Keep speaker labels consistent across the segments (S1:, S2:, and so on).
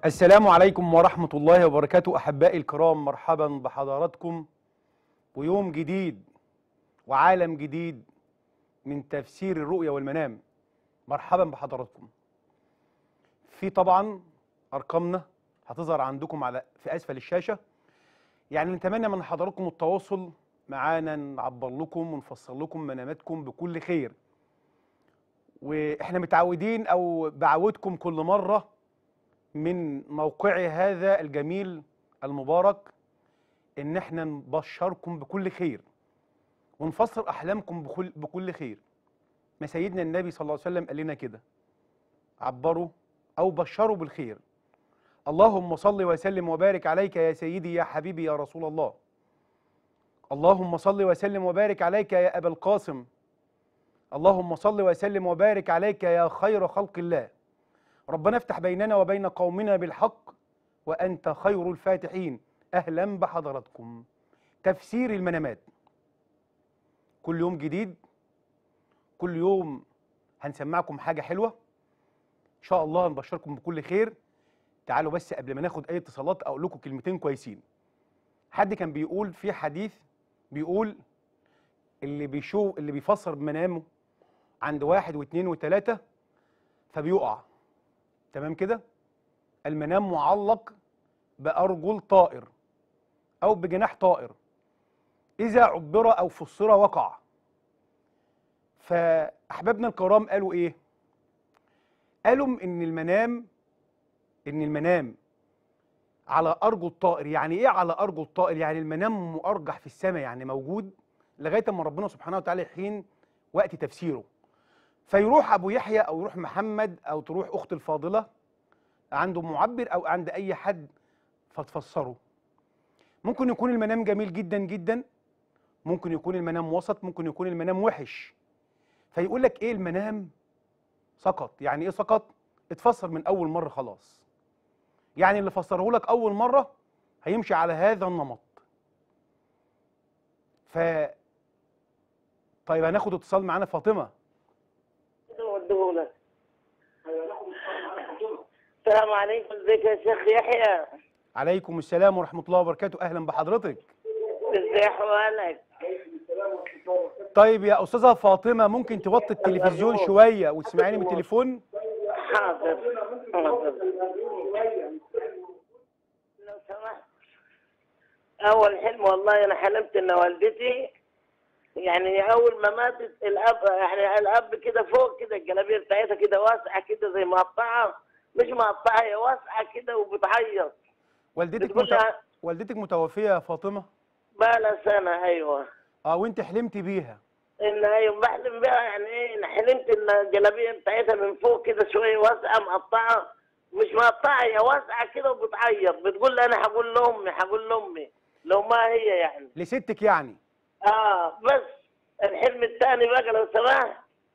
S1: السلام عليكم ورحمة الله وبركاته أحبائي الكرام مرحبا بحضراتكم ويوم جديد وعالم جديد من تفسير الرؤيا والمنام مرحبا بحضراتكم في طبعا أرقامنا هتظهر عندكم على في أسفل الشاشة يعني نتمنى من حضراتكم التواصل معانا نعبر لكم ونفسر لكم مناماتكم بكل خير واحنا متعودين او بعودكم كل مره من موقعي هذا الجميل المبارك ان احنا نبشركم بكل خير ونفسر احلامكم بكل بكل خير ما سيدنا النبي صلى الله عليه وسلم قال لنا كده عبروا او بشروا بالخير اللهم صل وسلم وبارك عليك يا سيدي يا حبيبي يا رسول الله اللهم صل وسلم وبارك عليك يا ابا القاسم اللهم صل وسلم وبارك عليك يا خير خلق الله ربنا افتح بيننا وبين قومنا بالحق وأنت خير الفاتحين أهلا بحضراتكم تفسير المنامات كل يوم جديد كل يوم هنسمعكم حاجة حلوة إن شاء الله نبشركم بكل خير تعالوا بس قبل ما ناخد أي اتصالات أقول لكم كلمتين كويسين حد كان بيقول في حديث بيقول اللي بيشوف اللي بيفسر بمنامه عند واحد واثنين وثلاثة فبيقع تمام كده المنام معلق بأرجل طائر أو بجناح طائر إذا عبر أو فسر وقع فأحبابنا الكرام قالوا إيه؟ قالوا إن المنام إن المنام على أرجل طائر يعني إيه على أرجل طائر؟ يعني المنام مؤرجح في السماء يعني موجود لغاية ما ربنا سبحانه وتعالى يحين وقت تفسيره فيروح ابو يحيى او يروح محمد او تروح اخت الفاضله عنده معبر او عند اي حد فتفسره ممكن يكون المنام جميل جدا جدا ممكن يكون المنام وسط ممكن يكون المنام وحش فيقول لك ايه المنام سقط يعني ايه سقط اتفسر من اول مره خلاص يعني اللي فسره لك اول مره هيمشي على هذا النمط ف طيب هناخد اتصال معانا فاطمه
S2: ودهولك السلام عليكم ازيك يا شيخ يحيى
S1: عليكم السلام ورحمة الله وبركاته أهلا بحضرتك
S2: ازي احوالك
S1: طيب يا أستاذة فاطمة ممكن توطي التلفزيون شوية وتسمعيني من التليفون
S2: حاضر حاضر لو سمحت اول حلم والله انا حلمت ان والدتي يعني اول ما ماتت الاب يعني الاب كده فوق كده الجلابيه بتاعتها كده واسعه كده زي مقطعه مش مقطعه هي واسعه كده وبتعيط
S1: والدتك
S2: بتقول
S1: مت...
S2: لها-
S1: والدتك متوفية يا فاطمة
S2: بقى لها سنه ايوه
S1: اه وانت حلمتي بيها
S2: ان ايوه بحلم بيها يعني ايه انا حلمت ان الجلابيه بتاعتها من فوق كده شويه واسعه مقطعه مش مقطعه هي واسعه كده وبتعيط بتقول لي انا هقول لامي هقول لامي لو ما هي يعني
S1: لستك يعني
S2: اه بس الحلم الثاني بقى لو سمحت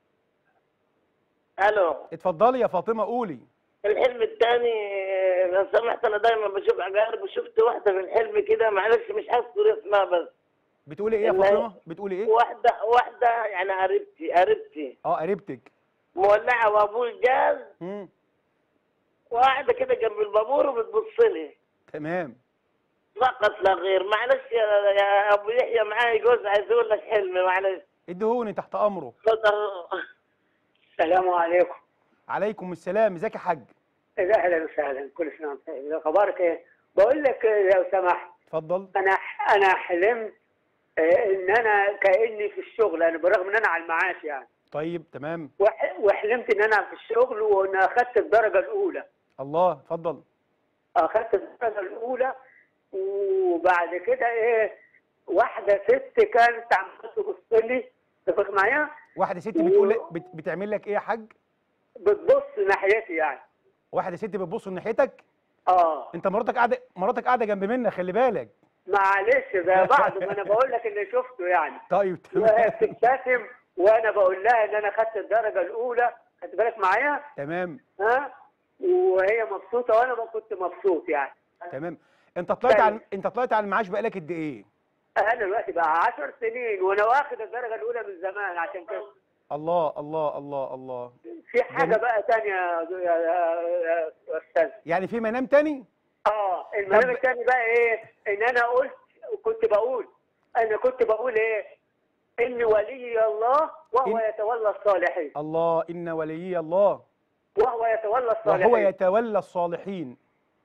S2: الو
S1: اتفضلي يا فاطمة قولي
S2: الحلم الثاني لو سمحت انا دايما بشوف عقارب وشفت واحده في الحلم كده معلش مش هذكر اسمها بس
S1: بتقولي ايه يا
S2: لا.
S1: فاطمة بتقولي ايه
S2: واحده واحده يعني قريبتي قريبتي
S1: اه قريبتك
S2: مولعه بابور جاز
S1: مم.
S2: وقاعده كده جنب البابور وبتبص لي
S1: تمام
S2: فقط لا غير معلش يا, يا ابو يحيى معاي جوز عايز اقول لك حلم معلش
S1: ادهوني تحت امره
S2: اتفضل
S3: السلام عليكم
S1: عليكم السلام ازيك يا حاج
S3: إذا اهلا وسهلا كل سنه وانت طيب اخبارك ايه؟ بقول لك لو سمحت
S1: اتفضل
S3: انا انا حلمت آه، ان انا كاني في الشغل انا بالرغم ان انا على المعاش يعني
S1: طيب تمام
S3: وح- وحلمت ان انا في الشغل وان اخذت الدرجه الاولى
S1: الله اتفضل
S3: اخذت الدرجه الاولى وبعد كده ايه واحده ست كانت عماله تبص لي تفرق معايا
S1: واحدة ست بتقول لك بت... بتعمل لك ايه يا حاج
S3: بتبص ناحيتي يعني
S1: واحدة ست بتبص ناحيتك
S3: اه
S1: انت مراتك قاعدة مراتك قاعدة جنب منك خلي بالك
S3: معلش ده بعض ما انا بقول لك اللي شفته يعني
S1: طيب
S3: وهي
S1: تمام
S3: بتبتسم وانا بقول لها ان انا خدت الدرجه الاولى خدت بالك معايا
S1: تمام
S3: ها وهي مبسوطه وانا ما كنت مبسوط يعني
S1: تمام انت طلعت
S3: طيب.
S1: على انت طلعت على المعاش بقالك قد ايه
S3: انا دلوقتي بقى 10 سنين وانا واخد الدرجه الاولى من زمان عشان كده
S1: الله الله الله الله
S3: في حاجه
S1: جميل.
S3: بقى تانية يا يا- يا- يا استاذ
S1: يعني في منام تاني
S3: اه المنام
S1: طب-
S3: التاني بقى ايه ان انا قلت كنت بقول انا كنت بقول ايه ان ولي الله وهو
S1: إن-
S3: يتولى الصالحين
S1: الله ان وليي الله
S3: وهو يتولى الصالحين
S1: وهو يتولى الصالحين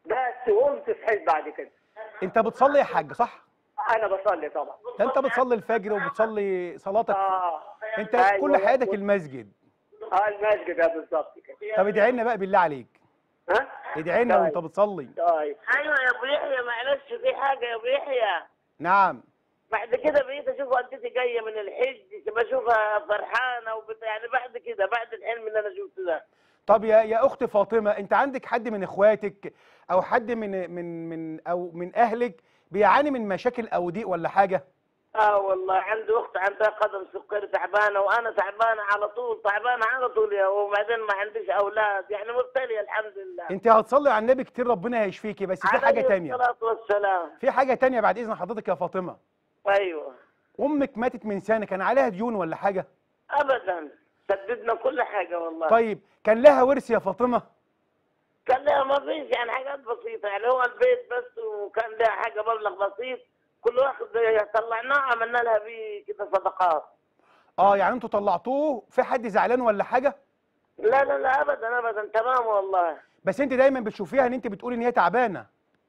S3: بس قمت صحيت بعد كده
S1: انت بتصلي يا حاج صح
S3: انا بصلي طبعا
S1: ده انت بتصلي الفجر وبتصلي صلاتك
S3: اه
S1: انت
S3: أيوة.
S1: كل حياتك المسجد
S3: اه المسجد ده بالظبط كده
S1: طب ادعي لنا بقى بالله عليك
S3: ها
S1: ادعي لنا
S3: طيب.
S1: وانت بتصلي
S3: طيب
S2: ايوه يا ابو يحيى معلش في حاجه يا ابو يحيى
S1: نعم
S2: بعد كده بقيت اشوف والدتي جايه من الحج بشوفها فرحانه وبت... يعني بعد كده بعد الحلم اللي انا شفته ده
S1: طب يا يا اخت فاطمه انت عندك حد من اخواتك او حد من من من او من اهلك بيعاني من مشاكل او ضيق ولا حاجه
S2: اه والله عندي اخت عندها قدم سكري تعبانه وانا تعبانه على طول تعبانه على طول يا وبعدين ما عنديش اولاد يعني مبتليه الحمد لله
S1: انت هتصلي على النبي كتير ربنا هيشفيكي بس في حاجه
S2: عليه
S1: تانية
S2: الصلاه والسلام
S1: في حاجه تانية بعد اذن حضرتك يا فاطمه
S2: ايوه
S1: امك ماتت من سنه كان عليها ديون ولا حاجه
S2: ابدا سددنا كل حاجه والله
S1: طيب كان لها ورث يا فاطمه
S2: كان لها ما فيش يعني حاجات بسيطه يعني هو البيت بس وكان لها حاجه مبلغ بسيط كل واحد طلعناه عملنا لها بيه كده صدقات
S1: اه يعني انتوا طلعتوه في حد زعلان ولا حاجه
S2: لا لا لا ابدا ابدا تمام والله
S1: بس انت دايما بتشوفيها ان انت بتقولي ان هي تعبانه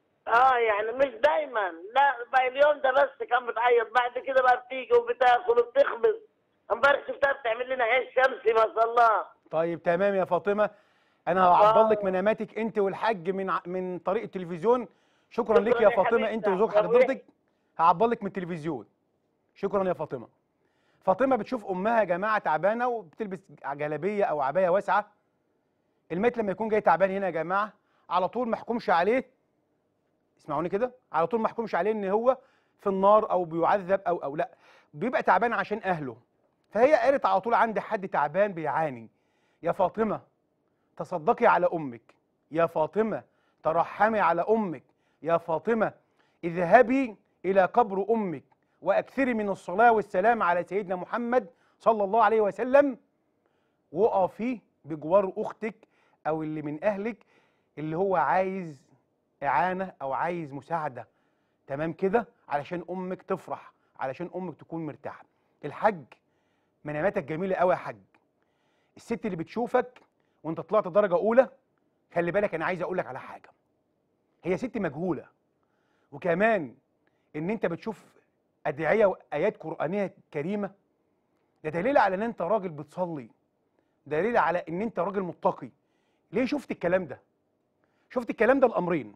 S2: اه يعني مش دايما لا بقى اليوم ده بس كان بتعيط بعد كده بقى بتيجي وبتاكل وبتخبز امبارح شفتها بتعمل لنا عيش شمسي ما شاء الله
S1: طيب تمام يا فاطمه انا هعبر لك مناماتك انت والحاج من ع- من طريق التلفزيون شكرا لك
S2: شكراً
S1: يا
S2: يا
S1: فاطمه
S2: حبيبتي.
S1: انت وزوج
S2: يا أبو
S1: حضرتك هعبر لك من التلفزيون شكرا يا فاطمه فاطمه بتشوف امها يا جماعه تعبانه وبتلبس جلابيه او عبايه واسعه الميت لما يكون جاي تعبان هنا يا جماعه على طول ما احكمش عليه اسمعوني كده على طول ما احكمش عليه ان هو في النار او بيعذب او او لا بيبقى تعبان عشان اهله فهي قالت على طول عندي حد تعبان بيعاني يا فاطمه تصدقي على امك يا فاطمه ترحمي على امك يا فاطمه اذهبي الى قبر امك واكثري من الصلاه والسلام على سيدنا محمد صلى الله عليه وسلم وقفي بجوار اختك او اللي من اهلك اللي هو عايز اعانه او عايز مساعده تمام كده علشان امك تفرح علشان امك تكون مرتاحه الحج مناماتك جميله قوي يا حاج الست اللي بتشوفك وانت طلعت درجه اولى خلي بالك انا عايز اقول لك على حاجه هي ست مجهوله وكمان ان انت بتشوف ادعيه وايات قرانيه كريمه ده دليل على ان انت راجل بتصلي دليل على ان انت راجل متقي ليه شفت الكلام ده شفت الكلام ده الامرين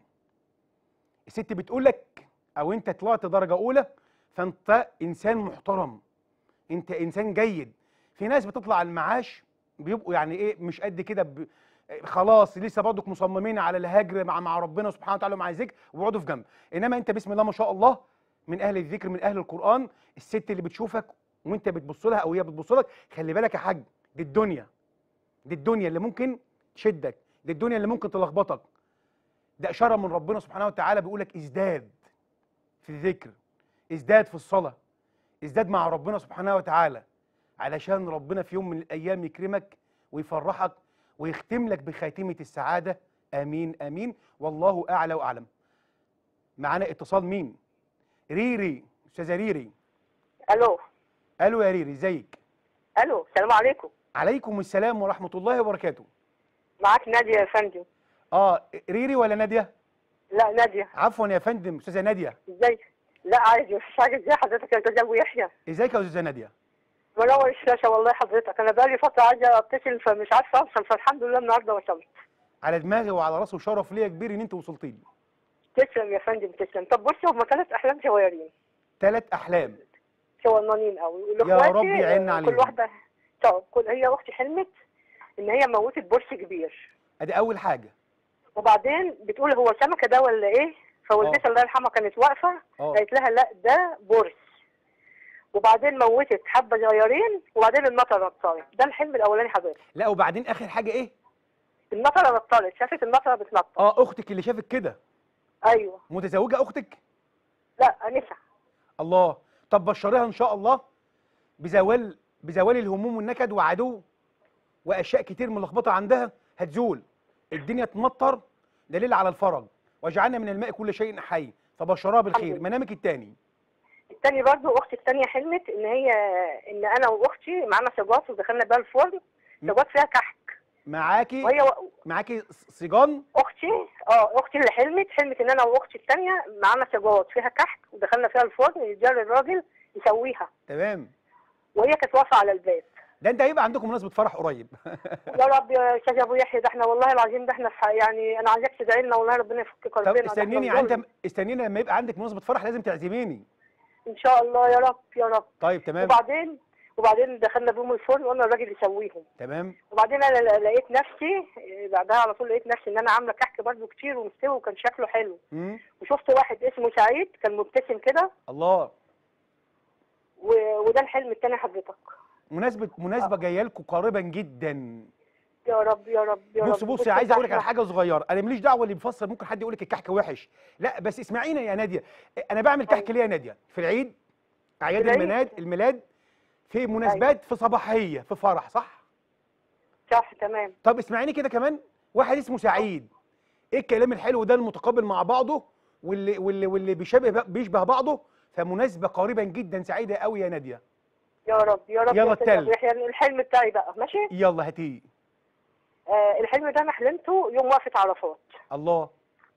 S1: الست بتقول لك او انت طلعت درجه اولى فانت انسان محترم انت انسان جيد في ناس بتطلع المعاش بيبقوا يعني ايه مش قد كده ب... خلاص لسه برضك مصممين على الهجر مع مع ربنا سبحانه وتعالى ومع الذكر وبيقعدوا في جنب انما انت بسم الله ما شاء الله من اهل الذكر من اهل القران الست اللي بتشوفك وانت بتبص لها او هي بتبص لك خلي بالك يا حاج دي الدنيا دي الدنيا اللي ممكن تشدك دي الدنيا اللي ممكن تلخبطك ده اشاره من ربنا سبحانه وتعالى بيقول لك ازداد في الذكر ازداد في الصلاه ازداد مع ربنا سبحانه وتعالى علشان ربنا في يوم من الايام يكرمك ويفرحك ويختم لك بخاتمه السعاده امين امين والله اعلى واعلم معانا اتصال مين ريري استاذه ريري
S3: الو
S1: الو يا ريري ازيك
S3: الو السلام عليكم
S1: عليكم السلام ورحمه الله وبركاته
S3: معاك ناديه يا فندم
S1: اه ريري ولا ناديه
S3: لا ناديه
S1: عفوا يا فندم استاذه ناديه
S3: ازيك لا عايز مفيش حاجه ازاي حضرتك يا استاذ ابو يحيى
S1: ازيك يا استاذه ناديه
S3: منور الشاشه والله حضرتك انا بقالي فتره عايزه اتصل فمش عارفه اوصل فالحمد لله النهارده وصلت
S1: على دماغي وعلى راسي وشرف ليا كبير ان انت وصلت لي
S3: تسلم يا فندم تسلم طب بصي هم ثلاث احلام صغيرين
S1: ثلاث احلام
S3: صغننين قوي
S1: يا رب يعيننا
S3: آه،
S1: عليهم.
S3: كل واحده طب كل هي اختي حلمت ان هي موتت برص كبير
S1: ادي اول حاجه
S3: وبعدين بتقول هو سمكه ده ولا ايه فوالدتها الله يرحمها كانت واقفه
S1: اه
S3: قالت لها لا ده برص وبعدين موتت حبه صغيرين وبعدين النطره نطرت ده الحلم الاولاني حضرتك
S1: لا وبعدين اخر حاجه ايه
S3: النطره نطرت شافت النطره بتنطر
S1: اه اختك اللي شافت كده
S3: ايوه
S1: متزوجه اختك
S3: لا انسه
S1: الله طب بشريها ان شاء الله بزوال بزوال الهموم والنكد وعدو واشياء كتير ملخبطه عندها هتزول الدنيا تمطر دليل على الفرج وجعلنا من الماء كل شيء حي فبشرها بالخير
S3: لله.
S1: منامك التاني
S3: التاني برضو اختي التانية حلمت ان هي ان انا واختي معانا سجات ودخلنا بيها الفرن
S1: م.
S3: سجات فيها كحك
S1: معاكي
S3: وهي و-
S1: معاكي صيجان
S3: اختي اه اختي اللي حلمت حلمت ان انا واختي التانية معانا سجات فيها كحك ودخلنا فيها الفرن يجري الراجل يسويها
S1: تمام
S3: وهي كانت واقفه على الباب
S1: ده انت هيبقى عندكم مناسبه فرح قريب
S3: يا رب يا استاذ ابو يحيى ده احنا والله العظيم ده احنا في- يعني انا عايزاك تدعي لنا والله ربنا يفك
S1: طب
S3: كربنا ده احنا
S1: استنيني يعني
S3: ظلم.
S1: انت استنيني لما يبقى عندك مناسبه فرح لازم تعزميني
S3: ان شاء الله يا رب يا رب
S1: طيب تمام
S3: وبعدين وبعدين دخلنا بيهم الفرن وقلنا الراجل يسويهم
S1: تمام
S3: وبعدين انا ل- لقيت نفسي إيه، بعدها على طول لقيت نفسي ان انا عامله كحك برده كتير ومستوي وكان شكله حلو
S1: مم.
S3: وشفت واحد اسمه سعيد كان مبتسم كده
S1: الله
S3: و- وده الحلم التاني حضرتك
S1: مناسبه مناسبه جايه لكم قريبا جدا
S3: يا رب يا رب يا رب
S1: بص بص عايز
S3: ده
S1: اقول لك على
S3: إحنا-
S1: حاجه صغيره انا ماليش دعوه اللي بيفسر ممكن حد يقول لك الكحك وحش لا بس اسمعيني يا ناديه انا بعمل كحك ليه يا ناديه في العيد اعياد
S3: في العيد؟
S1: الميلاد الميلاد في مناسبات في صباحيه في فرح صح
S3: صح تمام
S1: طب اسمعيني كده كمان واحد اسمه سعيد ايه الكلام الحلو ده المتقابل مع بعضه واللي واللي واللي بيشبه بيشبه بعضه فمناسبه قريبا جدا سعيده قوي يا ناديه
S3: يا رب يا رب
S1: يلا
S3: يا أستاذ
S1: التالت.
S3: أبو يحيى الحلم بتاعي بقى ماشي
S1: يلا هاتيه
S3: آه الحلم ده انا حلمته يوم وقفه عرفات
S1: الله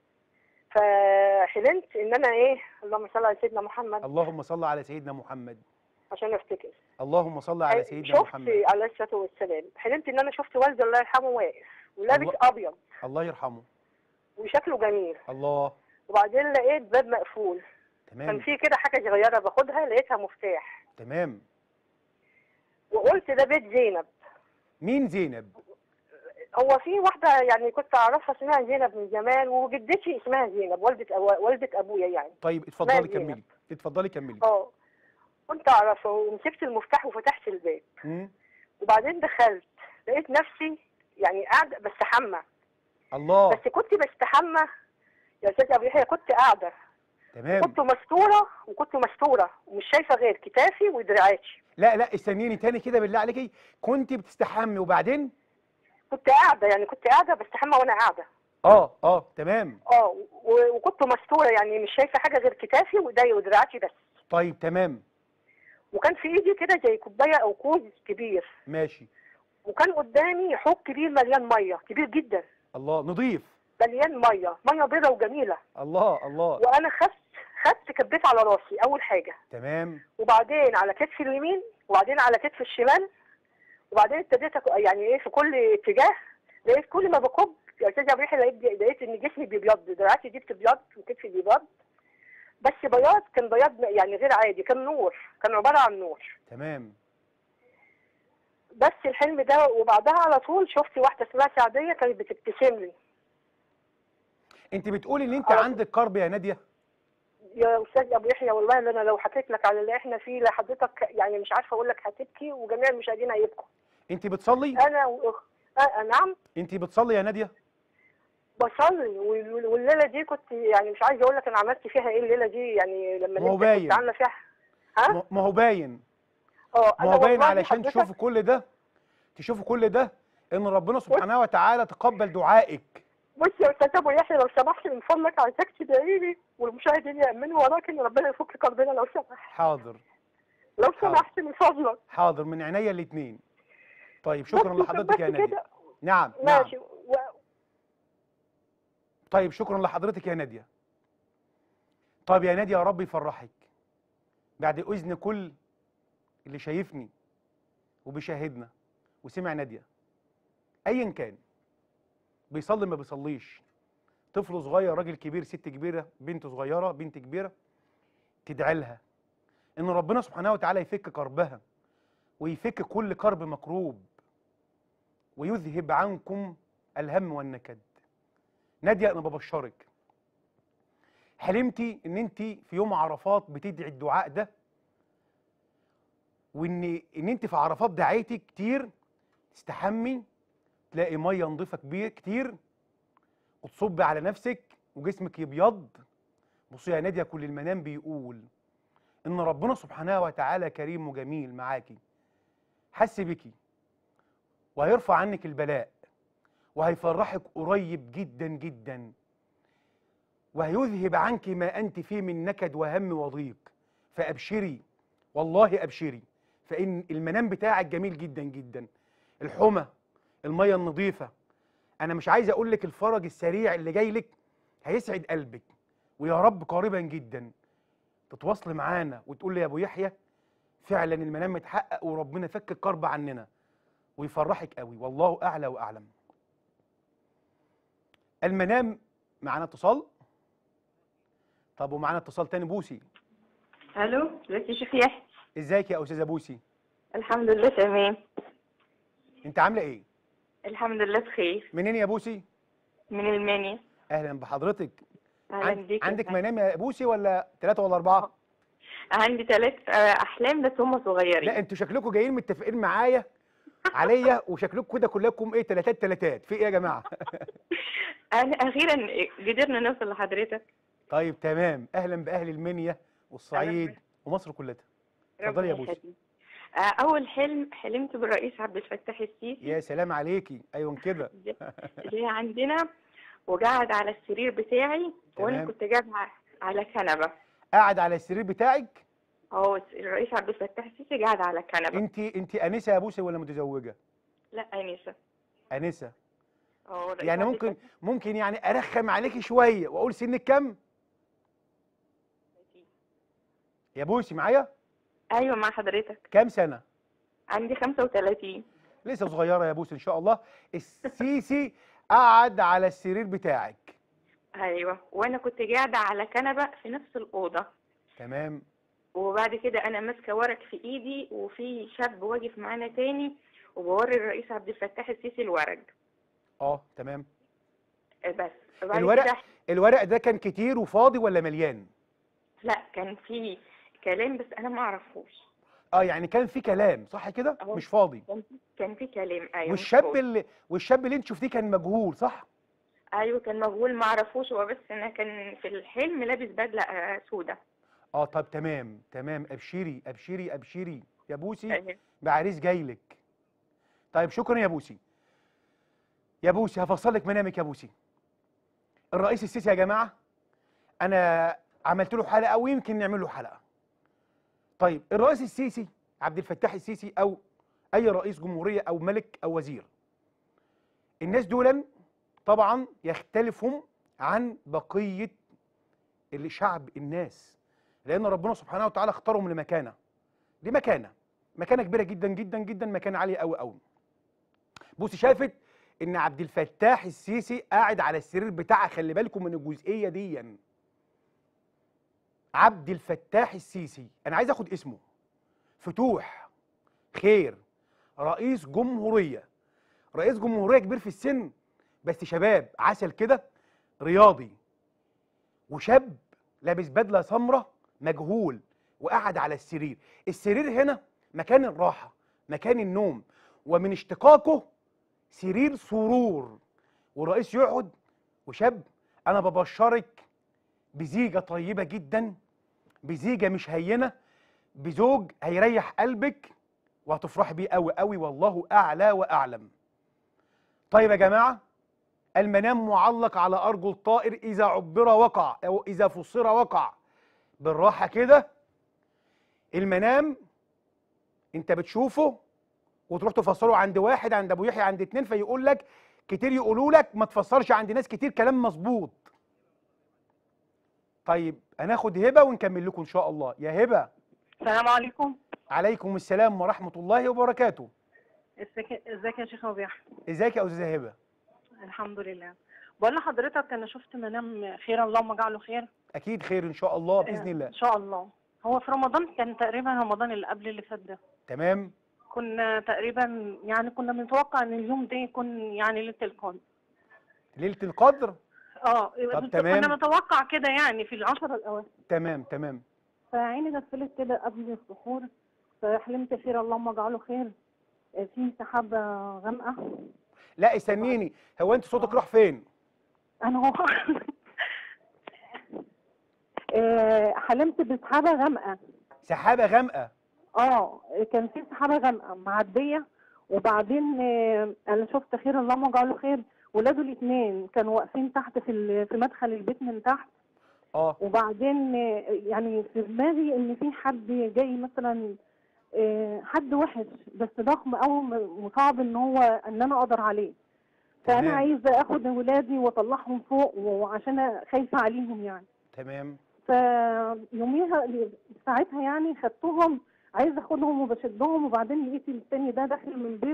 S3: فحلمت ان انا ايه اللهم صل على سيدنا محمد
S1: اللهم صل على سيدنا محمد
S3: عشان افتكر
S1: اللهم صل على سيدنا
S3: شفت
S1: محمد
S3: عليه الصلاه والسلام حلمت ان انا شفت والدي الله يرحمه واقف ولابس
S1: الله.
S3: ابيض
S1: الله يرحمه
S3: وشكله جميل
S1: الله
S3: وبعدين لقيت باب مقفول كان
S1: تمام
S3: في كده حاجه صغيره باخدها لقيتها مفتاح
S1: تمام
S3: وقلت ده بيت زينب
S1: مين زينب
S3: هو في واحده يعني كنت اعرفها اسمها زينب من زمان وجدتي اسمها زينب والده أبو... والده ابويا يعني
S1: طيب اتفضلي
S3: زينب.
S1: كملي اتفضلي كملي
S3: اه كنت اعرفها ومسكت المفتاح وفتحت الباب
S1: مم.
S3: وبعدين دخلت لقيت نفسي يعني قاعده بستحمى
S1: الله
S3: بس كنت بستحمى يا استاذ ابو يحيى كنت قاعده
S1: تمام
S3: كنت مستوره وكنت مستوره ومش شايفه غير كتافي ودراعاتي
S1: لا لا استنيني تاني كده بالله عليكي كنت بتستحمي وبعدين
S3: كنت قاعده يعني كنت قاعده بستحمى وانا قاعده
S1: اه اه تمام
S3: اه و- وكنت مستوره يعني مش شايفه حاجه غير كتافي وايديا ودراعاتي بس
S1: طيب تمام
S3: وكان في ايدي كده زي كوبايه او كوز كبير
S1: ماشي
S3: وكان قدامي حوض كبير مليان ميه كبير جدا
S1: الله نضيف
S3: مليان ميه ميه بيضه وجميله
S1: الله الله
S3: وانا خدت خدت كبيت على راسي اول حاجه
S1: تمام
S3: وبعدين على كتفي اليمين وبعدين على كتفي الشمال وبعدين ابتديت أك- يعني ايه في كل اتجاه لقيت كل ما بكب يا استاذ ابو يحيى لقيت لقيت ان جسمي بيبيض دراعاتي دي بتبيض وكتفي بيبيض بس بياض كان بياض يعني غير عادي كان نور كان عباره عن نور
S1: تمام
S3: بس الحلم ده وبعدها على طول شفت واحده اسمها سعديه كانت بتبتسم لي
S1: انت بتقولي ان انت
S3: آه.
S1: عندك كرب يا ناديه
S3: يا استاذ ابو يحيى والله اللي انا لو حكيت لك على اللي احنا فيه لحضرتك يعني مش عارفه اقول لك هتبكي وجميع المشاهدين هيبكوا
S1: انت بتصلي
S3: انا وأخ... آه نعم
S1: انت بتصلي يا ناديه
S3: بصلي وال- والليله دي كنت يعني مش عايزه اقول لك انا عملت فيها ايه الليله دي يعني لما
S1: ما هو
S3: نمت
S1: باين.
S3: كنت عامله فيها ها
S1: ما- ما هو باين
S3: اه
S1: ما هو باين
S3: والله
S1: علشان
S3: حضرتك-
S1: تشوفوا كل ده تشوفوا كل ده ان ربنا سبحانه وتعالى تقبل دعائك
S3: بص يا استاذ ابو يحيى لو سمحت من فضلك عايزاك تدعي لي والمشاهدين يامنوا وراك ان ربنا يفك كربنا لو سمحت
S1: حاضر
S3: لو
S1: حاضر.
S3: سمحت من فضلك
S1: حاضر من عينيا الاثنين طيب شكرا
S3: بس-
S1: لحضرتك يا
S3: بس
S1: ناديه
S3: كده.
S1: نعم نعم
S3: ماشي و...
S1: طيب شكرا لحضرتك يا ناديه طيب يا ناديه يا رب يفرحك بعد اذن كل اللي شايفني وبيشاهدنا وسمع ناديه ايا كان بيصلي ما بيصليش طفل صغير راجل كبير ست كبيره بنت صغيره بنت كبيره تدعي لها ان ربنا سبحانه وتعالى يفك كربها ويفك كل كرب مكروب ويذهب عنكم الهم والنكد ناديه انا ببشرك حلمتي ان انت في يوم عرفات بتدعي الدعاء ده وان ان انت في عرفات دعيتي كتير تستحمي تلاقي ميه نظيفه كبير كتير وتصب على نفسك وجسمك يبيض بصي يا ناديه كل المنام بيقول ان ربنا سبحانه وتعالى كريم وجميل معاكي حس بيكي وهيرفع عنك البلاء وهيفرحك قريب جدا جدا وهيذهب عنك ما أنت فيه من نكد وهم وضيق فأبشري والله أبشري فإن المنام بتاعك جميل جدا جدا الحمى المية النظيفة أنا مش عايز أقول لك الفرج السريع اللي جاي لك هيسعد قلبك ويا رب قريبا جدا تتواصلي معانا وتقول لي يا أبو يحيى فعلا المنام متحقق وربنا فك الكرب عننا ويفرحك قوي والله أعلى وأعلم المنام معانا اتصال طب ومعانا اتصال تاني بوسي
S4: الو ازيك يا شيخ يحيى
S1: ازيك يا استاذه بوسي
S4: الحمد لله تمام
S1: انت عامله ايه
S4: الحمد لله بخير
S1: منين يا بوسي
S4: من المانيا
S1: اهلا بحضرتك
S4: اهلا
S1: عن-
S4: بيك يا
S1: عندك
S4: فندم.
S1: منام يا بوسي ولا ثلاثة ولا أربعة؟
S4: عندي ثلاث احلام بس هم صغيرين
S1: لا انتوا شكلكم جايين متفقين معايا عليا وشكلكم كده كلكم ايه تلاتات تلاتات في ايه يا جماعة؟
S4: انا اخيرا قدرنا نوصل لحضرتك
S1: طيب تمام أهلا بأهل المنيا والصعيد
S4: أهلاً.
S1: ومصر كلها اتفضلي
S4: ربنا
S1: يا بوسي.
S4: يخليك. آه، اول حلم حلمت بالرئيس عبد الفتاح السيسي
S1: يا سلام عليكي أيوة كده
S4: اللي هي عندنا وقعد على السرير بتاعي وانا
S1: تمام.
S4: كنت قاعد ع- على كنبه
S1: قاعد على السرير بتاعك
S4: اه الرئيس عبد الفتاح السيسي قاعد على كنبه
S1: انت انت أنسة يا بوسي ولا متزوجة؟
S4: لا انسه
S1: أنسة
S4: اه الرئيس
S1: يعني
S4: عبد
S1: ممكن
S4: الفتاح
S1: ممكن يعني أرخم عليكي شوية وأقول سنك كام؟ يا بوسي معايا؟
S4: ايوه مع حضرتك
S1: كام سنة؟
S4: عندي 35
S1: لسه صغيرة يا بوسي إن شاء الله السيسي قعد على السرير بتاعك
S4: ايوه وانا كنت قاعده على كنبه في نفس الاوضه
S1: تمام
S4: وبعد كده انا ماسكه ورق في ايدي وفي شاب واقف معانا تاني وبوري الرئيس عبد الفتاح السيسي الورق
S1: اه تمام
S4: آه، بس وبعد
S1: الورق؟
S4: كده
S1: الورق ده كان كتير وفاضي ولا مليان
S4: لا كان في كلام بس انا ما اعرفوش
S1: اه يعني كان في كلام صح كده
S4: أهو.
S1: مش فاضي
S4: كان في كان في كلام ايوه مش
S1: والشاب
S4: فاضي.
S1: اللي والشاب اللي انت شفتيه كان مجهول صح
S4: ايوه كان مجهول ما اعرفوش هو بس انا كان في الحلم لابس بدله آه، سودة
S1: اه طب تمام تمام ابشري ابشري ابشري يا بوسي
S4: أيوة.
S1: بعريس جاي لك طيب شكرا يا بوسي يا بوسي هفصل لك منامك يا بوسي الرئيس السيسي يا جماعه انا عملت له حلقه ويمكن نعمل له حلقه طيب الرئيس السيسي عبد الفتاح السيسي او اي رئيس جمهوريه او ملك او وزير الناس دولا طبعا يختلفهم عن بقيه الشعب الناس لان ربنا سبحانه وتعالى اختارهم لمكانه دي مكانه مكانه كبيره جدا جدا جدا مكانه عاليه قوي قوي بص شافت ان عبد الفتاح السيسي قاعد على السرير بتاعها خلي بالكم من الجزئيه دي عبد الفتاح السيسي انا عايز اخد اسمه فتوح خير رئيس جمهوريه رئيس جمهوريه كبير في السن بس شباب عسل كده رياضي وشاب لابس بدله سمراء مجهول وقعد على السرير السرير هنا مكان الراحه مكان النوم ومن اشتقاقه سرير سرور والرئيس يقعد وشاب انا ببشرك بزيجه طيبه جدا بزيجه مش هينه بزوج هيريح قلبك وهتفرحي بيه قوي قوي والله اعلى واعلم طيب يا جماعه المنام معلق على ارجل الطائر اذا عبر وقع او اذا فسر وقع بالراحه كده المنام انت بتشوفه وتروح تفسره عند واحد عند ابو يحيى عند اتنين فيقول لك كتير يقولوا لك ما تفسرش عند ناس كتير كلام مظبوط طيب هناخد هبه ونكمل لكم ان شاء الله يا هبه
S3: السلام عليكم
S1: عليكم السلام ورحمه الله وبركاته
S3: ازيك ازيك يا شيخ ربيع
S1: ازيك يا استاذه هبه
S3: الحمد لله بقول لحضرتك انا شفت منام خير اللهم اجعله خير
S1: اكيد خير ان شاء الله باذن
S3: آه،
S1: الله
S3: ان شاء الله هو في رمضان كان تقريبا رمضان اللي قبل اللي فات ده
S1: تمام
S3: كنا تقريبا يعني كنا بنتوقع ان اليوم ده يكون يعني ليله القدر
S1: ليله القدر
S3: اه
S1: طب
S3: بس
S1: تمام.
S3: كنا نتوقع كده يعني في العشر الاوائل
S1: تمام تمام
S3: فعيني غفلت كده قبل السحور فحلمت خير اللهم اجعله خير آه، في سحابه غامقه
S1: لا استنيني هو انت صوتك راح فين
S3: انا هو آه، حلمت بسحابه غامقه
S1: سحابه غامقه
S3: اه
S5: كان في سحابه غامقه معديه وبعدين آه، انا شفت خير اللهم اجعله خير ولاده الاثنين كانوا واقفين تحت في ال- في مدخل البيت من تحت
S1: اه
S5: وبعدين آه، يعني في دماغي ان في حد جاي مثلا آه، حد وحش بس ضخم او وصعب ان هو ان انا اقدر عليه فانا
S1: تمام.
S5: عايزه اخد ولادي واطلعهم فوق وعشان خايفه عليهم يعني
S1: تمام
S5: فيوميها ساعتها يعني خدتهم عايزه اخدهم وبشدهم وبعدين لقيت التاني ده داخل من بيت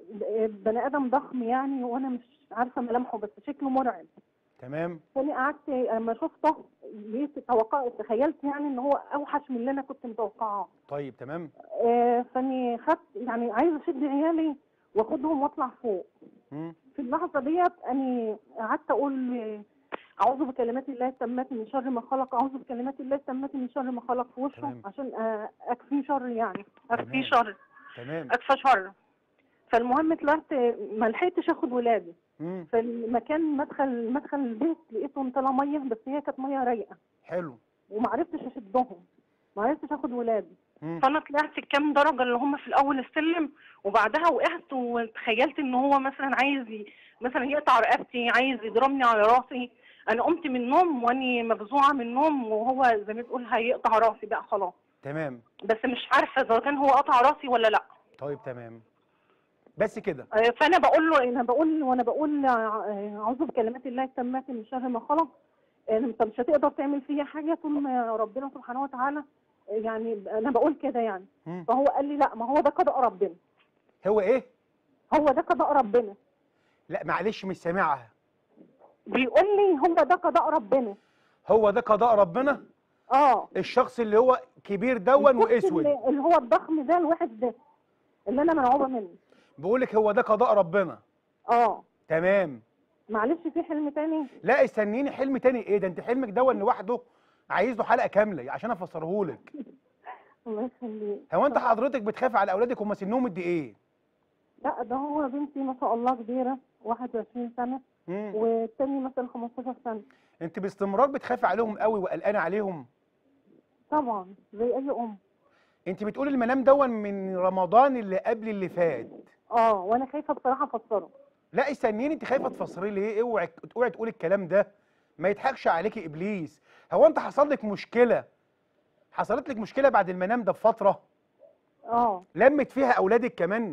S5: بني ادم ضخم يعني وانا مش عارفه ملامحه بس شكله مرعب
S1: تمام
S5: تاني قعدت لما شفته لقيت توقعت تخيلت يعني ان هو اوحش من اللي انا كنت متوقعاه
S1: طيب تمام
S5: آه، فاني خدت يعني عايزه اشد عيالي واخدهم واطلع فوق
S1: مم.
S5: في اللحظه ديت اني قعدت اقول آه، اعوذ بكلمات الله التامات من شر ما خلق اعوذ بكلمات الله التامات من شر ما خلق في وشه
S1: تمام.
S5: عشان آه، اكفيه شر يعني
S1: تمام.
S5: اكفيه شر
S1: تمام
S5: اكفى شر فالمهم طلعت ما لحقتش اخد ولادي
S1: مم.
S5: فالمكان مدخل مدخل البيت لقيتهم طالع ميه بس هي كانت ميه رايقه
S1: حلو
S5: وما عرفتش اشدهم ما عرفتش اخد ولادي
S1: مم.
S5: فانا طلعت الكام درجه اللي هم في الاول السلم وبعدها وقعت وتخيلت ان هو مثلا عايز ي- مثلا يقطع رقبتي عايز يضربني على راسي انا قمت من النوم واني مفزوعه من النوم وهو زي ما تقول هيقطع راسي بقى خلاص
S1: تمام
S5: بس مش عارفه اذا كان هو قطع راسي ولا لا
S1: طيب تمام بس كده
S5: آه، فانا بقول له انا بقول وانا بقول آه، اعوذ بكلمات الله التامات من شر ما خلق آه، انت مش هتقدر تعمل فيا حاجه طول ما ربنا سبحانه وتعالى آه، يعني انا بقول كده يعني
S1: مم.
S5: فهو قال لي لا ما هو ده قضاء ربنا
S1: هو ايه
S5: هو ده قضاء ربنا
S1: لا معلش مش سامعها
S5: بيقول لي هو ده قضاء ربنا
S1: هو ده قضاء ربنا
S5: اه
S1: الشخص اللي هو كبير دون
S5: الشخص
S1: واسود
S5: اللي, اللي هو الضخم ده الواحد ده اللي انا مرعوبه منه
S1: بيقول لك هو ده قضاء ربنا
S5: اه
S1: تمام
S5: معلش في حلم تاني
S1: لا استنيني حلم تاني ايه ده انت حلمك دون لوحده عايز له حلقه كامله عشان افسره لك
S5: الله يخليك
S1: هو انت حضرتك بتخافي على اولادك هم سنهم قد ايه
S5: لا ده هو بنتي ما شاء الله كبيره 21 سنه
S1: مم.
S5: والتاني مثلا 15 سنه
S1: انت باستمرار بتخافي عليهم قوي وقلقانه عليهم
S5: طبعا زي اي ام
S1: انت بتقولي المنام دون من رمضان اللي قبل اللي فات
S5: اه وانا خايفه بصراحه افسره
S1: لا استنيني انت خايفه تفسري ليه اوعي اوعي تقولي الكلام ده ما يضحكش عليكي ابليس هو انت حصل لك مشكله حصلت لك مشكله بعد المنام ده بفتره
S5: اه
S1: لمت فيها اولادك كمان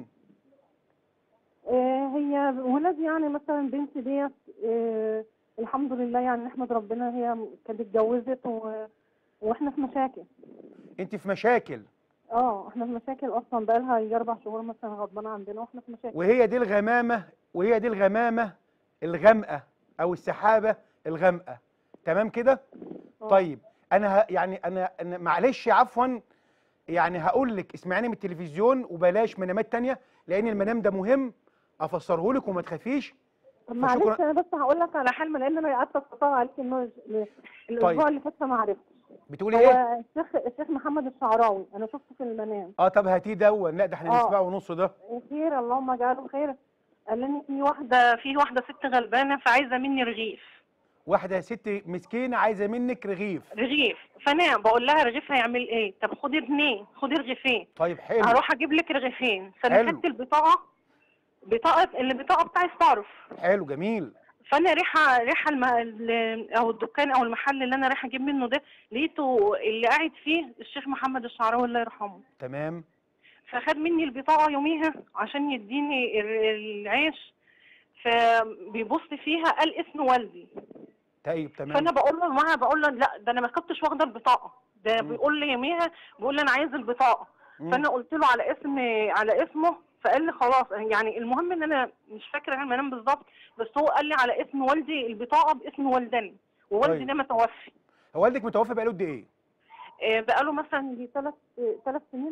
S5: آه، هي ولادي يعني مثلا بنتي ديت آه، الحمد لله يعني نحمد ربنا هي كانت اتجوزت و... واحنا في مشاكل
S1: انت في مشاكل
S5: اه احنا في مشاكل اصلا بقالها يجي اربع شهور مثلا غضبانه عندنا واحنا في مشاكل
S1: وهي دي الغمامه وهي دي الغمامه الغامقه او السحابه الغامقه تمام كده
S5: آه.
S1: طيب انا ه... يعني انا أنا معلش عفوا يعني هقول لك اسمعيني من التلفزيون وبلاش منامات تانية لان المنام ده مهم افسره لك وما تخافيش
S5: طب
S1: فشكرا-
S5: معلش انا بس هقول لك على حلم لان انا قعدت استطاع عليك انه ال- الاسبوع
S1: طيب.
S5: اللي فات ما عرفتش
S1: بتقولي ايه
S5: هو الشيخ الشيخ محمد الشعراوي انا شفته في المنام
S1: اه طب هاتيه دون لا ده احنا
S5: آه.
S1: نسمعه ونص ده
S5: خير اللهم اجعله خير قال لي في واحده في واحده ست غلبانه فعايزه مني رغيف
S1: واحده ست مسكينه عايزه منك رغيف
S5: رغيف فانا بقول لها رغيف هيعمل ايه طب خدي اتنين خدي رغيفين
S1: طيب حلو
S5: هروح اجيب لك رغيفين
S1: حلو.
S5: فانا خدت البطاقه بطاقه البطاقه بتاعي الصرف
S1: حلو جميل
S5: فانا رايحه رايحه الم... ال- او الدكان او المحل اللي انا رايحه اجيب منه ده لقيته اللي قاعد فيه الشيخ محمد الشعراوي الله يرحمه
S1: تمام
S5: فخد مني البطاقه يوميها عشان يديني ال- العيش فبيبص فيها قال اسم والدي
S1: طيب تمام
S5: فانا بقول له معاها بقول له لا ده انا ما كنتش واخده البطاقه ده
S1: مم.
S5: بيقول لي يوميها بيقول لي انا عايز البطاقه
S1: مم.
S5: فانا قلت له على اسم على اسمه فقال لي خلاص يعني المهم ان انا مش فاكره انا منام بالظبط بس هو قال لي على اسم والدي البطاقه باسم والدني ووالدي
S1: طيب.
S5: ده متوفي
S1: هو والدك متوفى بقاله قد ايه
S5: آه، بقاله مثلا يجي ثلاث ثلاث سنين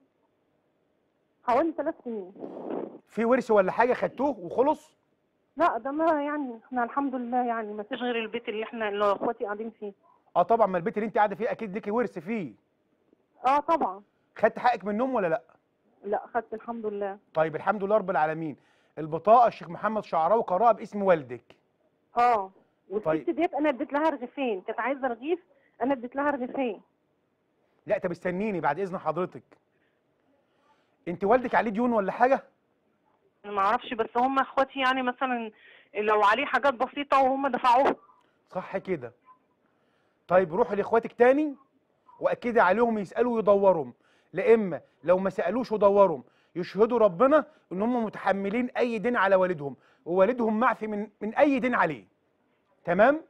S5: حوالي ثلاث سنين
S1: في ورث ولا حاجه خدتوه وخلص
S5: لا ده ما يعني احنا الحمد لله يعني ما فيش غير البيت اللي احنا اللي اخواتي قاعدين فيه
S1: اه طبعا ما البيت اللي انت قاعده فيه اكيد ليكي ورث فيه
S5: اه طبعا
S1: خدت حقك منهم ولا لا
S5: لا خدت الحمد لله
S1: طيب الحمد لله رب العالمين البطاقه الشيخ محمد شعراوي قراها باسم والدك
S5: اه والست
S1: طيب.
S5: ديت انا اديت لها رغيفين كانت عايزه رغيف انا اديت لها رغيفين
S1: لا طب استنيني بعد اذن حضرتك انت والدك عليه ديون ولا حاجه
S5: ما اعرفش بس هم اخواتي يعني مثلا لو عليه حاجات بسيطه وهم دفعوها
S1: صح كده طيب روحوا لاخواتك تاني واكدي عليهم يسالوا ويدورهم لا اما لو ما سالوش ودورهم يشهدوا ربنا ان هم متحملين اي دين على والدهم ووالدهم معفي من من اي دين عليه تمام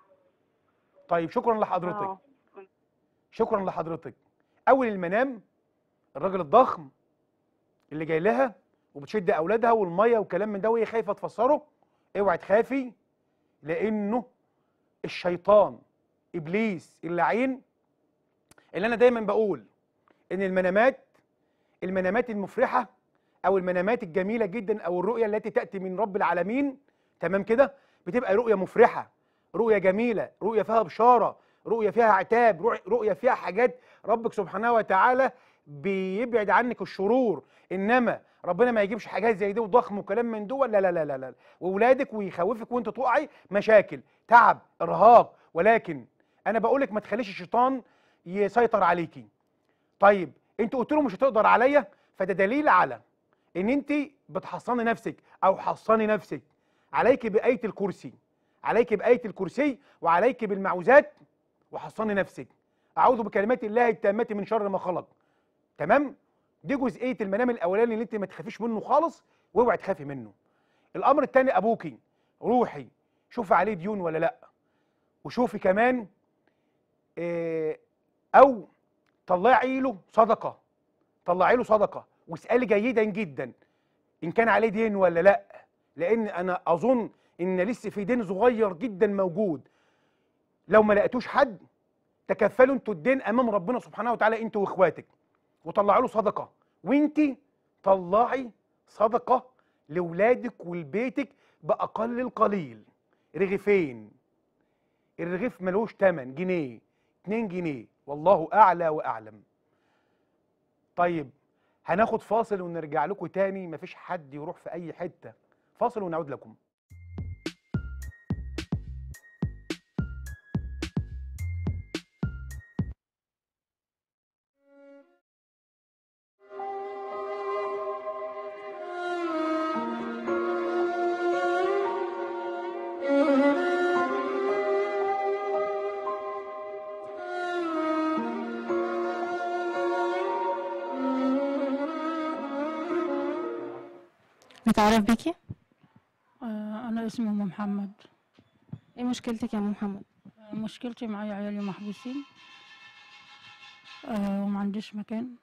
S1: طيب شكرا لحضرتك
S5: آه.
S1: شكرا لحضرتك اول المنام الراجل الضخم اللي جاي لها وبتشد اولادها والميه وكلام من ده وهي خايفه تفسره اوعي تخافي لانه الشيطان ابليس اللعين اللي انا دايما بقول ان المنامات المنامات المفرحه او المنامات الجميله جدا او الرؤيه التي تاتي من رب العالمين تمام كده بتبقى رؤيه مفرحه رؤيه جميله رؤيه فيها بشاره رؤيه فيها عتاب رؤ- رؤيه فيها حاجات ربك سبحانه وتعالى بيبعد عنك الشرور انما ربنا ما يجيبش حاجات زي دي وضخم وكلام من دول لا لا لا لا لا واولادك ويخوفك وانت تقعي مشاكل تعب ارهاق ولكن انا بقول لك ما تخليش الشيطان يسيطر عليكي طيب انت قلت له مش هتقدر عليا فده دليل على ان انت بتحصني نفسك او حصني نفسك عليك بايه الكرسي عليك بايه الكرسي وعليك بالمعوذات وحصني نفسك اعوذ بكلمات الله التامه من شر ما خلق تمام دي جزئيه المنام الاولاني اللي انت ما تخافيش منه خالص واوعي تخافي منه الامر الثاني ابوكي روحي شوفي عليه ديون ولا لا وشوفي كمان إيه او طلعي له صدقه طلعي له صدقه واسالي جيدا جدا ان كان عليه دين ولا لا لان انا اظن ان لسه في دين صغير جدا موجود لو ما لقيتوش حد تكفلوا انتوا الدين امام ربنا سبحانه وتعالى انتوا واخواتك وطلعوا له صدقه وانت طلعي صدقه لاولادك ولبيتك باقل القليل رغيفين الرغيف ملوش تمن جنيه 2 جنيه والله اعلى واعلم طيب هناخد فاصل ونرجع لكم تاني مفيش حد يروح في اي حته فاصل ونعود لكم
S6: نتعرف بيكي
S7: آه، أنا اسمي أم محمد
S6: ايه مشكلتك يا ام محمد
S7: آه، مشكلتي معايا عيالي محبوسين آه، وما عنديش مكان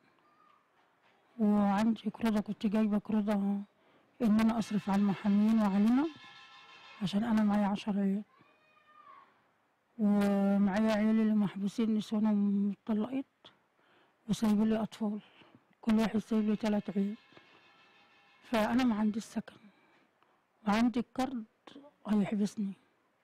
S7: وعندي قرضة كنت جايبة قرضة إن أنا أصرف على المحامين وعلينا عشان أنا معايا عشر عيال ومعايا عيالي اللي محبوسين نسوانهم اتطلقت وسايبين لي أطفال كل واحد سايب لي تلات عيال فأنا ما عنديش سكن وعندي القرض هيحبسني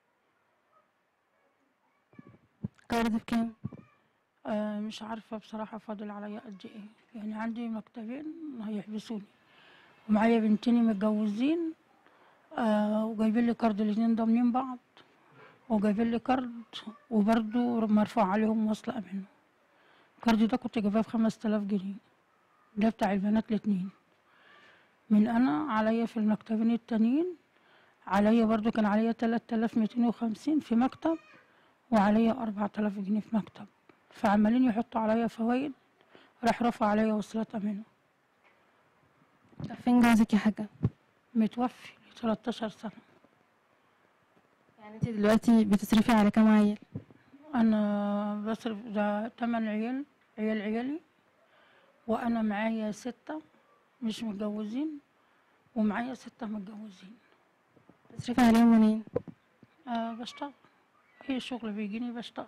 S6: قرض بكام
S7: آه مش عارفة بصراحة فاضل عليا قد ايه يعني عندي مكتبين هيحبسوني ومعايا بنتين متجوزين آه وجايبين لي كارد الاتنين ضامنين بعض وجايبين لي كارد وبرضو مرفوع عليهم وصل أمانة الكارد ده كنت جايباه بخمس تلاف جنيه ده بتاع البنات الاتنين من أنا عليا في المكتبين التانيين عليا برضو كان عليا تلات تلاف ميتين وخمسين في مكتب وعليا أربعة آلاف جنيه في مكتب فعمالين يحطوا عليا فوائد راح رفع عليا وصلات أمانة
S6: طب فين جوزك يا حاجة
S7: متوفي لي 13 سنة
S6: يعني انت دلوقتي بتصرفي على كام عيل
S7: أنا بصرف ده تمن عيال عيال عيالي وأنا معايا ستة مش متجوزين ومعايا ستة متجوزين
S6: بتصرفي عليهم منين
S7: أه بشتغل أي شغل بيجيني بشتغل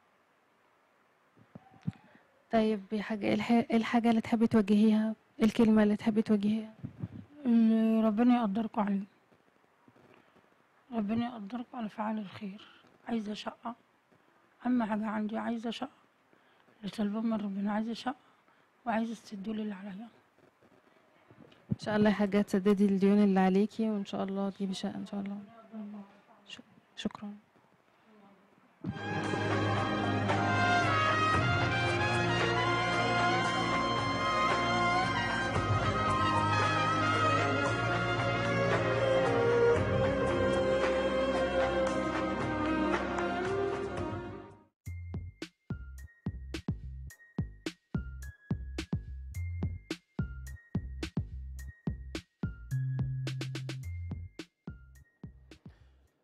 S6: طيب يا حاجة ايه الح- إيه الحاجة اللي تحبي توجهيها إيه الكلمة اللي تحبي توجهيها
S7: اللي ربنا يقدركم عليه ربنا يقدركم على فعال الخير عايزة شقة أهم حاجة عندي عايزة شقة اللي طالبة من ربنا عايزة شقة وعايزة تسدولي اللي عليا
S6: ان شاء الله يا حاجة تسددي الديون اللي عليكي وان شاء الله تجيبي شقة ان شاء الله شك- شكرا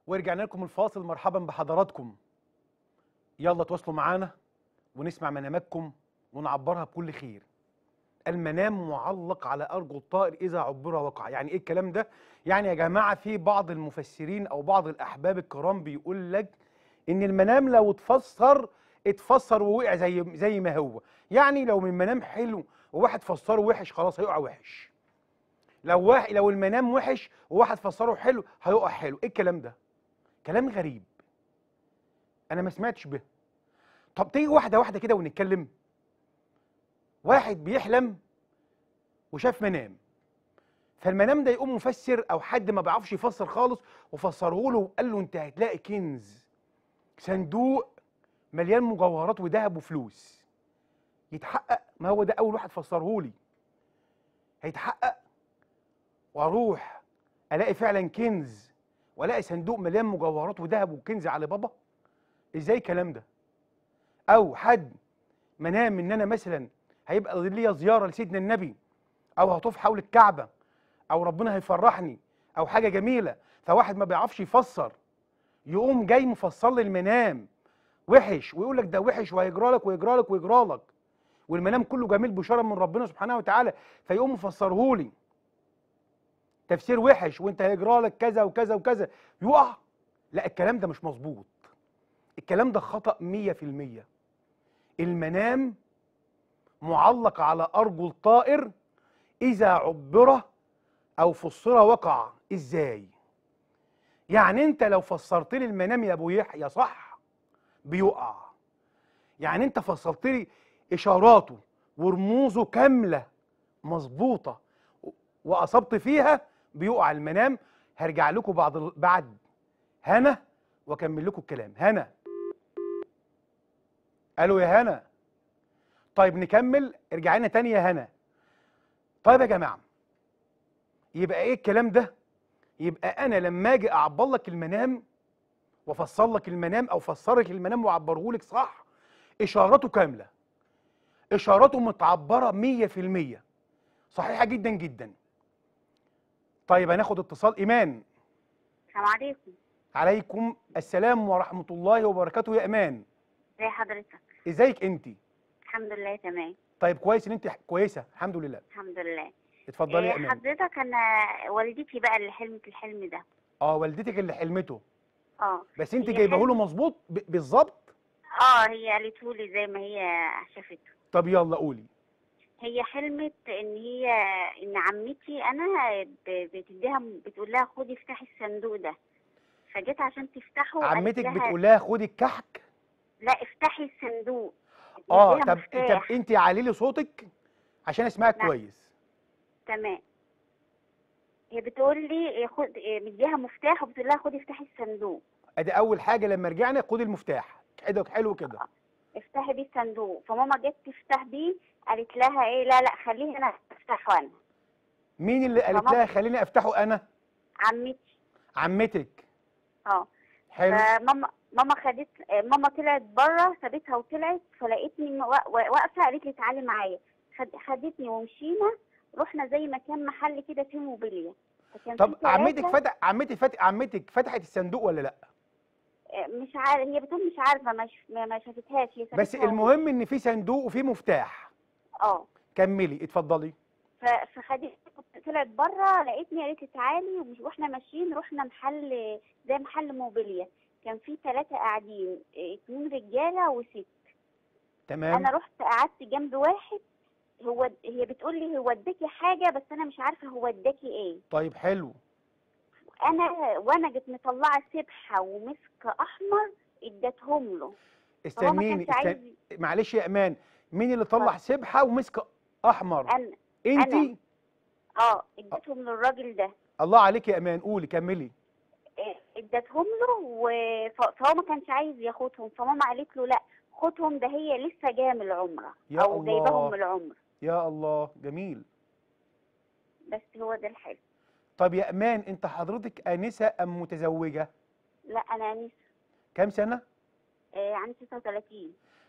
S1: ورجعنا لكم الفاصل مرحبا بحضراتكم يلا تواصلوا معانا ونسمع مناماتكم ونعبرها بكل خير المنام معلق على ارجل الطائر اذا عبر وقع يعني ايه الكلام ده يعني يا جماعه في بعض المفسرين او بعض الاحباب الكرام بيقول لك ان المنام لو اتفسر اتفسر ووقع زي زي ما هو يعني لو من منام حلو وواحد فسره وحش خلاص هيقع وحش لو واحد لو المنام وحش وواحد فسره حلو هيقع حلو ايه الكلام ده كلام غريب انا ما سمعتش به طب تيجي واحده واحده كده ونتكلم واحد بيحلم وشاف منام فالمنام ده يقوم مفسر او حد ما بيعرفش يفسر خالص وفسره له وقال له انت هتلاقي كنز صندوق مليان مجوهرات وذهب وفلوس يتحقق ما هو ده اول واحد فسره لي هيتحقق واروح الاقي فعلا كنز والاقي صندوق مليان مجوهرات وذهب وكنز علي بابا ازاي الكلام ده او حد منام ان انا مثلا هيبقى ليا زياره لسيدنا النبي او هطوف حول الكعبه او ربنا هيفرحني او حاجه جميله فواحد ما بيعرفش يفسر يقوم جاي مفسر لي المنام وحش ويقول لك ده وحش وهيجرى لك ويجرى لك ويجرى لك والمنام كله جميل بشاره من ربنا سبحانه وتعالى فيقوم مفسره لي تفسير وحش وانت هيجرى لك كذا وكذا وكذا يقع لا الكلام ده مش مظبوط الكلام ده خطأ 100% المنام معلق على أرجل طائر إذا عبر أو فسر وقع إزاي؟ يعني أنت لو فسرت لي المنام يا أبو يحيى صح بيقع يعني أنت فسرت لي إشاراته ورموزه كاملة مظبوطة وأصبت فيها بيقع المنام هرجع لكم بعد بعد هنا واكمل لكم الكلام هنا الو يا هنا طيب نكمل ارجع لنا تاني يا هنا طيب يا جماعه يبقى ايه الكلام ده يبقى انا لما اجي اعبر لك المنام وافسر لك المنام او فسر لك المنام واعبره لك صح اشارته كامله اشارته متعبره 100% صحيحه جدا جدا طيب هناخد اتصال ايمان
S8: السلام عليكم
S1: عليكم السلام ورحمه الله وبركاته يا امان
S8: ازي حضرتك
S1: ازيك انت
S8: الحمد لله تمام
S1: طيب كويس ان انت كويسه الحمد لله
S8: الحمد لله
S1: اتفضلي يا
S8: إيه
S1: امان
S8: حضرتك انا والدتي بقى اللي حلمت الحلم ده
S1: اه والدتك اللي حلمته
S8: اه
S1: بس انت
S8: هي
S1: جايبه له
S8: حلم-
S1: مظبوط ب- بالظبط
S8: اه هي قالته لي زي ما هي شافته
S1: طب يلا قولي
S8: هي حلمت ان هي ان عمتي انا ب- بتديها بتقول لها خدي افتحي الصندوق ده فجيت عشان تفتحه قالت
S1: عمتك
S8: لها
S1: بتقول لها خدي الكحك
S8: لا افتحي الصندوق
S1: اه
S8: مديها
S1: طب
S8: مفتاح.
S1: طب انت علي لي صوتك عشان اسمعك
S8: نعم.
S1: كويس
S8: تمام هي بتقول لي خد مديها مفتاح وبتقول لها خدي افتحي الصندوق
S1: ادي اول حاجه لما رجعنا خدي المفتاح حلو حلو كده
S8: افتحي بيه الصندوق فماما جت تفتح بيه قالت لها ايه لا لا خليه انا افتحه انا
S1: مين اللي قالت
S8: ماما.
S1: لها خليني افتحه انا
S8: عمتي
S1: عمتك
S8: اه
S1: حلو
S8: فماما ماما خدت ماما طلعت بره سابتها وطلعت فلقيتني وا- وا- واقفه قالت لي تعالي معايا خد- خدتني ومشينا رحنا زي مكان محل كده فيه موبيليا فكان
S1: طب
S8: في
S1: عمتك
S8: تلاتة-
S1: فتح عمتك فتح عمتك فتحت الصندوق ولا لا
S8: آه، مش عارف هي بتقول مش عارفه ما ش- ما ما شافتهاش هي
S1: بس
S8: سابتها
S1: المهم ان في صندوق وفي مفتاح
S8: اه
S1: كملي اتفضلي
S8: ف- فخدت طلعت بره لقيتني قالت لي تعالي ومش- واحنا ماشيين رحنا محل زي محل موبيليا كان في ثلاثة قاعدين إيه، اتنين رجالة وست
S1: تمام
S8: انا رحت قعدت جنب واحد هو هي بتقول لي هو اداكي حاجة بس انا مش عارفة هو اداكي ايه
S1: طيب حلو
S8: انا وانا جيت مطلعة سبحة ومسك احمر اديتهم له فهو ما
S1: استنيني
S8: كانش
S1: استن...
S8: عايز
S1: معلش يا امان مين اللي طلع سبحه ومسك احمر
S8: انا
S1: انت
S8: أنا. اه اديتهم للراجل ده
S1: الله عليك يا امان قولي كملي
S8: إيه، اديتهم له و- ف- فهو ما كانش عايز ياخدهم فماما قالت له لا خدهم ده هي لسه جايه من العمره
S1: يا
S8: او
S1: الله.
S8: جايباهم من العمره
S1: يا الله جميل
S8: بس هو ده الحلو
S1: طب يا امان انت حضرتك انسه ام متزوجه
S8: لا انا انسه
S1: كام سنه
S8: آه عندي 36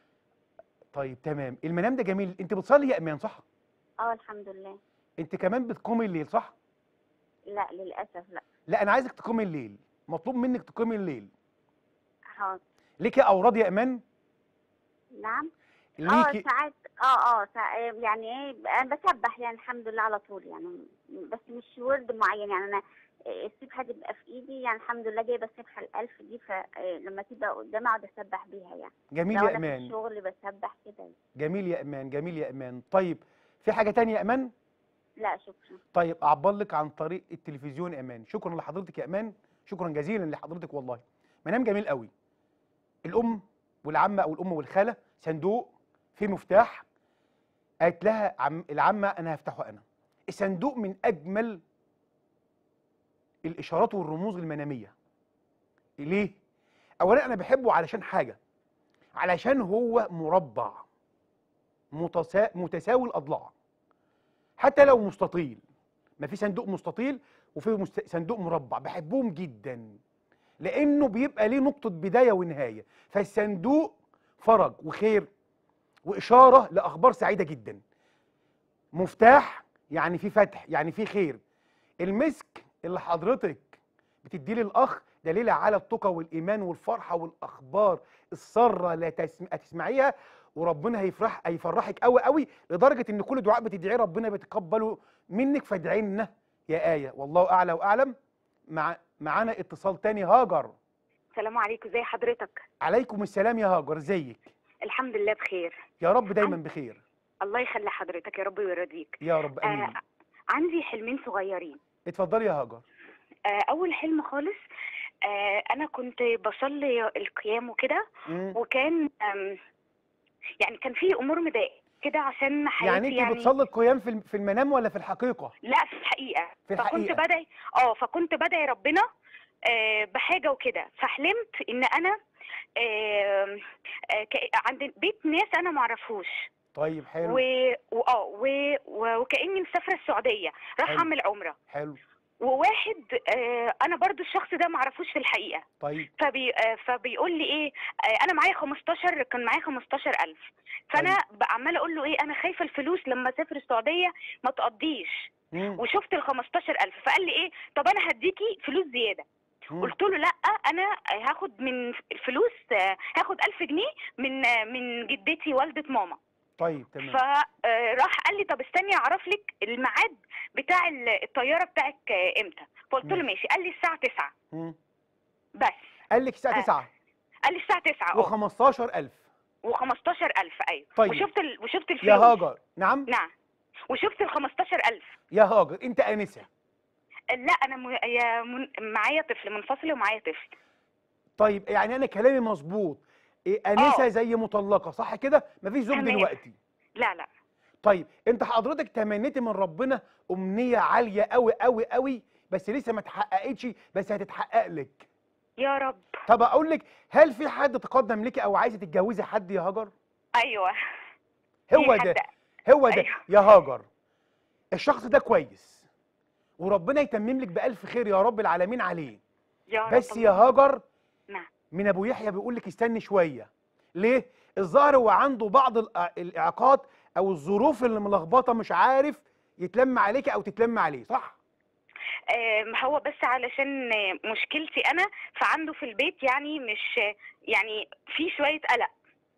S1: طيب تمام المنام ده جميل انت بتصلي يا امان صح
S8: اه الحمد لله
S1: انت كمان بتقومي الليل صح
S8: لا للاسف لا
S1: لا انا عايزك تقومي الليل مطلوب منك تقيمي الليل
S8: حاضر
S1: ليكي اوراد يا ايمان
S8: نعم اه
S1: ليكي
S8: ساعات اه اه ساعات يعني ايه انا بسبح يعني الحمد لله على طول يعني بس مش ورد معين يعني انا آه، السبحه تبقى في ايدي يعني الحمد لله جايبه السبحه الالف دي فلما تبقى قدامي اقعد اسبح بيها يعني
S1: جميل
S8: لو
S1: يا
S8: انا في
S1: ايمان
S8: الشغل بسبح كده
S1: جميل يا ايمان جميل يا ايمان طيب في حاجه تانية يا ايمان
S8: لا شكرا
S1: طيب اعبر لك عن طريق التلفزيون يا ايمان شكرا لحضرتك يا ايمان شكرا جزيلا لحضرتك والله منام جميل قوي الام والعمه او الام والخاله صندوق فيه مفتاح قالت لها عم العمه انا هفتحه انا الصندوق من اجمل الاشارات والرموز المناميه ليه اولا انا بحبه علشان حاجه علشان هو مربع متسا... متساوي الاضلاع حتى لو مستطيل ما في صندوق مستطيل وفي مست... صندوق مربع بحبهم جدا لانه بيبقى ليه نقطه بدايه ونهايه فالصندوق فرج وخير واشاره لاخبار سعيده جدا مفتاح يعني في فتح يعني في خير المسك اللي حضرتك بتديه للاخ دليل على التقى والايمان والفرحه والاخبار الساره لا تسم... هتسمعيها وربنا هيفرح هيفرحك قوي قوي لدرجه ان كل دعاء بتدعيه ربنا بيتقبله منك فادعي لنا يا ايه والله اعلى واعلم مع معانا اتصال تاني هاجر
S9: السلام عليكم ازي حضرتك
S1: عليكم السلام يا هاجر ازيك
S9: الحمد لله بخير
S1: يا رب دايما بخير
S9: الله يخلي حضرتك يا رب ويرضيك
S1: يا رب امين
S9: آه عندي حلمين صغيرين
S1: اتفضلي يا هاجر
S9: آه اول حلم خالص آه انا كنت بصلي القيام وكده
S1: مم.
S9: وكان آم، يعني كان في امور مضايقه كده عشان حياتي
S1: يعني انت
S9: يعني
S1: بتصلي القيام في الم- في المنام ولا في الحقيقه
S9: لا في الحقيقه
S1: في
S9: فكنت
S1: الحقيقة.
S9: بدعي اه فكنت بدعي ربنا آه بحاجه وكده فحلمت ان انا آه آه ك- عند بيت ناس انا معرفوش
S1: طيب حلو
S9: و واه و... و... وكاني مسافره السعوديه راح
S1: حلو.
S9: اعمل عمره
S1: حلو
S9: وواحد آه انا برضو الشخص ده معرفوش في الحقيقه
S1: طيب
S9: فبي آه فبيقول لي ايه آه انا معايا 15 كان معايا 15000 فانا بقى عماله اقول له ايه انا خايفه الفلوس لما اسافر السعوديه ما تقضيش
S1: مم.
S9: وشفت ال 15000 فقال لي ايه طب انا هديكي فلوس زياده
S1: مم.
S9: قلت له لا انا هاخد من الفلوس آه، هاخد 1000 جنيه من آه، من جدتي والده ماما
S1: طيب تمام
S9: فراح قال لي طب استني اعرف لك الميعاد بتاع ال- الطياره بتاعك آه، امتى فقلت له
S1: ماشي.
S9: ماشي قال لي الساعه 9
S1: مم.
S9: بس
S1: قال لك الساعه
S9: آه،
S1: 9
S9: قال لي الساعه 9
S1: و15000
S9: و15000 ايوه
S1: طيب.
S9: وشفت ال... وشفت
S1: يا
S9: الفلوس
S1: هاجر نعم
S9: نعم وشفت ال 15000
S1: يا هاجر انت انسه
S9: لا انا م... يا من... معايا طفل منفصل ومعايا طفل
S1: طيب يعني انا كلامي مظبوط إيه انسه
S9: آه.
S1: زي مطلقه صح كده مفيش زوج
S9: تمام.
S1: دلوقتي
S9: لا لا
S1: طيب انت حضرتك تمنيتي من ربنا امنيه عاليه قوي قوي قوي بس لسه ما اتحققتش بس هتتحقق لك
S9: يا رب
S1: طب اقول لك هل في حد تقدم لك او عايزه تتجوزي حد يا هاجر
S9: ايوه
S1: هو
S9: في
S1: ده
S9: حد-
S1: هو ده
S9: أيوه.
S1: يا هاجر الشخص ده كويس وربنا يتمم لك بألف خير يا رب العالمين عليه
S9: يا رب
S1: بس يا
S9: الله.
S1: هاجر
S9: نعم
S1: من ابو يحيى بيقول لك استني شويه ليه الظاهر هو عنده بعض الإع- الاعاقات او الظروف اللي ملخبطه مش عارف يتلم عليك او تتلم عليه صح
S9: آم، هو بس علشان آه، مشكلتي انا فعنده في البيت يعني مش يعني في شويه قلق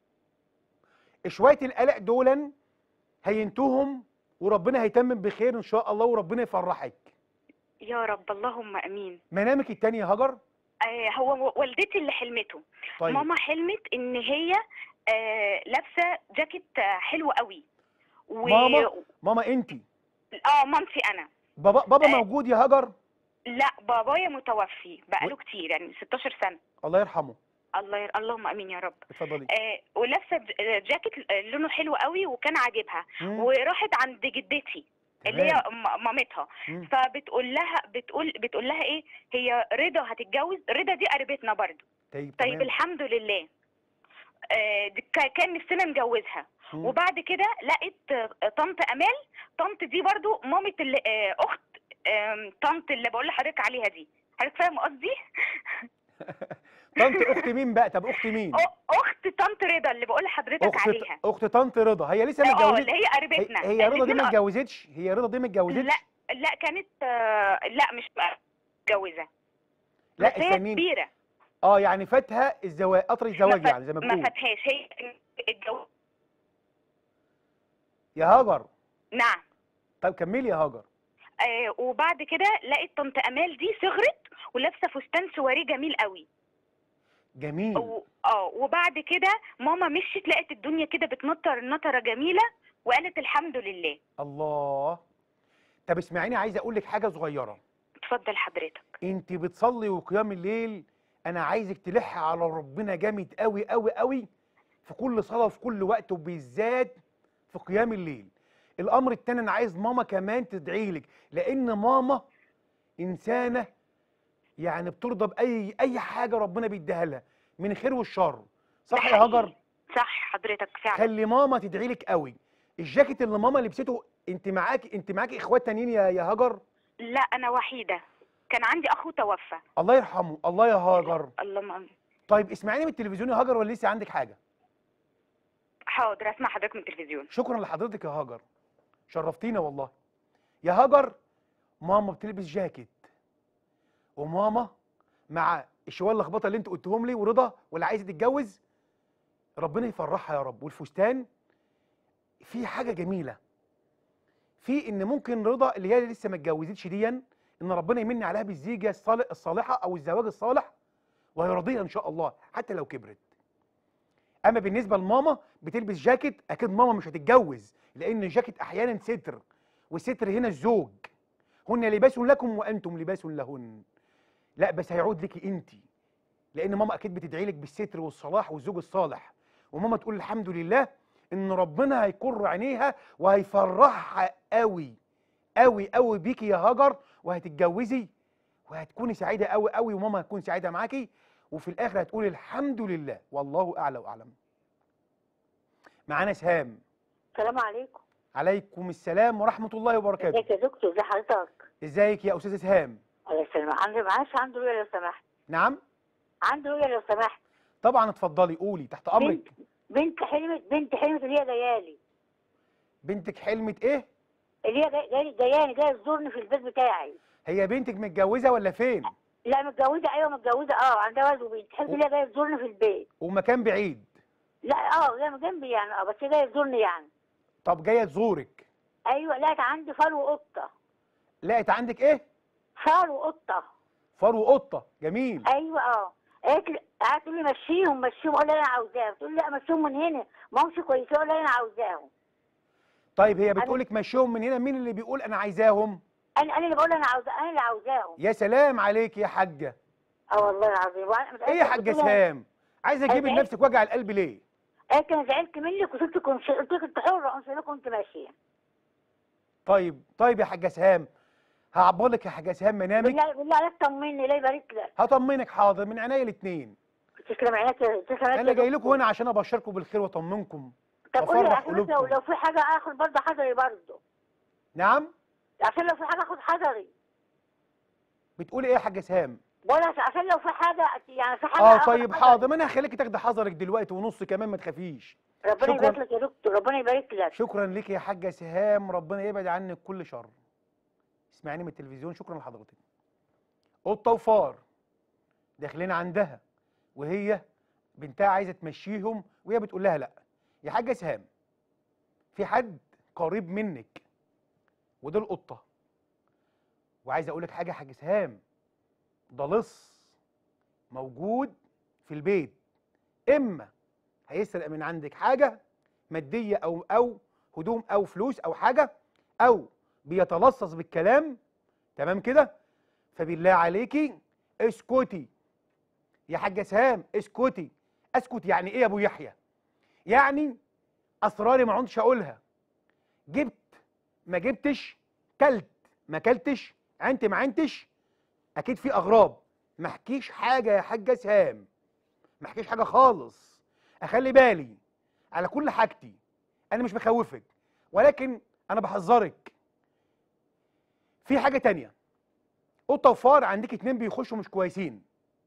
S1: شويه القلق دولا هينتوهم وربنا هيتمم بخير ان شاء الله وربنا يفرحك
S9: يا رب اللهم امين
S1: منامك التاني يا هاجر
S9: آه، هو والدتي اللي حلمته
S1: طيب
S9: ماما حلمت ان هي آه، لابسه جاكيت آه، حلو قوي و...
S1: ماما ماما انت
S9: اه مامتي انا
S1: بابا بابا
S9: آه.
S1: موجود يا هاجر
S9: لا بابايا متوفي بقاله كتير يعني 16 سنه
S1: الله يرحمه
S9: الله ير... اللهم امين يا رب
S1: اتفضلي
S9: آه ولابسه ج- آه، جاكيت آه، لونه حلو قوي وكان عاجبها
S1: مم.
S9: وراحت عند جدتي اللي هي
S1: تمام.
S9: م- مامتها
S1: مم.
S9: فبتقول لها بتقول بتقول لها ايه هي رضا هتتجوز رضا دي قريبتنا برضو
S1: طيب
S9: طيب
S1: تمام.
S9: الحمد لله آه، دي كا- كان نفسنا نجوزها
S1: مم.
S9: وبعد كده لقيت آه، طنط امال طنط دي برضو مامة اللي آه، اخت آم، طنط اللي بقول لحضرتك عليها دي حضرتك فاهم قصدي
S1: طنط اخت مين بقى طب اخت مين
S9: أ- اخت طنط رضا اللي بقول لحضرتك
S1: اخت
S9: عليها
S1: اخت طنط رضا هي لسه ما
S9: اه
S1: اتجوزتش
S9: اللي هي قريبتنا
S1: هي, هي رضا دي ما
S9: الاتنين-
S1: اتجوزتش هي رضا دي ما اتجوزتش
S9: لا لا كانت آه، لا مش متجوزه
S1: لا
S9: بس هي
S1: استنيني
S9: كبيره
S1: اه يعني فاتها الزواج قطر الزواج
S9: ما
S1: يعني زي ما
S9: ما
S1: بتقول
S9: فتهاش هي الجو...
S1: يا هاجر
S9: نعم
S1: طب كملي يا هاجر
S9: آه وبعد كده لقيت طنط امال دي صغرت ولابسه فستان سواريه جميل قوي
S1: جميل
S9: و... اه وبعد كده ماما مشيت لقت الدنيا كده بتنطر نطره جميله وقالت الحمد لله
S1: الله طب اسمعيني عايز اقول لك حاجه صغيره
S9: اتفضل حضرتك
S1: انت بتصلي وقيام الليل انا عايزك تلح على ربنا جامد قوي قوي قوي في كل صلاه وفي كل وقت وبالذات في قيام الليل الامر التاني انا عايز ماما كمان تدعي لك لان ماما انسانه يعني بترضى باي اي حاجه ربنا بيديها لها من خير والشر صح
S9: ده
S1: يا هاجر
S9: حقيقي. صح حضرتك فعلا
S1: خلي ماما تدعي لك قوي الجاكيت اللي ماما لبسته انت معاك انت معاكي اخوات تانيين يا يا هاجر
S9: لا انا وحيده كان عندي اخو توفى
S1: الله يرحمه الله يا هاجر
S9: اللهم امين
S1: طيب اسمعيني من التلفزيون يا هاجر ولا لسه عندك حاجه
S9: حاضر اسمع حضرتك من التلفزيون
S1: شكرا لحضرتك يا هاجر شرفتينا والله يا هاجر ماما بتلبس جاكيت وماما مع الشوال اللخبطه اللي انت قلتهم لي ورضا واللي عايزه تتجوز ربنا يفرحها يا رب والفستان في حاجه جميله في ان ممكن رضا اللي هي لسه ما اتجوزتش ديا ان ربنا يمن عليها بالزيجه الصالح الصالحه او الزواج الصالح وهيرضيها ان شاء الله حتى لو كبرت اما بالنسبه لماما بتلبس جاكيت اكيد ماما مش هتتجوز لان الجاكيت احيانا ستر والستر هنا الزوج هن لباس لكم وانتم لباس لهن لا بس هيعود لك انت لان ماما اكيد بتدعي لك بالستر والصلاح والزوج الصالح وماما تقول الحمد لله ان ربنا هيقر عينيها وهيفرحها قوي قوي قوي بيكي يا هاجر وهتتجوزي وهتكوني سعيده قوي قوي وماما هتكون سعيده معاكي وفي الاخر هتقول الحمد لله والله اعلى واعلم معانا سهام
S10: السلام عليكم
S1: عليكم السلام ورحمه الله وبركاته
S10: ازيك يا دكتور ازي حضرتك
S1: ازيك يا استاذه سهام
S10: الله يسلمك عندي معاش عنده رؤية لو سمحت
S1: نعم
S10: عنده رؤية لو سمحت
S1: طبعا اتفضلي قولي تحت امرك
S10: بنت حلمت بنت حلمت اللي هي جايالي
S1: بنتك حلمت ايه
S10: اللي هي جاي- جاي- جاياني جايه تزورني في البيت بتاعي
S1: هي بنتك متجوزه ولا فين
S10: لا متجوزه ايوه متجوزه اه عندها ولد وبنت حلمت اللي هي جايه تزورني في البيت
S1: ومكان بعيد
S10: لا اه جايه من جنبي يعني اه بس هي جايه تزورني يعني
S1: طب جايه تزورك
S10: ايوه لقيت عندي فرو قطه
S1: لقيت عندك ايه
S10: فرو قطه
S1: فرو قطه جميل
S10: ايوه اه قالت لي قعدت تقول لي مشيهم مشيهم اقول لها انا عاوزاهم تقول لي لا مشيهم من هنا ما همش كويسين اقول لها انا عاوزاهم
S1: طيب هي بتقولك مشيهم من هنا مين اللي بيقول انا عايزاهم
S10: انا انا اللي بقول انا عاوزة انا اللي عاوزاهم
S1: يا سلام عليك يا حاجه
S10: اه والله العظيم وأنا متأكدة
S1: ايه يا حاجه
S10: بتقول لها-
S1: سهام عايزه تجيبي
S10: أنا
S1: لنفسك وجع القلب ليه
S10: قالت انا زعلت منك وسبت كنت قلت لك انت حره قمت لك كنت ماشيه
S1: طيب طيب يا حاجه سهام هعبرلك يا حاجه سهام منامك
S10: بالله بالله عليك طمني لا يبارك لك
S1: هطمنك حاضر من عينيا الاثنين
S10: تسلم عينك يا- تسلم عينك
S1: انا
S10: يا
S1: جاي
S10: دكتور.
S1: لكم هنا عشان ابشركم بالخير واطمنكم
S10: طب قولي
S1: وافرح
S10: عشان بس لو
S1: قلوبكم
S10: لو في حاجه اخد برضه حذري برضه
S1: نعم
S10: عشان لو في حاجه اخد حذري
S1: بتقولي ايه يا حاجه سهام
S10: بقول عشان- عشان لو في حاجه يعني في حاجه
S1: اه
S10: آخد
S1: طيب
S10: حذري.
S1: حاضر ما انا هخليكي تاخدي حذرك دلوقتي ونص كمان ما تخافيش
S10: ربنا
S1: شكراً.
S10: يبارك لك يا دكتور ربنا يبارك لك
S1: شكرا لك يا حاجه سهام ربنا يبعد عنك كل شر اسمعيني من التلفزيون شكرا لحضرتك قطه وفار داخلين عندها وهي بنتها عايزه تمشيهم وهي بتقول لها لا يا حاجه سهام في حد قريب منك وده القطه وعايز اقول لك حاجه يا حاجه سهام ده لص موجود في البيت اما هيسرق من عندك حاجه ماديه او او هدوم او فلوس او حاجه او بيتلصص بالكلام تمام كده فبالله عليكي اسكتي يا حاجه سهام اسكتي اسكت يعني ايه يا ابو يحيى يعني اسراري ما عدتش اقولها جبت ما جبتش كلت ما كلتش عنت ما عنتش اكيد في اغراب ما احكيش حاجه يا حاجه سهام ما احكيش حاجه خالص اخلي بالي على كل حاجتي انا مش بخوفك ولكن انا بحذرك في حاجه تانية قطه وفار عندك اتنين بيخشوا مش كويسين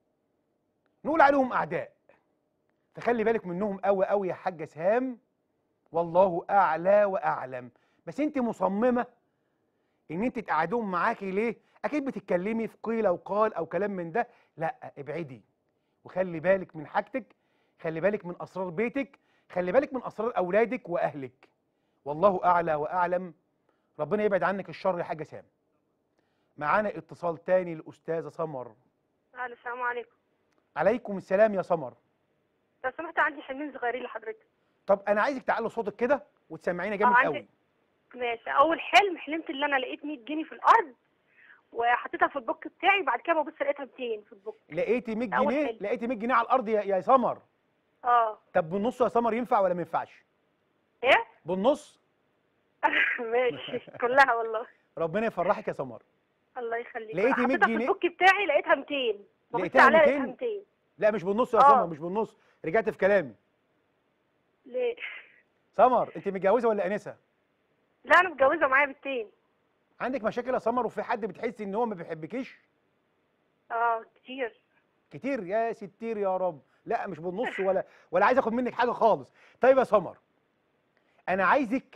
S1: نقول عليهم اعداء فخلي بالك منهم قوي قوي يا حاجه سهام والله اعلى واعلم بس انت مصممه ان انت تقعدهم معاكي ليه اكيد بتتكلمي في قيل وقال او كلام من ده لا ابعدي وخلي بالك من حاجتك خلي بالك من اسرار بيتك خلي بالك من اسرار اولادك واهلك والله اعلى واعلم ربنا يبعد عنك الشر يا حاجه سام معانا اتصال تاني الاستاذه سمر
S11: الو السلام عليكم
S1: عليكم السلام يا سمر
S11: لو سمحت عندي حلمين صغيرين لحضرتك
S1: طب انا عايزك تعلي صوتك كده وتسمعينا جامد
S11: آه، عندي-
S1: قوي
S11: ماشي اول حلم حلمت ان انا لقيت 100 جنيه في الارض وحطيتها في البوك بتاعي بعد كده ببص لقيتها 200 في البوك
S1: لقيتي 100
S11: أول
S1: جنيه
S11: حلم.
S1: لقيتي 100 جنيه على الارض يا, يا سمر
S11: اه
S1: طب بالنص يا سمر ينفع ولا ما ينفعش
S11: ايه
S1: بالنص
S11: ماشي كلها والله
S1: ربنا يفرحك يا سمر
S11: الله يخليك
S1: لقيتي 100
S11: حطيتها
S1: جنيه؟
S11: في البوك بتاعي لقيتها 200 ببص
S1: لقيتها
S11: عليها
S1: 200
S11: لقيتها 200
S1: لا مش بالنص يا
S11: آه.
S1: سمر مش بالنص رجعت في كلامي
S11: ليه
S1: سمر انت متجوزه ولا انسه
S11: لا انا متجوزه معايا بنتين
S1: عندك مشاكل يا سمر وفي حد بتحسي ان هو ما بيحبكيش
S11: اه كتير
S1: كتير يا ستير يا رب لا مش بالنص ولا ولا عايز اخد منك حاجه خالص طيب يا سمر انا عايزك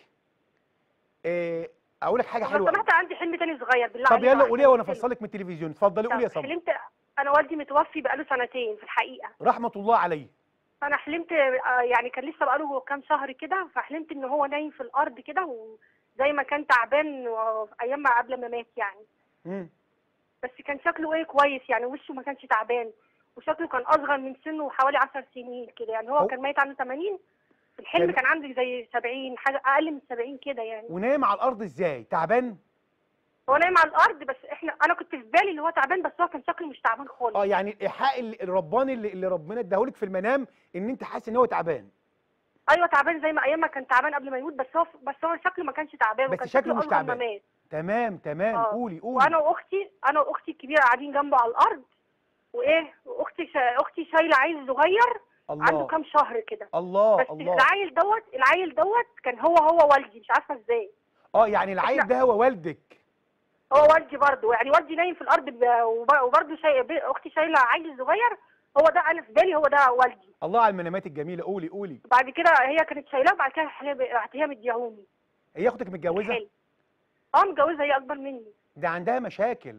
S1: آه، اقول لك حاجه
S11: لو
S1: حلوه أوي.
S11: سمحت عندي حلم تاني صغير بالله
S1: طب
S11: عليك
S1: يلا
S11: بقى،
S1: قوليها وانا
S11: حلم.
S1: افصلك من التلفزيون اتفضلي قولي يا
S11: طب
S1: سمر
S11: حلمت انا والدي متوفي بقاله سنتين في الحقيقه
S1: رحمه الله عليه
S11: فانا حلمت آه، يعني كان لسه بقاله كام شهر كده فحلمت ان هو نايم في الارض كده وزي ما كان تعبان و- ايام ما قبل ما مات يعني
S1: مم.
S11: بس كان شكله ايه كويس يعني وشه ما كانش تعبان وشكله كان اصغر من سنه حوالي 10 سنين كده يعني هو
S1: هو-
S11: كان ميت عنده 80 في الحلم
S1: كان-
S11: كان عنده زي 70 حاجه اقل من 70 كده يعني
S1: ونايم على الارض ازاي تعبان
S11: هو نايم على الارض بس احنا انا كنت في بالي اللي هو تعبان بس هو كان شكله مش تعبان خالص
S1: اه يعني الايحاء ال- الرباني اللي, اللي ربنا اداهولك في المنام ان انت حاسس ان هو تعبان
S11: ايوه تعبان زي ما ايام ما كان تعبان قبل ما يموت بس هو بس هو شكله ما كانش تعبان
S1: بس
S11: وكان
S1: شكله
S11: شكله
S1: مش
S11: اصغر ما
S1: تعبان.
S11: مات
S1: تمام تمام
S11: آه.
S1: قولي قولي
S11: وانا واختي انا واختي الكبيره قاعدين جنبه على الارض وايه واختي شا... اختي شايله عيل صغير عنده
S1: الله
S11: كام شهر كده
S1: الله
S11: بس
S1: الله
S11: العيل دوت العيل دوت كان هو هو والدي مش عارفه ازاي
S1: اه يعني العيل
S11: إحنا-
S1: ده هو والدك
S11: هو والدي برضه يعني والدي نايم في الارض ب- وب- وبرضه شاي... ب- اختي شايله عيل صغير هو ده انا في بالي هو ده والدي
S1: الله على المنامات الجميله قولي قولي
S11: بعد كده هي كانت شايلاه بعد كده هي هي مديهوني
S1: هي اختك متجوزه
S11: الحلم. اه متجوزه هي اكبر مني
S1: ده عندها مشاكل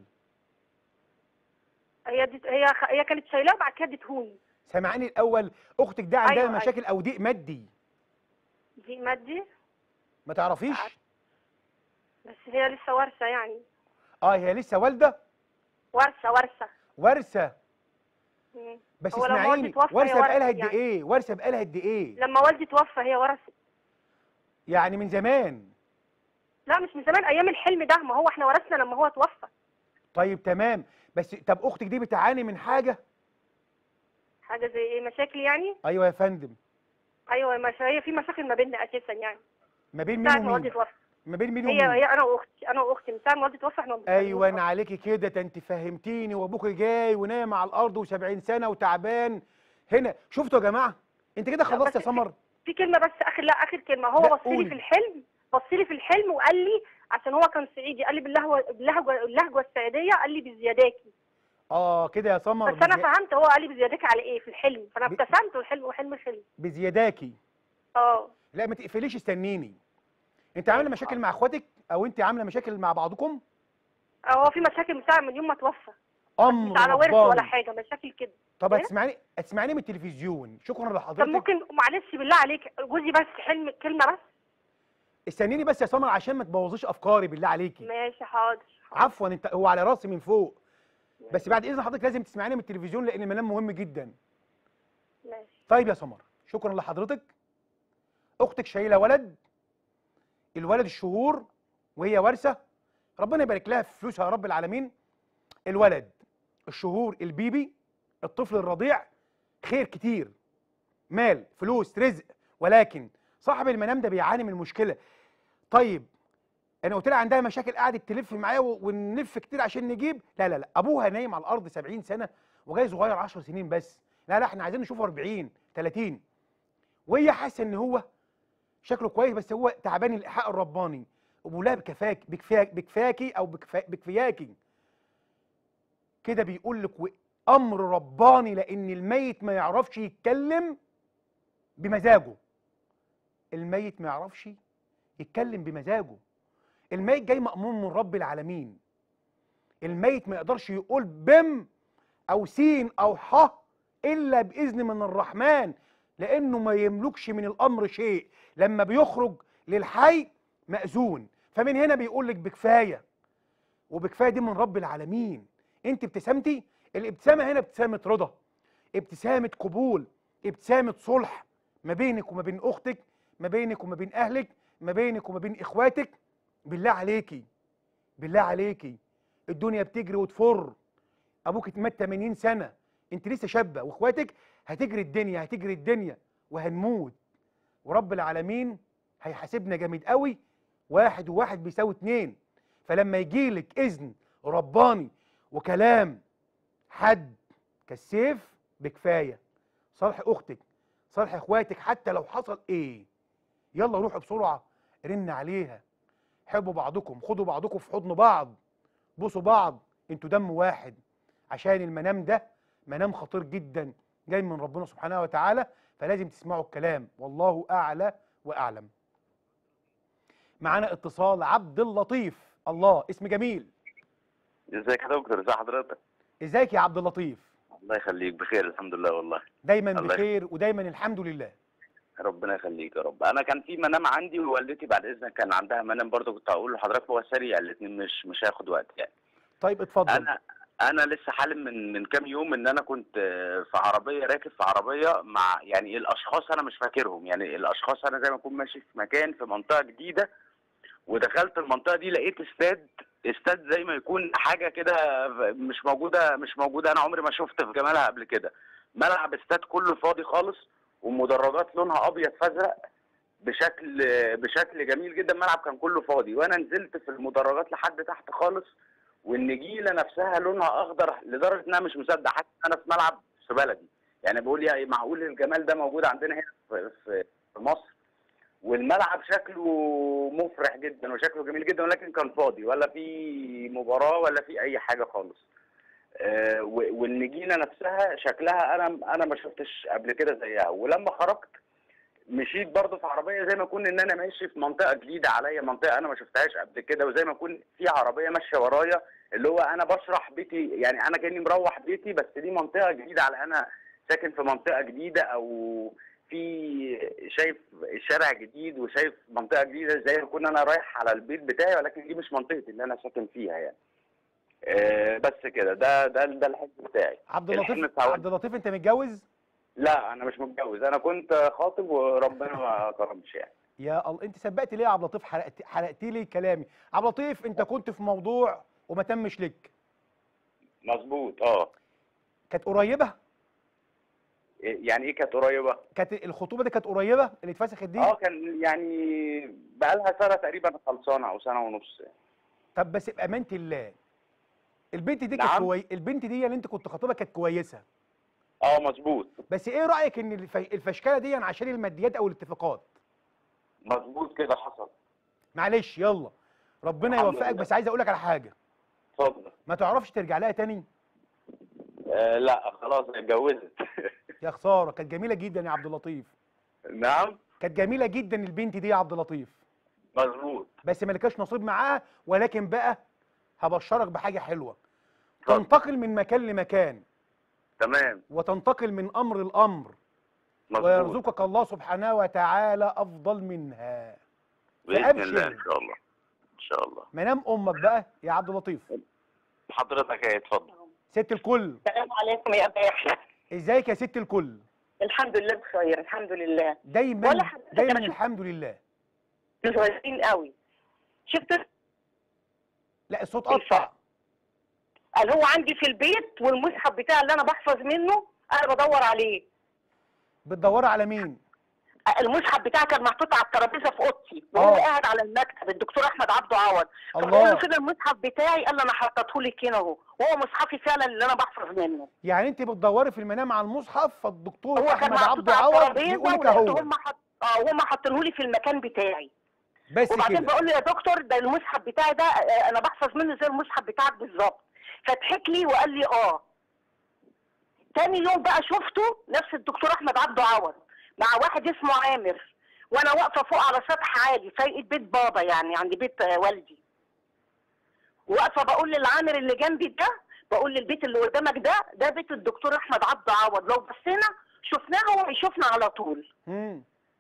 S11: هي دي... هي خ... هي كانت شايلاه بعد كده اديتهوني
S1: سامعاني الاول اختك ده عندها
S11: أيوة، أيوة.
S1: مشاكل او ضيق مادي
S11: دي مادي
S1: ما تعرفيش
S11: بس هي لسه وارثه يعني
S1: اه هي لسه والده
S11: ورثه ورثه
S1: وارثه
S11: مم.
S1: بس
S11: هو لما
S1: اسمعيني
S11: والدي توفى هي
S1: وارثه بقالها
S11: ورثت
S1: قد
S11: يعني.
S1: ايه وارثه بقالها قد ايه
S11: لما والدي توفى هي ورثت
S1: يعني من زمان
S11: لا مش من زمان ايام الحلم ده ما هو احنا ورثنا لما هو توفى
S1: طيب تمام بس طب اختك دي بتعاني من حاجه
S11: حاجه زي ايه مشاكل يعني
S1: ايوه يا فندم
S11: ايوه مش هي في مشاكل ما بيننا اساسا يعني
S1: ما بين
S11: من ساعه
S1: مين
S11: ما والدي
S1: ومين
S11: توفى
S1: ما بين مين
S11: هي
S1: ومين
S11: هي انا واختي انا واختي من ساعه ما والدي توفى احنا ما بنتكلمش
S1: ايوه انا
S11: أصلاً.
S1: عليكي كده ده انت فهمتيني وابوك جاي ونايم على الارض و70 سنه وتعبان هنا شفتوا يا جماعه انت كده خلصت يا
S11: بس
S1: سمر
S11: في كلمه بس اخر لا اخر كلمه هو
S1: لا،
S11: بص لي
S1: قولي.
S11: في الحلم بص لي في الحلم وقال لي عشان هو كان صعيدي قال لي باللهوه باللهجه اللهجه الصعيديه قال لي بزياداكي
S1: اه كده يا سمر
S11: بس انا
S1: بزي...
S11: فهمت هو قال لي بزياداكي على ايه في الحلم فانا
S1: ب-
S11: ابتسمت والحلم وحلم حلم
S1: بزياداكي
S11: اه
S1: لا ما تقفليش استنيني انت عامله مشاكل مع اخواتك او انت عامله مشاكل مع بعضكم
S11: هو في مشاكل من ساعه من يوم ما توفى
S1: امر
S11: مش على ورث ولا
S1: رباني
S11: حاجه مشاكل كده
S1: طب
S11: إيه؟
S1: هتسمعني هتسمعني من التلفزيون شكرا
S11: طب
S1: لحضرتك
S11: ممكن معلش بالله عليك جوزي بس حلم كلمه بس
S1: استنيني بس يا سمر عشان ما تبوظيش افكاري بالله عليكي
S11: ماشي حاضر
S1: عفوا انت هو على راسي من فوق بس بعد اذن حضرتك لازم تسمعيني من التلفزيون لان المنام مهم جدا
S11: ماشي
S1: طيب يا سمر شكرا لحضرتك اختك شايله ولد الولد الشهور وهي وارثه ربنا يبارك لها في فلوسها يا رب العالمين الولد الشهور البيبي الطفل الرضيع خير كتير مال فلوس رزق ولكن صاحب المنام ده بيعاني من مشكله طيب انا قلت لها عندها مشاكل قعدت تلف معايا و- ونلف كتير عشان نجيب لا لا لا ابوها نايم على الارض 70 سنه وجاي صغير 10 سنين بس لا لا احنا عايزين نشوفه 40 30 وهي حاسه ان هو شكله كويس بس هو تعبان الايحاء الرباني وبقول لها بكفاك بكفاك بكفاكي او بكفا بكفياكي كده بيقول لك و- امر رباني لان الميت ما يعرفش يتكلم بمزاجه الميت ما يعرفش يتكلم بمزاجه الميت جاي مأمون من رب العالمين الميت ما يقدرش يقول بم او سين او ح الا باذن من الرحمن لانه ما يملكش من الامر شيء لما بيخرج للحي مأذون فمن هنا بيقول لك بكفايه وبكفايه دي من رب العالمين انت ابتسامتي الابتسامه هنا ابتسامه رضا ابتسامه قبول ابتسامه صلح ما بينك وما بين اختك ما بينك وما بين اهلك ما بينك وما بين اخواتك بالله عليكي بالله عليكي الدنيا بتجري وتفر ابوك مات 80 سنه انت لسه شابه واخواتك هتجري الدنيا هتجري الدنيا وهنموت ورب العالمين هيحاسبنا جامد قوي واحد وواحد بيساوي اتنين فلما يجيلك اذن رباني وكلام حد كالسيف بكفايه صالح اختك صالح اخواتك حتى لو حصل ايه يلا روحوا بسرعه رن عليها حبوا بعضكم خدوا بعضكم في حضن بعض بوسوا بعض انتوا دم واحد عشان المنام ده منام خطير جدا جاي من ربنا سبحانه وتعالى فلازم تسمعوا الكلام والله اعلى واعلم معانا اتصال عبد اللطيف الله اسم جميل
S12: ازيك يا دكتور ازي حضرتك
S1: ازيك يا عبد اللطيف
S12: الله يخليك بخير الحمد لله والله
S1: دايما
S12: الله
S1: بخير ودايما الحمد لله
S12: ربنا يخليك يا رب انا كان في منام عندي ووالدتي بعد اذنك كان عندها منام برضه كنت هقول لحضرتك هو سريع الاثنين مش مش هياخد وقت يعني
S1: طيب اتفضل
S12: انا انا لسه حالم من من كام يوم ان انا كنت آه، في عربيه راكب في عربيه مع يعني الاشخاص انا مش فاكرهم يعني الاشخاص انا زي ما اكون ماشي في مكان في منطقه جديده ودخلت المنطقه دي لقيت استاد استاد زي ما يكون حاجه كده مش موجوده مش موجوده انا عمري ما شفت في جمالها قبل كده ملعب استاد كله فاضي خالص ومدرجات لونها ابيض فازرق بشكل بشكل جميل جدا الملعب كان كله فاضي وانا نزلت في المدرجات لحد تحت خالص والنجيله نفسها لونها اخضر لدرجه ان انا مش مصدق حتى انا في ملعب في بلدي يعني بقول يا معقول الجمال ده موجود عندنا هنا في, في, في مصر والملعب شكله مفرح جدا وشكله جميل جدا ولكن كان فاضي ولا في مباراه ولا في اي حاجه خالص آه، و- والنجيله نفسها شكلها انا انا ما شفتش قبل كده زيها ولما خرجت مشيت برضه في عربيه زي ما اكون ان انا ماشي في منطقه جديده عليا منطقه انا ما شفتهاش قبل كده وزي ما اكون في عربيه ماشيه ورايا اللي هو انا بشرح بيتي يعني انا كاني مروح بيتي بس دي منطقه جديده على انا ساكن في منطقه جديده او في شايف شارع جديد وشايف منطقه جديده زي ما اكون انا رايح على البيت بتاعي ولكن دي مش منطقتي اللي انا ساكن فيها يعني آه، بس كده ده ده ده الحلم بتاعي
S1: عبد
S12: الحلم
S1: اللطيف
S12: بتاع
S1: عبد اللطيف انت متجوز
S12: لا انا مش متجوز انا كنت خاطب وربنا ما كرمش يعني
S1: يا الله انت سبقت ليه يا عبد اللطيف حرقت حرقت لي كلامي عبد اللطيف انت كنت في موضوع وما تمش لك
S12: مظبوط اه
S1: كانت قريبه
S12: يعني ايه كانت قريبه
S1: كانت الخطوبه دي كانت قريبه اللي اتفسخت دي
S12: اه كان يعني بقالها سنه تقريبا خلصانه او سنه ونص
S1: طب بس بامانه الله البنت دي كانت
S12: نعم.
S1: كوي... البنت دي اللي انت كنت خاطبها كانت كويسه
S12: اه مظبوط
S1: بس ايه رايك ان الف... الفشكله دي عشان الماديات او الاتفاقات
S12: مظبوط كده حصل
S1: معلش يلا ربنا
S12: الحمد
S1: يوفقك
S12: لله.
S1: بس عايز اقول لك على حاجه
S12: اتفضل
S1: ما تعرفش ترجع لها تاني
S12: آه لا خلاص اتجوزت
S1: يا خساره كانت جميله جدا يا عبد اللطيف
S12: نعم
S1: كانت جميله جدا البنت دي يا عبد اللطيف
S12: مظبوط
S1: بس ملكاش نصيب معاها ولكن بقى هبشرك بحاجه حلوه تنتقل من مكان لمكان
S12: تمام
S1: وتنتقل من امر لامر
S12: مظبوط
S1: ويرزقك الله سبحانه وتعالى افضل منها
S12: باذن
S1: فأبشر.
S12: الله ان شاء الله ان شاء الله
S1: منام امك بقى يا عبد اللطيف
S12: حضرتك ايه اتفضل
S1: ست الكل
S13: السلام عليكم يا ابا يحيى
S1: ازيك يا ست الكل
S13: الحمد لله بخير الحمد لله
S1: دايما
S13: ولا حضرتك
S1: دايما
S13: أنا شفت-
S1: الحمد لله
S13: صغيرين قوي شفت
S1: لا الصوت قطع
S13: قال هو عندي في البيت والمصحف بتاعي اللي انا بحفظ منه انا بدور عليه
S1: بتدوري على مين
S13: المصحف بتاعي كان محطوط على الترابيزه في اوضتي وهو
S1: آه.
S13: قاعد على المكتب الدكتور احمد عبده عوض
S1: الله.
S13: فبقول له كده المصحف بتاعي قال لي انا حطيته لك هنا اهو وهو مصحفي فعلا اللي انا بحفظ منه
S1: يعني انت بتدوري في المنام على المصحف فالدكتور
S13: هو كان
S1: احمد
S13: محطوط
S1: عبده
S13: على
S1: عوض
S13: الترابيزه
S1: بيقول لك
S13: ولقيته
S1: اهو
S13: هم حط اه وهم حاطينه لي في المكان بتاعي
S1: بس
S13: وبعدين
S1: كده
S13: بقول له يا دكتور ده المصحف بتاعي ده آه، انا بحفظ منه زي المصحف بتاعك بالظبط فضحك لي وقال لي اه تاني يوم بقى شفته نفس الدكتور احمد عبده عوض مع واحد اسمه عامر وانا واقفه فوق على سطح عالي فايقه بيت بابا يعني عند بيت آه، والدي واقفه بقول للعامر اللي جنبي ده بقول للبيت اللي قدامك ده ده بيت الدكتور احمد عبد عوض لو بصينا شفناه هو هيشوفنا على طول
S1: مم.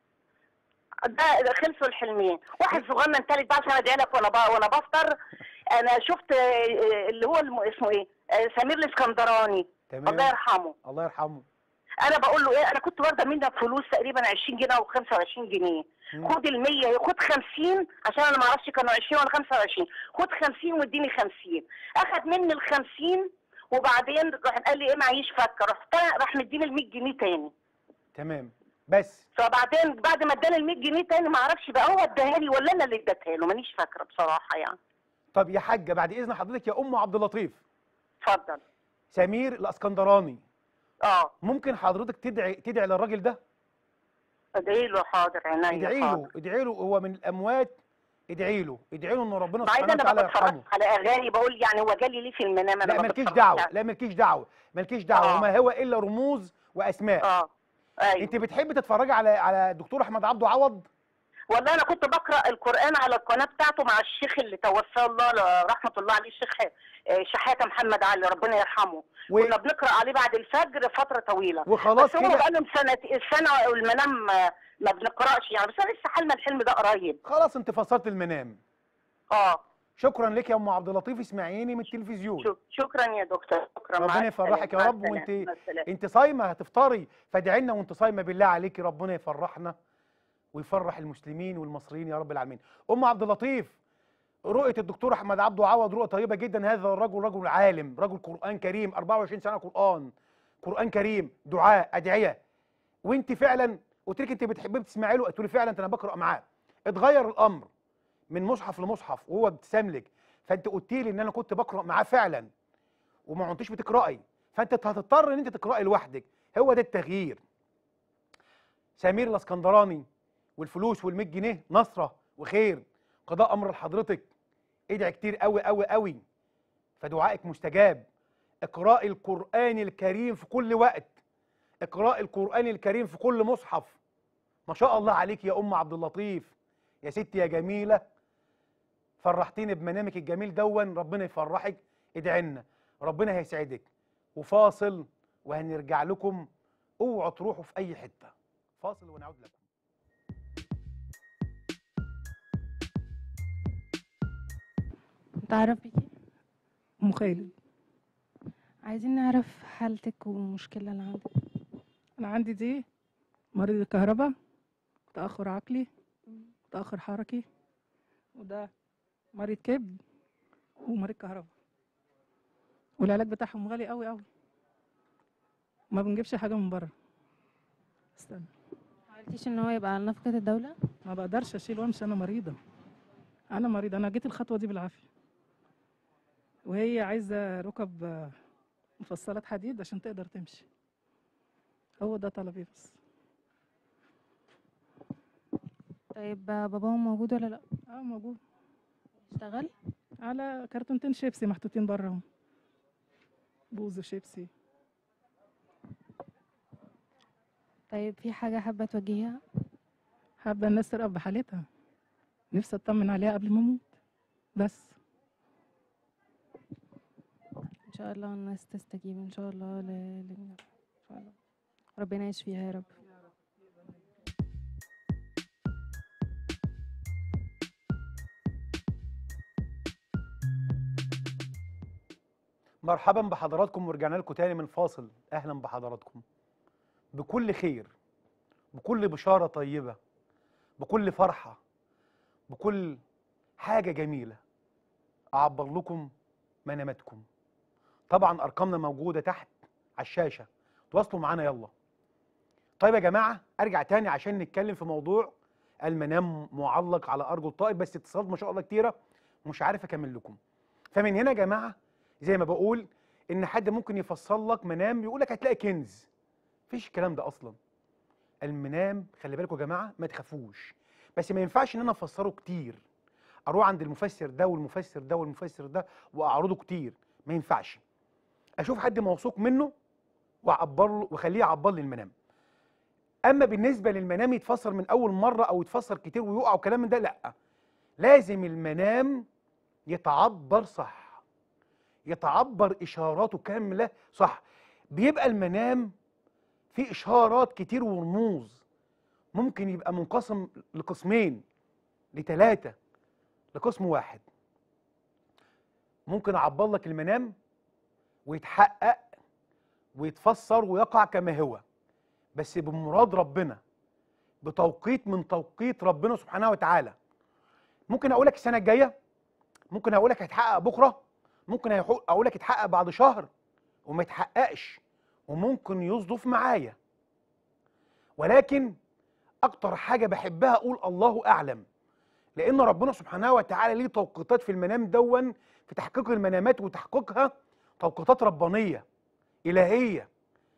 S13: ده ده خلصوا الحلمين واحد صغنن تالت بقى عشان ادعي لك وانا ب- وانا بفطر انا شفت آه، آه، اللي هو الم- اسمه ايه آه، سمير الاسكندراني
S1: تمام
S13: الله يرحمه
S1: الله يرحمه
S13: انا بقول له ايه انا كنت واخده منك فلوس تقريبا 20 جنيه او 25 جنيه
S1: مم.
S13: خد ال 100 خد 50 عشان انا ما اعرفش كانوا 20 ولا 25 خد 50 واديني 50 اخد مني ال 50 وبعدين راح قال لي ايه معيش فكه رحت راح مديني ال 100 جنيه تاني
S1: تمام بس
S13: فبعدين بعد ما اداني ال 100 جنيه تاني ما اعرفش بقى هو اداها لي ولا انا اللي اديتها له مانيش فاكره بصراحه يعني
S1: طب يا حاجه بعد اذن حضرتك يا ام عبد اللطيف
S13: اتفضل
S1: سمير الاسكندراني
S13: اه
S1: ممكن حضرتك تدعي تدعي للراجل ده
S13: ادعي له حاضر عينيا
S1: ادعي
S13: حاضر.
S1: له ادعي له هو من الاموات ادعي له ادعي له ان ربنا
S13: بعدين
S1: سبحانه
S13: انا
S1: وتعالى
S13: ما بتفرجش
S1: يرحمه
S13: على اغاني بقول يعني هو جالي ليه في المنام انا
S1: لا
S13: ما
S1: مالكيش
S13: بتفرجش
S1: دعوه
S13: يعني.
S1: لا مالكيش دعوه مالكيش دعوه
S13: آه.
S1: وما هو الا رموز واسماء
S13: اه ايوه
S1: انت بتحبي تتفرجي على على الدكتور احمد عبده عوض
S13: والله انا كنت بقرا القران على القناه بتاعته مع الشيخ اللي توفاه الله ل- رحمه الله عليه الشيخ آه، شحاته محمد علي ربنا يرحمه
S1: و-
S13: كنا بنقرا عليه بعد الفجر فتره طويله
S1: وخلاص
S13: بس هو
S1: كده
S13: بقى من سنه السنه والمنام آه، ما بنقراش يعني بس انا لسه حلمه الحلم ده قريب
S1: خلاص انت فسرت المنام
S13: اه
S1: شكرا لك يا ام عبد اللطيف اسمعيني من التلفزيون
S13: شك- شكرا يا دكتور شكرا مع
S1: ربنا
S13: السلامة،
S1: يفرحك يا
S13: مع
S1: رب
S13: السلامة،
S1: وانت
S13: مع السلامة.
S1: انت صايمه هتفطري فادعي لنا وانت صايمه بالله عليكي ربنا يفرحنا ويفرح المسلمين والمصريين يا رب العالمين ام عبد اللطيف رؤيه الدكتور احمد عبده عوض رؤيه طيبه جدا هذا الرجل رجل عالم رجل قران كريم 24 سنه قران قران كريم دعاء ادعيه وانت فعلا قلت لك انت بتحبي تسمعي له قلت لي فعلا انا بقرا معاه اتغير الامر من مصحف لمصحف وهو ابتسام لك فانت قلت لي ان انا كنت بقرا معاه فعلا وما كنتيش بتقراي فانت هتضطر ان انت تقراي لوحدك هو ده التغيير سمير الاسكندراني والفلوس وال100 جنيه نصره وخير قضاء امر لحضرتك ادعي كتير قوي قوي قوي فدعائك مستجاب اقراء القران الكريم في كل وقت اقراء القران الكريم في كل مصحف ما شاء الله عليك يا ام عبد اللطيف يا ستي يا جميله فرحتيني بمنامك الجميل دون ربنا يفرحك ادعي لنا ربنا هيسعدك وفاصل وهنرجع لكم اوعوا تروحوا في اي حته فاصل ونعود لكم
S6: تعرف بيكي
S14: ام خالد
S6: عايزين نعرف حالتك والمشكله اللي عندك
S14: انا عندي دي مريض الكهرباء تاخر عقلي تاخر حركي وده مريض كبد ومريض كهرباء والعلاج بتاعهم غالي قوي قوي ما بنجيبش حاجه من بره استنى
S6: حاولتيش ان هو يبقى على نفقه الدوله
S14: ما بقدرش اشيل وامشي انا مريضه انا مريضه انا جيت الخطوه دي بالعافيه وهي عايزه ركب آه، مفصلات حديد عشان تقدر تمشي هو ده طلبي بس
S6: طيب باباهم موجود ولا لا
S14: اه موجود
S6: اشتغل
S14: على كرتونتين شيبسي محطوطين بره اهم بوز شيبسي
S6: طيب في حاجه حابه توجهيها
S14: حابه الناس ترقب بحالتها نفسي اطمن عليها قبل ما اموت بس
S6: ان شاء الله الناس تستجيب ان شاء الله ل... ل... ان شاء الله ربنا يشفيها يا رب
S1: مرحبا بحضراتكم ورجعنا لكم تاني من فاصل اهلا بحضراتكم بكل خير بكل بشاره طيبه بكل فرحه بكل حاجه جميله اعبر لكم مناماتكم طبعا ارقامنا موجوده تحت على الشاشه تواصلوا معانا يلا طيب يا جماعه ارجع تاني عشان نتكلم في موضوع المنام معلق على ارجل الطائر بس اتصالات ما شاء الله كتيره مش عارف اكمل لكم فمن هنا يا جماعه زي ما بقول ان حد ممكن يفصل لك منام يقول لك هتلاقي كنز مفيش الكلام ده اصلا المنام خلي بالكم يا جماعه ما تخافوش بس ما ينفعش ان انا افسره كتير اروح عند المفسر ده والمفسر ده والمفسر ده واعرضه كتير ما ينفعش اشوف حد موثوق منه واعبر له واخليه يعبر لي المنام اما بالنسبه للمنام يتفسر من اول مره او يتفسر كتير ويقع وكلام من ده لا لازم المنام يتعبر صح يتعبر اشاراته كامله صح بيبقى المنام فيه اشارات كتير ورموز ممكن يبقى منقسم لقسمين لثلاثه لقسم واحد ممكن اعبر لك المنام ويتحقق ويتفسر ويقع كما هو بس بمراد ربنا بتوقيت من توقيت ربنا سبحانه وتعالى ممكن اقول لك السنه الجايه ممكن اقول لك هيتحقق بكره ممكن هيحو- اقول لك يتحقق بعد شهر وما يتحققش وممكن يصدف معايا ولكن اكتر حاجه بحبها اقول الله اعلم لان ربنا سبحانه وتعالى ليه توقيتات في المنام دون في تحقيق المنامات وتحقيقها توقيتات ربانيه الهيه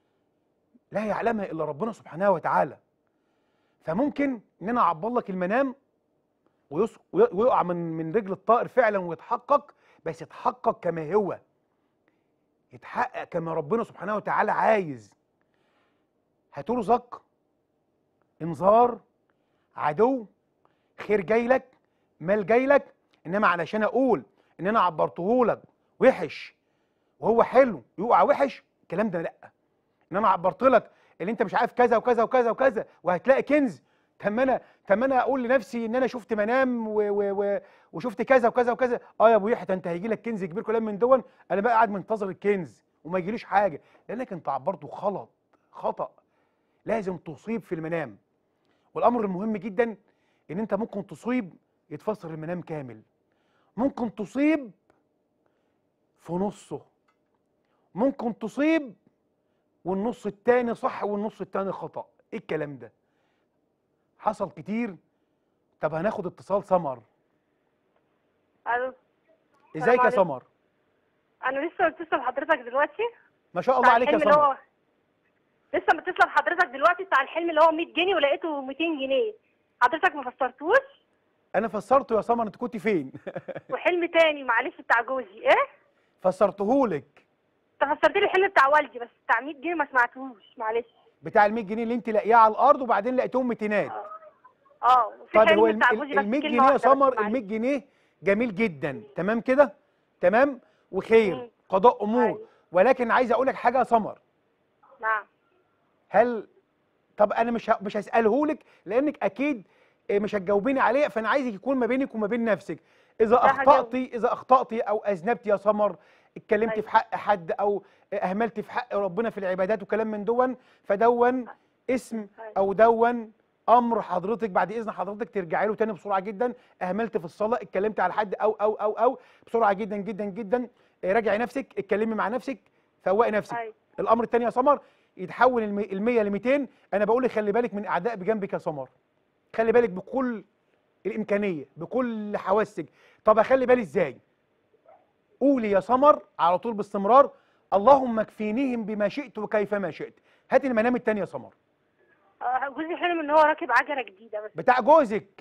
S1: لا يعلمها الا ربنا سبحانه وتعالى فممكن ان انا اعبر لك المنام ويص- وي- ويقع من من رجل الطائر فعلا ويتحقق بس يتحقق كما هو يتحقق كما ربنا سبحانه وتعالى عايز هترزق انذار عدو خير جاي لك مال جاي لك انما علشان اقول ان انا عبرته لك وحش وهو حلو يقع وحش الكلام ده لا ان انا عبرت لك اللي انت مش عارف كذا وكذا وكذا وكذا وهتلاقي كنز طب ما انا طب ما انا اقول لنفسي ان انا شفت منام و و و وشفت كذا وكذا وكذا اه يا ابو يحيى ده انت هيجي لك كنز كبير كلام من دون انا بقى قاعد منتظر الكنز وما يجيليش حاجه لانك انت عبرته غلط خطا لازم تصيب في المنام والامر المهم جدا ان انت ممكن تصيب يتفسر المنام كامل ممكن تصيب في نصه ممكن تصيب والنص التاني صح والنص التاني خطأ ايه الكلام ده حصل كتير طب هناخد اتصال سمر
S11: الو
S1: ازيك يا
S11: عليكم.
S1: سمر
S11: انا لسه متصله بحضرتك دلوقتي
S1: ما شاء الله
S11: بتاع
S1: عليك يا
S11: الحلم اللي
S1: سمر
S11: هو لسه متصله بحضرتك دلوقتي بتاع الحلم اللي هو 100 جنيه ولقيته 200 جنيه حضرتك ما فسرتوش
S1: انا فسرته يا سمر انت كنت فين
S11: وحلم تاني معلش بتاع جوزي ايه
S1: فسرتهولك
S11: انت فسرت لي الحلم بتاع والدي بس بتاع 100 جنيه ما سمعتهوش معلش
S1: بتاع ال 100 جنيه اللي انت لاقياه على الارض وبعدين لقيتهم ميتينات
S11: اه وفي
S1: طيب هو
S11: حلم بتاع جوزي بس
S1: ال 100
S11: كلمة
S1: جنيه يا
S11: واحدة بس
S1: سمر ال
S11: معلش.
S1: 100 جنيه جميل جدا تمام كده تمام وخير قضاء امور ولكن عايز اقول لك حاجه يا سمر
S11: نعم
S1: هل طب انا مش ه- مش هساله لك لانك اكيد إيه، مش هتجاوبيني عليه فانا عايزك يكون ما بينك وما بين نفسك اذا
S11: لا هجاوب.
S1: اخطاتي اذا اخطاتي او اذنبتي يا سمر اتكلمت في حق حد او اهملت في حق ربنا في العبادات وكلام من دون فدون اسم او دون امر حضرتك بعد اذن حضرتك ترجعي له تاني بسرعه جدا اهملت في الصلاه اتكلمت على حد او او او او بسرعه جدا جدا جدا إيه، راجعي نفسك اتكلمي مع نفسك فوقي نفسك
S11: أيوة.
S1: الامر الثاني يا سمر يتحول ال 100 ل 200 انا بقول لك خلي بالك من اعداء بجنبك يا سمر خلي بالك بكل الامكانيه بكل حواسك طب اخلي بالي ازاي قولي يا سمر على طول باستمرار اللهم اكفينيهم بما شئت وكيفما شئت هات المنام الثاني يا سمر
S11: آه، جوزي حلم ان هو راكب عجله جديده بس
S1: بتاع جوزك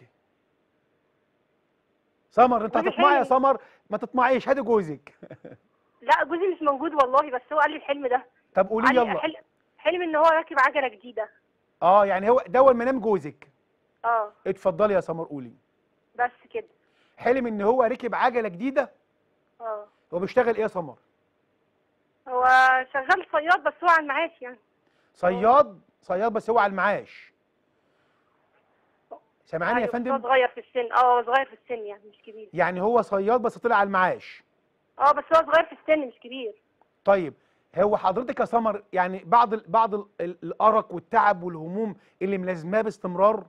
S1: سمر انت
S11: جوزي
S1: هتطمعي يا
S11: حلم.
S1: سمر ما تطمعيش هاتي جوزك
S11: لا جوزي مش موجود والله بس هو قال لي الحلم ده
S1: طب قولي
S11: قال لي
S1: يلا
S11: حلم حلم ان هو راكب عجله جديده
S1: اه يعني هو ده منام جوزك
S11: اه
S1: اتفضلي يا سمر قولي
S11: بس كده
S1: حلم ان هو ركب عجله جديده
S11: اه
S1: هو بيشتغل ايه يا سمر
S11: هو شغال صياد بس هو على المعاش يعني
S1: صياد صياد بس هو على المعاش سامعاني يا
S11: أيوة، بس
S1: فندم
S11: هو صغير في السن اه هو صغير في السن يعني مش كبير
S1: يعني هو صياد بس طلع على المعاش
S11: اه بس هو صغير في السن مش كبير
S1: طيب هو حضرتك يا سمر يعني بعض ال بعض ال ال الارق والتعب والهموم اللي ملازماه باستمرار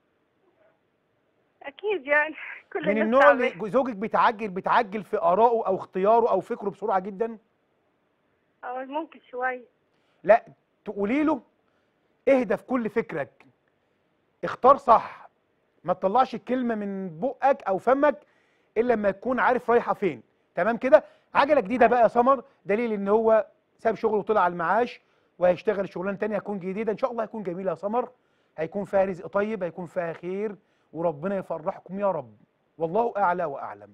S11: اكيد يعني كل
S1: من
S11: الناس
S1: النوع اللي
S11: تعبانة.
S1: زوجك بيتعجل بيتعجل في ارائه او اختياره او فكره بسرعه جدا
S11: اه ممكن شويه
S1: لا تقولي له اهدى في كل فكرك اختار صح ما تطلعش الكلمه من بقك او فمك الا لما تكون عارف رايحه فين تمام كده عجله جديده بقى يا سمر دليل ان هو ساب شغله وطلع على المعاش وهيشتغل شغلانه تانية هتكون جديده ان شاء الله هيكون جميله يا سمر هيكون فيها رزق طيب هيكون فيها خير وربنا يفرحكم يا رب والله اعلى واعلم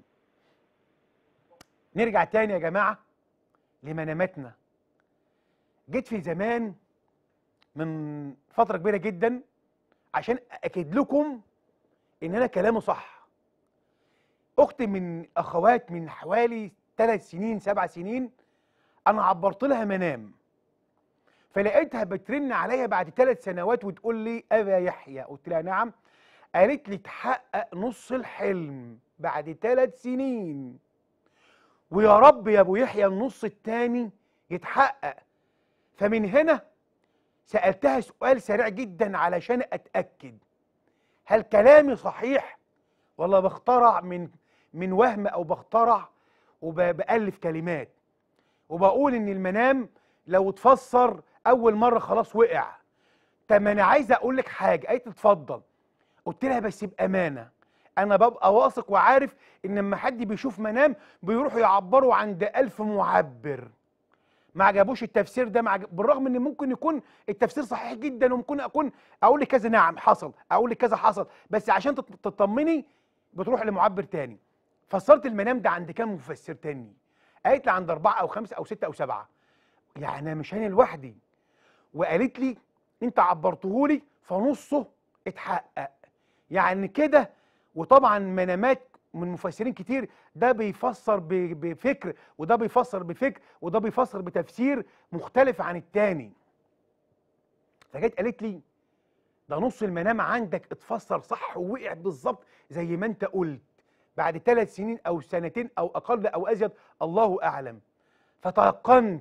S1: نرجع تاني يا جماعه لمناماتنا جيت في زمان من فتره كبيره جدا عشان اكد لكم ان انا كلامي صح اخت من اخوات من حوالي ثلاث سنين سبع سنين انا عبرت لها منام فلقيتها بترن عليا بعد ثلاث سنوات وتقول لي ابا يحيى قلت لها نعم قالت لي تحقق نص الحلم بعد ثلاث سنين ويا رب يا ابو يحيى النص التاني يتحقق فمن هنا سالتها سؤال سريع جدا علشان اتاكد هل كلامي صحيح ولا بخترع من من وهم او بخترع وبالف كلمات وبقول ان المنام لو اتفسر اول مره خلاص وقع طب ما انا عايز اقول لك حاجه قالت لي اتفضل قلت لها بس بامانه انا ببقى واثق وعارف ان لما حد بيشوف منام بيروحوا يعبروا عند ألف معبر ما عجبوش التفسير ده مع بالرغم ان ممكن يكون التفسير صحيح جدا وممكن اكون اقول لك كذا نعم حصل اقول لك كذا حصل بس عشان تط- تطمني بتروح لمعبر تاني فسرت المنام ده عند كام مفسر تاني قالت لي عند أربعة أو خمسة أو ستة أو سبعة يعني مش أنا لوحدي وقالت لي أنت عبرتهولي فنصه اتحقق يعني كده وطبعا منامات من مفسرين كتير ده بيفسر ب- بفكر وده بيفسر بفكر وده بيفسر بتفسير مختلف عن التاني فجت قالت لي ده نص المنام عندك اتفسر صح ووقع بالظبط زي ما انت قلت بعد ثلاث سنين او سنتين او اقل او ازيد الله اعلم فتيقنت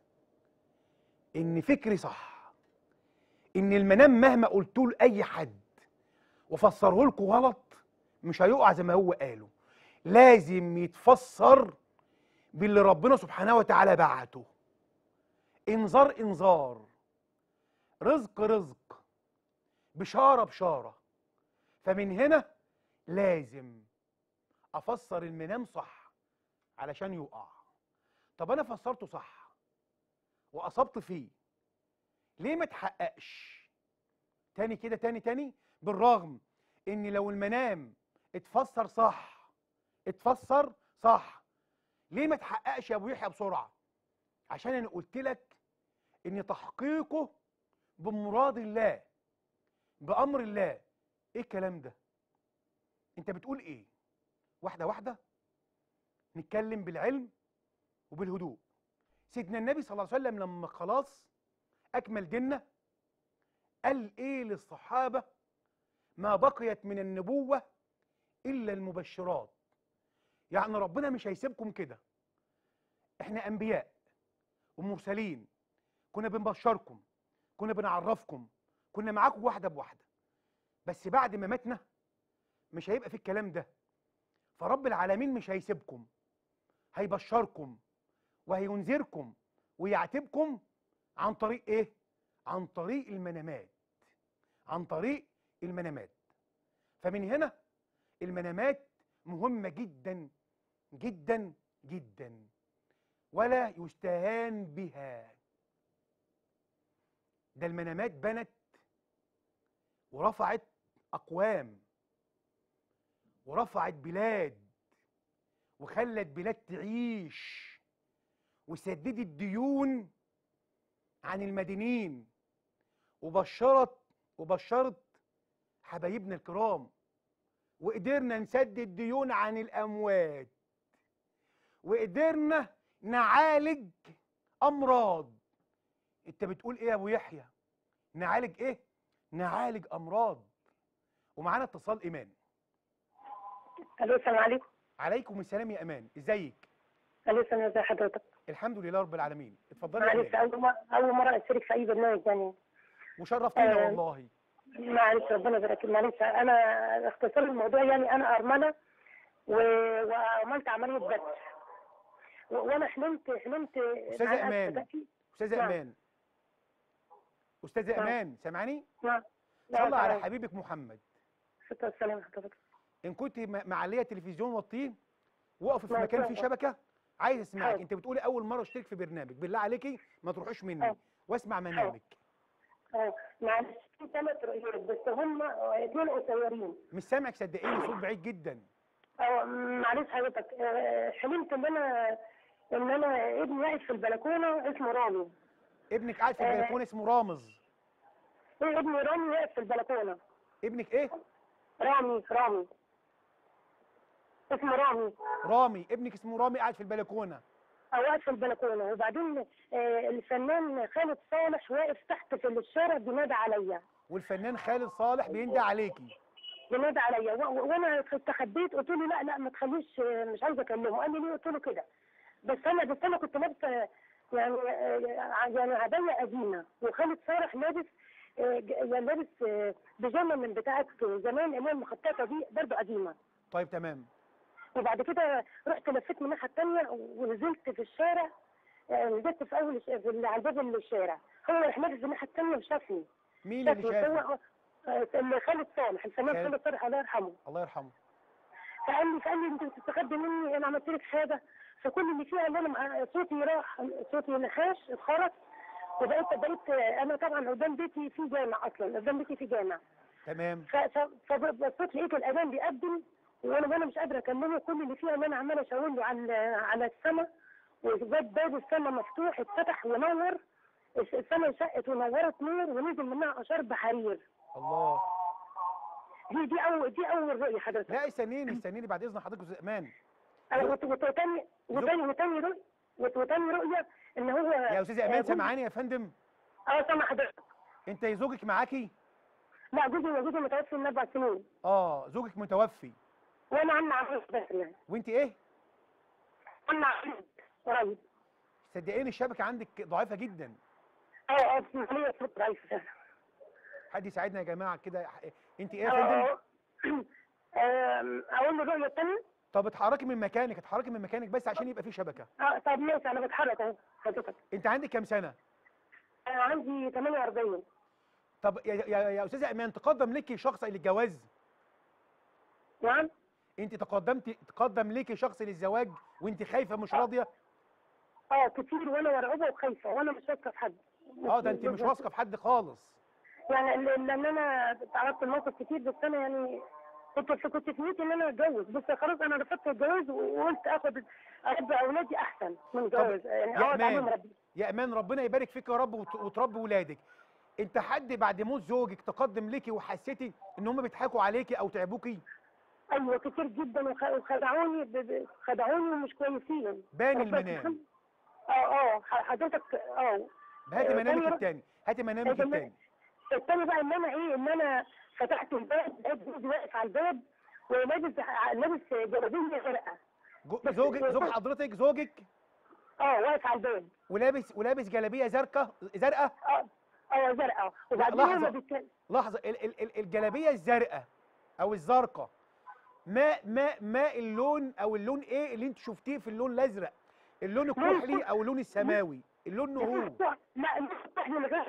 S1: ان فكري صح ان المنام مهما قلته لاي حد وفسره لكم غلط مش هيقع زي ما هو قاله لازم يتفسر باللي ربنا سبحانه وتعالى بعته انذار انذار رزق رزق بشاره بشاره فمن هنا لازم افسر المنام صح علشان يقع طب انا فسرته صح واصبت فيه ليه ما تحققش تاني كده تاني تاني بالرغم ان لو المنام اتفسر صح اتفسر صح ليه ما تحققش يا ابو يحيى بسرعه عشان انا قلت لك ان تحقيقه بمراد الله بامر الله ايه الكلام ده انت بتقول ايه واحده واحده نتكلم بالعلم وبالهدوء سيدنا النبي صلى الله عليه وسلم لما خلاص اكمل ديننا قال ايه للصحابه ما بقيت من النبوه الا المبشرات يعني ربنا مش هيسيبكم كده احنا انبياء ومرسلين كنا بنبشركم كنا بنعرفكم كنا معاكم واحده بواحده بس بعد ما ماتنا مش هيبقى في الكلام ده فرب العالمين مش هيسيبكم هيبشركم وهينذركم ويعاتبكم عن طريق ايه عن طريق المنامات عن طريق المنامات فمن هنا المنامات مهمة جدا جدا جدا ولا يستهان بها ده المنامات بنت ورفعت أقوام ورفعت بلاد وخلت بلاد تعيش وسددت ديون عن المدينين وبشرت وبشرت حبايبنا الكرام وقدرنا نسدد ديون عن الاموات وقدرنا نعالج امراض انت بتقول ايه يا ابو يحيى نعالج ايه نعالج امراض ومعانا اتصال ايمان
S11: الو السلام عليكم
S1: عليكم السلام يا امان ازيك
S11: الو السلام ازي حضرتك
S1: الحمد لله رب العالمين اتفضلي يا
S11: معلش
S1: امان
S11: اول مره اول مره اشترك في اي برنامج يعني
S1: وشرفتينا
S11: آه،
S1: والله
S11: معلش ربنا يبارك فيك. معلش انا اختصار الموضوع يعني انا ارمله و... وعملت عمليه بث و... وانا حلمت حلمت
S1: استاذه
S11: مع
S1: امان
S11: أسف-
S1: استاذه
S11: نعم.
S1: امان استاذه
S11: نعم.
S1: امان سامعني
S11: نعم
S1: صلى على حبيبك محمد
S11: ستة والسلام حضرتك
S1: ان كنت م- معليه تلفزيون وطيه وقف في
S11: لا،
S1: مكان
S11: لا،
S1: فيه
S11: لا.
S1: شبكه عايز اسمعك
S11: حاضر.
S1: انت بتقولي اول مره اشترك في برنامج بالله عليكي ما تروحوش مني
S11: حاضر.
S1: واسمع منامج
S11: اه معلش في ثلاث رؤيات بس هم اثنين قصيرين
S1: مش سامعك صدقيني صوت بعيد جدا
S11: اه معلش حضرتك آه، حلمت ان انا ان انا ابني واقف في البلكونه اسمه رامي
S1: ابنك قاعد في
S11: آه.
S1: البلكونه اسمه رامز
S11: ايه ابني رامي واقف في البلكونه
S1: ابنك ايه
S11: رامي رامي اسمه رامي
S1: رامي ابنك اسمه رامي قاعد في البلكونه
S11: أو واقف في البلكونه وبعدين آه، الفنان خالد صالح واقف تحت في الشارع بينادى عليا
S1: والفنان خالد صالح بيندى عليكي
S11: بينادى عليا و- و- وانا استخبيت قلت له لا لا ما تخليش آه، مش عايزه اكلمه قال لي ليه قلت له كده بس انا بس انا كنت لابسه يعني آه، يعني عبايه قديمه وخالد صالح لابس آه، ج- يعني لابس آه، بيجامه من بتاعه زمان اللي هي المخططه دي برضه قديمه
S1: طيب تمام
S11: وبعد كده رحت لفيت من الناحيه الثانيه ونزلت في الشارع آه، نزلت في اول الش- في ال- على باب الشارع هو راح لابس الناحيه الثانيه وشافني
S1: مين اللي
S11: شافني.
S1: شافك
S11: هو آه، اللي خالد صالح الفنان
S1: خالد.
S11: خالد صالح الله يرحمه
S1: الله يرحمه
S11: فقال لي فقال لي انت بتستخبي مني انا عملت لك حاجه فكل اللي فيها ان انا مع- صوتي راح صوتي نخاش اتخرط وبقيت بقيت انا طبعا قدام بيتي في جامع اصلا قدام بيتي في جامع
S1: تمام
S11: ف- ف- فبصيت لقيت الاذان بيقدم وانا وانا مش قادره اكلمه كل اللي فيها ان انا عماله اشاور له على على السماء وجاب باب السماء مفتوح اتفتح ونور الس- السماء انشقت ونورت نور ونزل منها اشار بحرير
S1: الله
S11: دي دي اول دي اول رؤيه حضرتك
S1: لا استنيني استنيني بعد اذن حضرتك يا استاذ امان
S11: أنا وت- وت- وتاني وتاني وتاني رؤية وت- وتاني رؤية إن هو
S1: يا استاذ
S11: آه،
S1: امان
S11: جوزي-
S1: سامعاني يا فندم
S11: اه سامع حضرتك
S1: انت زوجك معاكي
S11: لا جوزي جوزي متوفي من أربع سنين
S1: اه زوجك متوفي
S11: وأنا عم عمود بس يعني
S1: وانت ايه
S11: عم عمود قريب
S1: صدقيني الشبكه عندك ضعيفه جدا
S11: اه اه اسمح لي صوت ضعيف فعلا.
S1: حد يساعدنا يا جماعه كده انت ايه يا
S11: آه،
S1: فندم
S11: آم، أقول له الرؤية التانية
S1: طب اتحركي من مكانك اتحركي من مكانك بس عشان يبقى في شبكه
S11: اه طب ماشي أنا بتحرك أهو حضرتك
S1: انت عندك كام سنه
S11: أنا عندي 48
S1: طب يا يا, يا استاذه امان تقدم لك شخص للجواز
S11: نعم
S1: انت تقدمت تقدم لك شخص للزواج وانت خايفه مش راضيه
S11: اه كتير وأنا مرعوبة وخايفة وأنا مش واثقة في حد
S1: اه ده انت مش واثقه في حد خالص
S11: يعني ل- لان انا تعرضت لموقف كتير بس انا يعني كنت في كنت في نيتي ان انا اتجوز بس خلاص انا رفضت الجواز وقلت اخد اربي اولادي احسن من الجواز يعني
S1: يا
S11: اقعد عليهم
S1: امان
S11: ربي
S1: يا امان ربنا يبارك فيك يا رب وت- وتربي ولادك انت حد بعد موت زوجك تقدم لك وحسيتي ان هم بيضحكوا عليكي او تعبوكي
S11: ايوه كتير جدا وخ- وخدعوني ب- ب- خدعوني ومش كويسين
S1: بان
S11: بس
S1: المنام
S11: الحمد- اه اه ح- حضرتك اه
S1: هاتي
S11: آه،
S1: منامك
S11: تاني رأي-
S1: التاني هاتي منامك
S11: التاني-
S1: التاني
S11: التاني بقى ان انا ايه ان انا فتحت الباب لقيت جوزي واقف على الباب ولابس ع- لابس جلابيه زرقاء
S1: جو-
S11: بس-
S1: زوجك زوج حضرتك زوجك
S11: اه واقف على الباب
S1: ولابس ولابس جلابيه زرقاء زرقاء
S11: اه اه زرقاء وبعدين
S1: لحظة.
S11: هما بيتكلم
S1: لحظه ال ال ال الجلابيه الزرقاء او الزرقاء ما ما ما اللون او اللون ايه اللي انت شفتيه في اللون الازرق اللون الكحلي او اللون السماوي اللون نهور
S11: لا الكحل من غير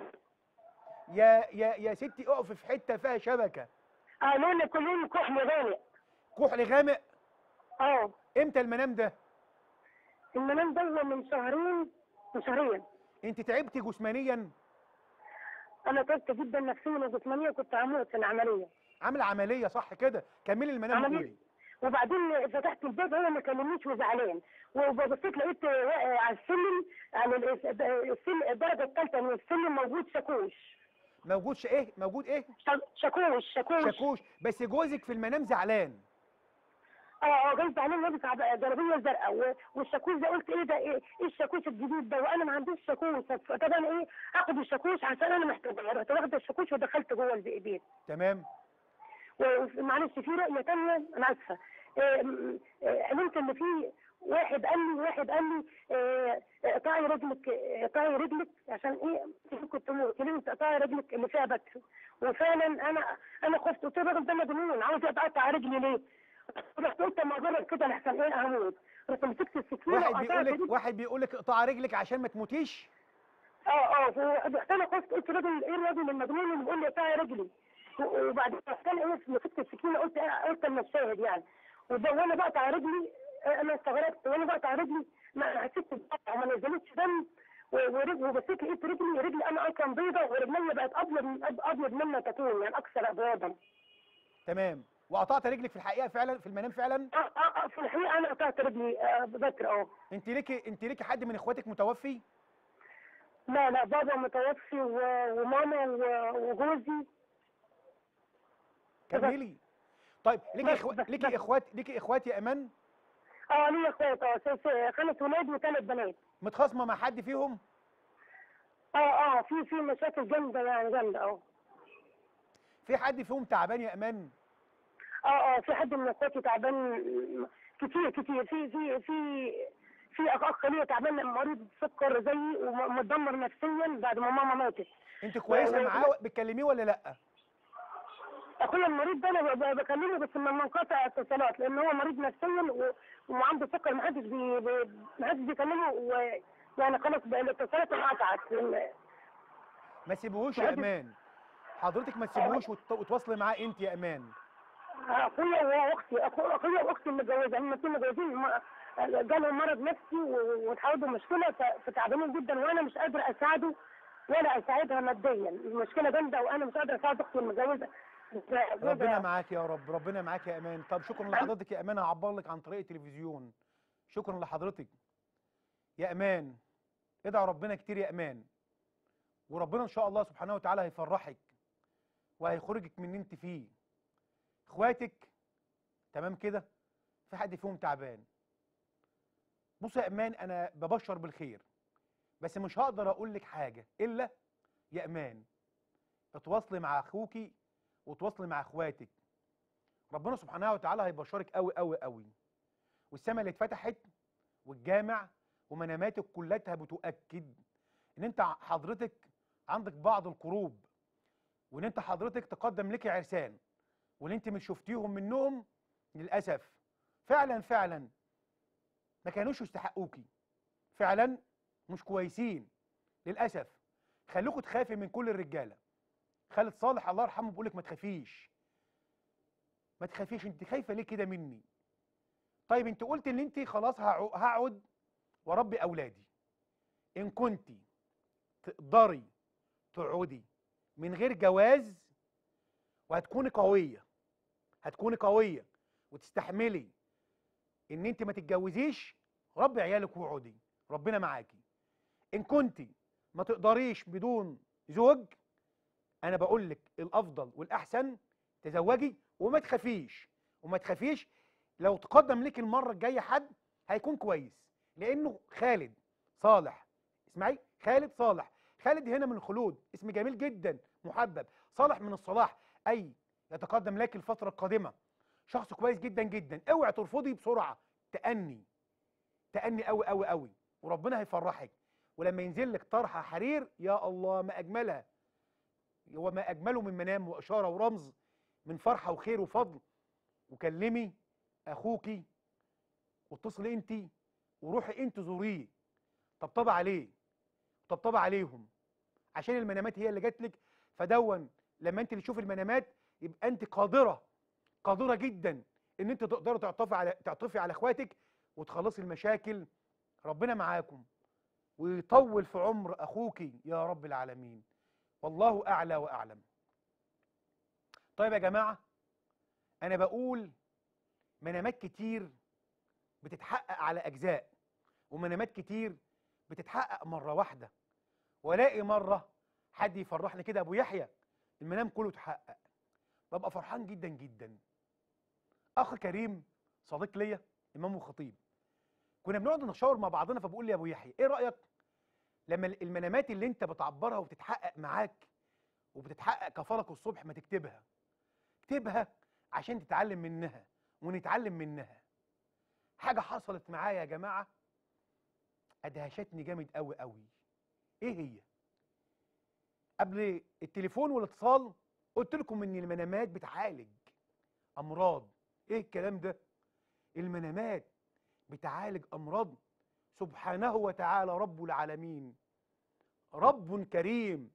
S1: يا يا يا ستي اقف في حته فيها شبكه
S11: اه لون كلهم كحل غامق
S1: كحل غامق
S11: اه
S1: امتى المنام ده
S11: المنام ده هو من شهرين من شهرين
S1: انت تعبتي جسمانيا
S11: انا تعبت جدا نفسيا وجسمانيا كنت هموت في العمليه
S1: عامله عمليه صح كده كملي المنام
S11: عملية.
S1: قولي
S11: وبعدين فتحت الباب هو ما كلمنيش وزعلان وبصيت لقيت آه، على السلم على الس- السلم الدرجه الثالثه من السلم موجود شاكوش
S1: موجود ش- ايه موجود ايه
S11: شاكوش شاكوش
S1: شاكوش بس جوزك في المنام زعلان
S11: اه اه جاي زعلان لابس عب- جلابيه زرقاء و- والشاكوش ده قلت ايه ده ايه ايه الشاكوش الجديد ده وانا ما عنديش شاكوش طب انا ايه اخد الشاكوش عشان انا محتاجه رحت واخده الشاكوش ودخلت جوه الب- البيت
S1: تمام
S11: ومعلش في رؤيه ثانيه انا اسفه آه، م- آه، حلمت ان في واحد قال لي واحد قال لي آه، اقطعي رجلك آه، اقطعي رجلك عشان ايه كنت تموت ليه اقطعي رجلك اللي فيها بتر وفعلا انا انا خفت قلت له الراجل ده مجنون عاوز اقطع رجلي ليه؟ رحت قلت اما اجرب كده لحسن ايه هموت رحت مسكت السكينه
S1: واحد
S11: وقطعت
S1: بيقول لك
S11: رجلي.
S1: واحد بيقول لك اقطع رجلك عشان ما تموتيش
S11: اه اه رحت انا خفت قلت الراجل ايه الراجل المجنون اللي بيقول لي اقطعي رجلي و- وبعدين رحت انا ايه مسكت السكينه قلت قلت اما الشاهد يعني وب- وانا بقطع رجلي آه، انا استغربت وانا بقطع رجلي ما حسيت بقطع وما نزلتش دم و- ورجلي وبصيت لقيت رجلي رجلي انا اصلا بيضه ورجلي بقت ابيض من- أب- ابيض مما تكون يعني اكثر ابيضا
S1: تمام وقطعت رجلك في الحقيقه فعلا في المنام فعلا
S11: اه اه آه، في الحقيقه انا قطعت رجلي آه، بكر اه
S1: انت ليكي انت ليكي حد من اخواتك متوفي
S11: لا لا بابا متوفي و- وماما و- وجوزي
S1: كملي طيب ليكي
S11: بس-
S1: إخو...
S11: بس-
S1: ليكي
S11: بس.
S1: اخوات ليكي اخوات يا امان
S11: اه ليا اخوات اه س- س- خمس ولاد وثلاث بنات
S1: متخاصمه مع حد فيهم
S11: اه اه في في مشاكل جامده يعني جامده اه
S1: في حد فيهم تعبان يا امان
S11: اه اه في حد من اخواتي تعبان كتير كتير في في في في اخ اخ ليا تعبان مريض سكر زيي ومتدمر نفسيا بعد ما ماما ماتت
S1: انت كويسه
S11: و- و-
S1: معاه بتكلميه ولا لا
S11: اخويا المريض ده انا ب- ب- بكلمه بس من منقطع اتصالات لان هو مريض نفسيا و- وعنده سكر ما حدش بي بي- ما حدش بيكلمه و- يعني خلاص بقى الاتصالات انقطعت لأن-
S1: ما تسيبوهوش يا
S11: بعد-
S1: امان حضرتك ما تسيبوهوش وت- وتواصلي معاه انت يا امان
S11: اخويا واختي أخو- اخويا واختي متجوزه هم الاثنين متجوزين ما- جالهم مرض نفسي و- وتعودوا مشكله ف- فتعبانين جدا وانا مش قادره اساعده ولا اساعدها ماديا المشكله جامده وانا مش قادره اساعد اختي المتجوزه
S1: ربنا معاك يا رب ربنا معاك يا امان طب شكرا لحضرتك يا امان هعبر لك عن طريق التلفزيون شكرا لحضرتك يا امان ادعوا ربنا كتير يا امان وربنا ان شاء الله سبحانه وتعالى هيفرحك وهيخرجك من اللي انت فيه اخواتك تمام كده في حد فيهم تعبان بص يا امان انا ببشر بالخير بس مش هقدر اقول لك حاجه الا يا امان اتواصلي مع اخوكي وتواصلي مع اخواتك ربنا سبحانه وتعالى هيبشرك قوي قوي قوي والسماء اللي اتفتحت والجامع ومناماتك كلها بتؤكد ان انت حضرتك عندك بعض الكروب وان انت حضرتك تقدم لك عرسان واللي انت مش شفتيهم منهم للاسف فعلا فعلا ما كانوش يستحقوكي فعلا مش كويسين للاسف خلوكوا تخافي من كل الرجاله خالد صالح الله يرحمه بيقول لك ما تخافيش ما تخافيش انت خايفه ليه كده مني طيب انت قلت ان انت خلاص هعو- هقعد واربي اولادي ان كنت تقدري تقعدي من غير جواز وهتكوني قويه هتكوني قويه وتستحملي ان انت ما تتجوزيش ربي عيالك واقعدي ربنا معاكي ان كنت ما تقدريش بدون زوج انا بقول لك الافضل والاحسن تزوجي وما تخافيش وما تخافيش لو تقدم لك المره الجايه حد هيكون كويس لانه خالد صالح اسمعي خالد صالح خالد هنا من الخلود اسم جميل جدا محبب صالح من الصلاح اي يتقدم لك الفتره القادمه شخص كويس جدا جدا اوعي ترفضي بسرعه تأني تأني قوي قوي قوي وربنا هيفرحك ولما ينزل لك طرحه حرير يا الله ما اجملها وما اجمله من منام واشاره ورمز من فرحه وخير وفضل وكلمي اخوكي واتصلي انت وروحي انت زوريه طبطبي عليه طبطبي عليهم عشان المنامات هي اللي جات لك فدون لما انت تشوف المنامات يبقى انت قادره قادره جدا ان انت تقدري تعطفي على تعطفي على اخواتك وتخلصي المشاكل ربنا معاكم ويطول في عمر اخوكي يا رب العالمين والله اعلى واعلم طيب يا جماعه انا بقول منامات كتير بتتحقق على اجزاء ومنامات كتير بتتحقق مره واحده والاقي مره حد يفرحني كده ابو يحيى المنام كله اتحقق ببقى فرحان جدا جدا اخ كريم صديق ليا امام وخطيب كنا بنقعد نشاور مع بعضنا فبقول لي يا ابو يحيى ايه رايك لما المنامات اللي انت بتعبرها وبتتحقق معاك وبتتحقق كفلك الصبح ما تكتبها اكتبها عشان تتعلم منها ونتعلم منها حاجه حصلت معايا يا جماعه ادهشتني جامد قوي قوي ايه هي قبل التليفون والاتصال قلت لكم ان المنامات بتعالج امراض ايه الكلام ده المنامات بتعالج امراض سبحانه وتعالى رب العالمين رب كريم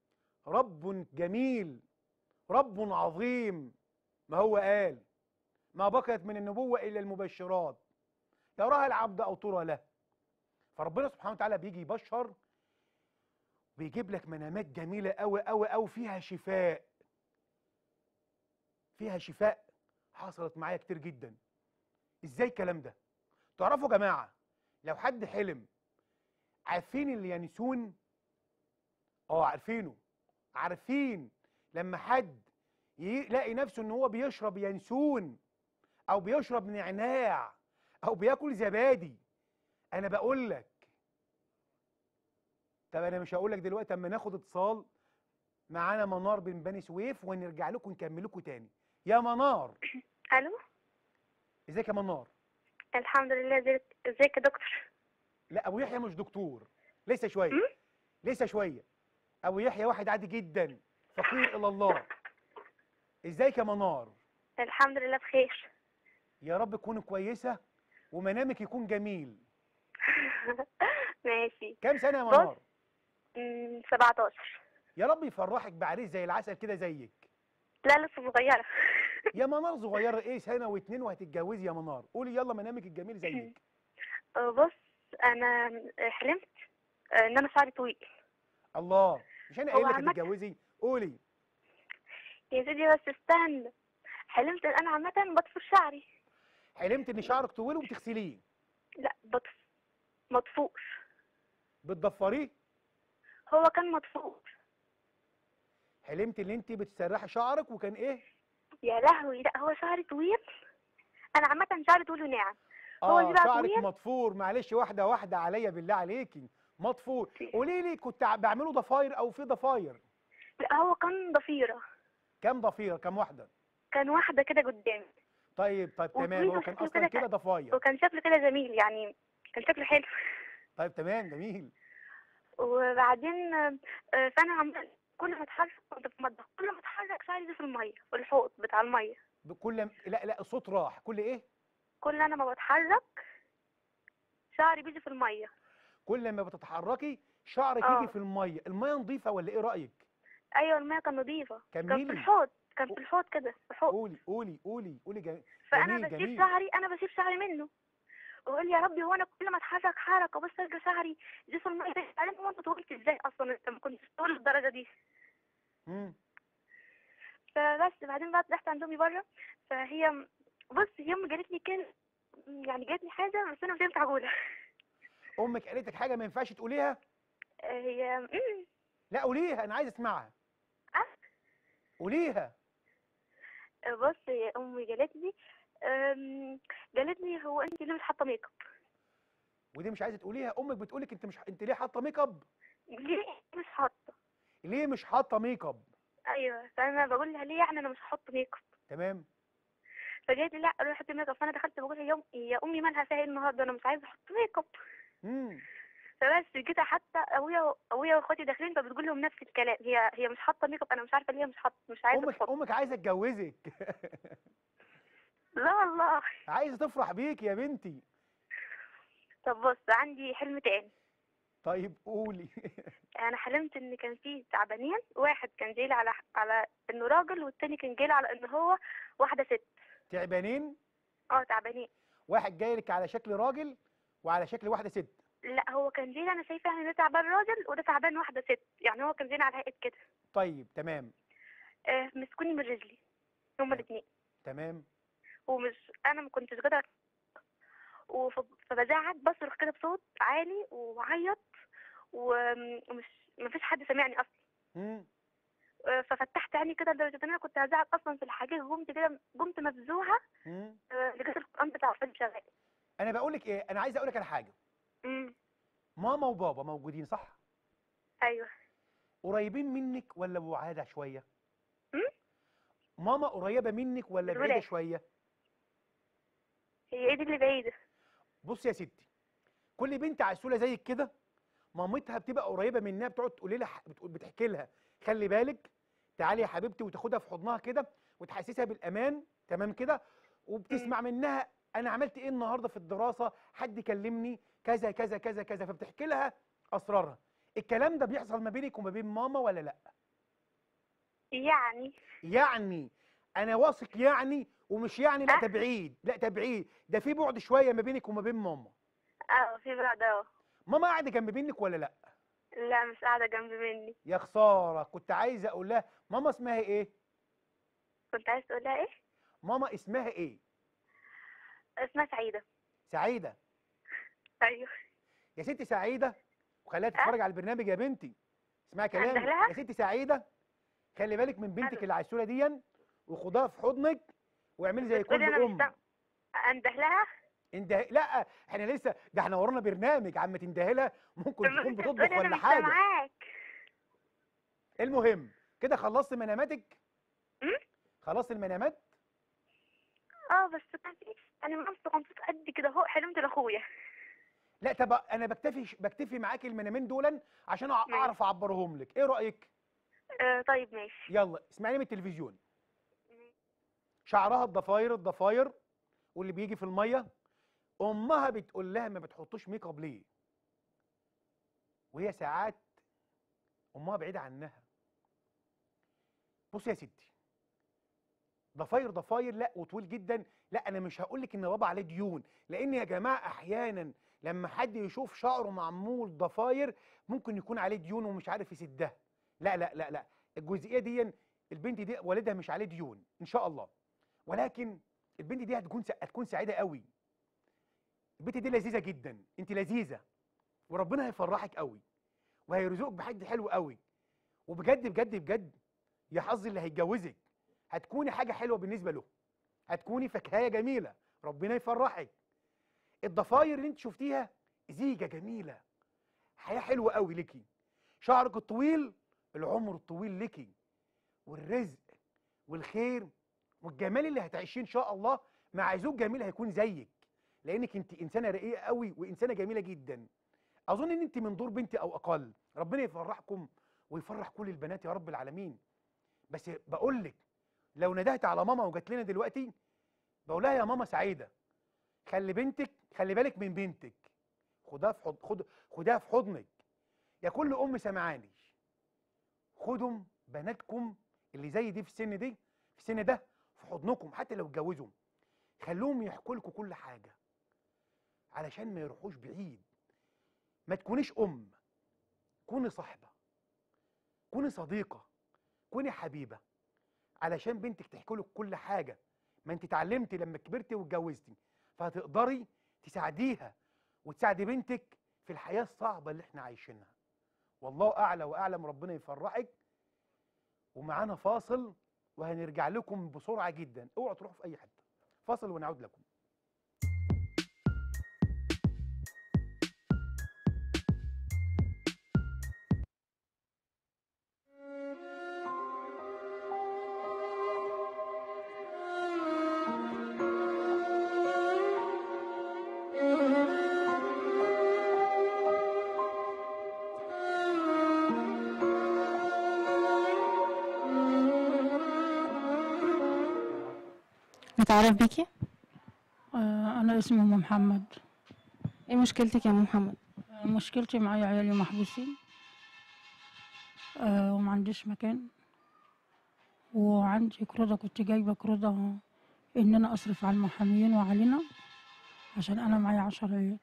S1: رب جميل رب عظيم ما هو قال ما بقيت من النبوة إلا المبشرات يراها العبد أو ترى له فربنا سبحانه وتعالى بيجي يبشر بيجيب لك منامات جميلة أوي أوي أوي فيها شفاء فيها شفاء حصلت معايا كتير جدا ازاي الكلام ده تعرفوا يا جماعة لو حد حلم عارفين اللي ينسون اه عارفينه عارفين لما حد يلاقي نفسه ان هو بيشرب ينسون او بيشرب نعناع او بياكل زبادي انا بقول لك طب انا مش هقول لك دلوقتي اما ناخد اتصال معانا منار بن بني سويف ونرجع لكم نكمل لكم تاني يا منار
S15: الو
S1: ازيك يا منار
S15: الحمد لله ازيك ازيك يا دكتور
S1: لا ابو يحيى مش دكتور لسه شويه لسه شويه ابو يحيى واحد عادي جدا فقير الى الله ازيك يا منار
S15: الحمد لله بخير
S1: يا رب تكوني كويسه ومنامك يكون جميل
S15: ماشي
S1: كام سنه يا
S15: بص.
S1: منار
S15: أمم، 17
S1: يا رب يفرحك بعريس زي العسل كده زيك
S15: لا لسه صغيرة
S1: يا منار صغيره ايه سنه واتنين وهتتجوزي يا منار قولي يلا منامك الجميل زيك
S15: أه، بص انا حلمت أه، ان انا شعري طويل
S1: الله مش انا
S15: هو
S1: قايل لك
S15: عامة-
S1: هتتجوزي قولي
S15: يا سيدي بس استنى حلمت ان انا عامة بطفر شعري
S1: حلمت ان شعرك طويل وبتغسليه
S15: لا بطف مطفور
S1: بتضفريه
S15: هو كان مطفور
S1: حلمت ان انت بتسرحي شعرك وكان ايه
S15: يا لهوي لا هو شعري طويل انا عامة شعري طويل وناعم هو
S1: اه
S15: دي بقى
S1: شعرك
S15: طويل
S1: مضفور معلش واحده واحده عليا بالله عليكي مضفور قولي لي كنت ع- بعمله ضفاير او في ضفاير
S15: لا هو كان ضفيرة
S1: كام ضفيره كام واحده
S15: كان واحدة كده قدامي
S1: طيب طيب تمام
S15: وطويل
S1: هو كان
S15: وشكله
S1: اصلا
S15: كده
S1: كده ضفاير
S15: وكان شكله كده جميل يعني كان شكله حلو
S1: طيب تمام جميل
S15: وبعدين آه، آه، فانا عمال كل ما اتحرك كنت في المطبخ كل ما اتحرك شعري يجي في الميه في الحوض بتاع الميه
S1: بكل لا لا الصوت راح كل ايه
S15: كل انا ما بتحرك شعري بيجي في الميه
S1: كل ما بتتحركي شعرك
S15: آه.
S1: يجي في الميه الميه نظيفه ولا ايه رايك
S15: ايوه الميه كانت نظيفه كان في
S1: كملي.
S15: الحوض كان في الحوض كده في الحوض
S1: قولي قولي قولي قولي جميل
S15: فانا
S1: جميل
S15: بسيب
S1: جميل
S15: شعري انا بسيب شعري منه واقول يا ربي هو انا كل ما اتحرك حركه بس القى شعري يجي في الميه بعدين هو انت طولت ازاي اصلا انت ما كنتش طول الدرجه دي
S1: مم.
S15: فبس بعدين بقى رحت عند امي بره فهي بص هي امي قالت لي كلمه يعني جات لي حاجه بس انا مش هينفع اقولها
S1: امك قالت لك حاجه ما ينفعش تقوليها
S15: هي أمم،
S1: لا قوليها انا عايز اسمعها قوليها
S15: بص هي امي قالت لي أم، قالت لي هو انت ليه مش حاطه ميك اب
S1: ودي مش عايزه تقوليها امك بتقولك انت مش انت ليه حاطه ميك اب
S15: ليه مش حاطه
S1: ليه مش حاطه ميك اب
S15: ايوه فانا بقول لها ليه يعني انا مش هحط ميك اب
S1: تمام
S15: فجات لي لا روحي حطي ميك اب فانا دخلت بقول لها يا أم- يا امي مالها فيها ايه النهارده انا مش عايزه احط ميك اب
S1: امم
S15: فبس جيت حتى ابويا ابويا واخواتي داخلين فبتقول لهم نفس الكلام هي هي مش حاطه ميك اب انا مش عارفه ليه مش حاطه مش عايزه
S1: امك
S15: تحط
S1: امك عايزه تجوزك
S15: لا والله
S1: عايزه تفرح بيك يا بنتي
S15: طب بص عندي حلم تاني
S1: طيب قولي
S15: انا حلمت ان كان في تعبانين واحد كان جايلي على على انه راجل والتاني كان جايلي على ان هو واحده ست
S1: تعبانين
S15: اه تعبانين
S1: واحد جاي لك على شكل راجل وعلى شكل واحده ست
S15: لا هو كان جايلي انا شايفه ان ده تعبان راجل وده تعبان واحده ست يعني هو كان جايلي على هيئه كده
S1: طيب تمام
S15: آه مسكوني من رجلي هما الاثنين
S1: تمام
S15: ومش انا ما كنتش قادره وف- فبزعق بصرخ كده بصوت عالي وعيط ومش مفيش حد سامعني اصلا
S1: امم
S15: آه، ففتحت عيني كده لدرجه ان انا كنت هزعق اصلا في الحقيقه قمت كده قمت مفزوعه
S1: امم
S15: آه، لقيت القران بتاع الفيلم شغال
S1: انا بقول لك ايه انا عايز اقول لك على حاجه
S15: امم
S1: ماما وبابا موجودين صح
S15: ايوه
S1: قريبين منك ولا بعاد شويه
S15: مم؟
S1: ماما قريبه منك ولا بعيده
S15: الولاد.
S1: شويه
S15: هي ايه دي اللي بعيده
S1: بص يا ستي كل بنت عسوله زيك كده مامتها بتبقى قريبه منها بتقعد تقول لها بتقول بتحكي لها خلي بالك تعالي يا حبيبتي وتاخدها في حضنها كده وتحسسها بالامان تمام كده وبتسمع منها انا عملت ايه النهارده في الدراسه حد كلمني كذا كذا كذا كذا فبتحكي لها اسرارها الكلام ده بيحصل ما بينك وما بين ماما ولا لا
S15: يعني
S1: يعني انا واثق يعني ومش يعني لا تبعيد لا تبعيد ده في بعد شويه ما بينك وما بين ماما
S15: اه في بعد اه
S1: ماما قاعده جنب منك ولا لا
S15: لا مش قاعده جنب مني
S1: يا خساره كنت عايزه اقول لها ماما اسمها ايه
S15: كنت عايز تقول لها ايه
S1: ماما اسمها ايه
S15: اسمها سعيده
S1: سعيده
S15: ايوه
S1: يا ستي سعيده وخليها تتفرج على البرنامج يا بنتي اسمعي كلامي
S15: أنده لها؟
S1: يا ستي سعيده خلي بالك من بنتك العسوله دي وخدها في حضنك واعملي زي
S15: بتقولي
S1: كل
S15: انا مش
S1: ام
S15: سام- انده لها
S1: انده لا احنا لسه ده احنا ورانا برنامج عم تندهلها ممكن
S15: طب ما
S1: تكون
S15: انت
S1: بتطبخ
S15: بتقولي انا
S1: ولا
S15: مش
S1: حاجه
S15: سامعاك
S1: المهم كده خلصت مناماتك
S15: أم؟
S1: خلصت المنامات
S15: اه بس كان في انا مامتي قنطوط قد كده اهو حلمت لاخويا
S1: لا طب انا بكتفي بكتفي معاكي المنامين دولا عشان أع-
S15: ماشي.
S1: اعرف اعبرهم لك ايه رايك
S15: آه طيب ماشي
S1: يلا اسمعيني من التلفزيون شعرها الضفاير الضفاير واللي بيجي في الميه امها بتقول لها ما بتحطوش ميك اب ليه وهي ساعات امها بعيده عنها بص يا ستي ضفاير ضفاير لا وطويل جدا لا انا مش هقول لك ان بابا عليه ديون لان يا جماعه احيانا لما حد يشوف شعره معمول ضفاير ممكن يكون عليه ديون ومش عارف يسدها لا لا لا لا الجزئيه دي البنت دي والدها مش عليه ديون ان شاء الله ولكن البنت دي هتكون هتكون سعيده قوي البنت دي لذيذه جدا انت لذيذه وربنا هيفرحك قوي وهيرزقك بحد حلو قوي وبجد بجد بجد يا حظ اللي هيتجوزك هتكوني حاجه حلوه بالنسبه له هتكوني فكهايه جميله ربنا يفرحك الضفاير اللي انت شفتيها زيجه جميله حياه حلوه قوي ليكي شعرك الطويل العمر الطويل ليكي والرزق والخير والجمال اللي هتعيشيه ان شاء الله مع زوج جميل هيكون زيك لانك انت انسانه رقيقه قوي وانسانه جميله جدا اظن ان انت من دور بنتي او اقل ربنا يفرحكم ويفرح كل البنات يا رب العالمين بس بقول لك لو ندهت على ماما وجات لنا دلوقتي بقول لها يا ماما سعيده خلي بنتك خلي بالك من بنتك خدها في حض... خد... خدها في حضنك يا كل ام سمعاني خدوا بناتكم اللي زي دي في السن دي في السن ده في حضنكم حتى لو اتجوزوا خلوهم يحكوا لكم كل حاجه علشان ما يروحوش بعيد ما تكونيش ام كوني صاحبه كوني صديقه كوني حبيبه علشان بنتك تحكي لك كل حاجه ما انت اتعلمتي لما كبرتي واتجوزتي فهتقدري تساعديها وتساعدي بنتك في الحياه الصعبه اللي احنا عايشينها والله اعلى واعلم ربنا يفرحك ومعانا فاصل وهنرجع لكم بسرعه جدا اوعوا تروحوا في اي حته فاصل ونعود لكم
S6: نتعرف بيكي
S7: آه، أنا اسمي أم محمد
S6: ايه مشكلتك يا ام محمد
S7: آه، مشكلتي معايا عيالي محبوسين آه، وما عنديش مكان وعندي قروضة كنت جايبة قروضة إن أنا أصرف على المحاميين وعلينا عشان أنا معايا عشر عيال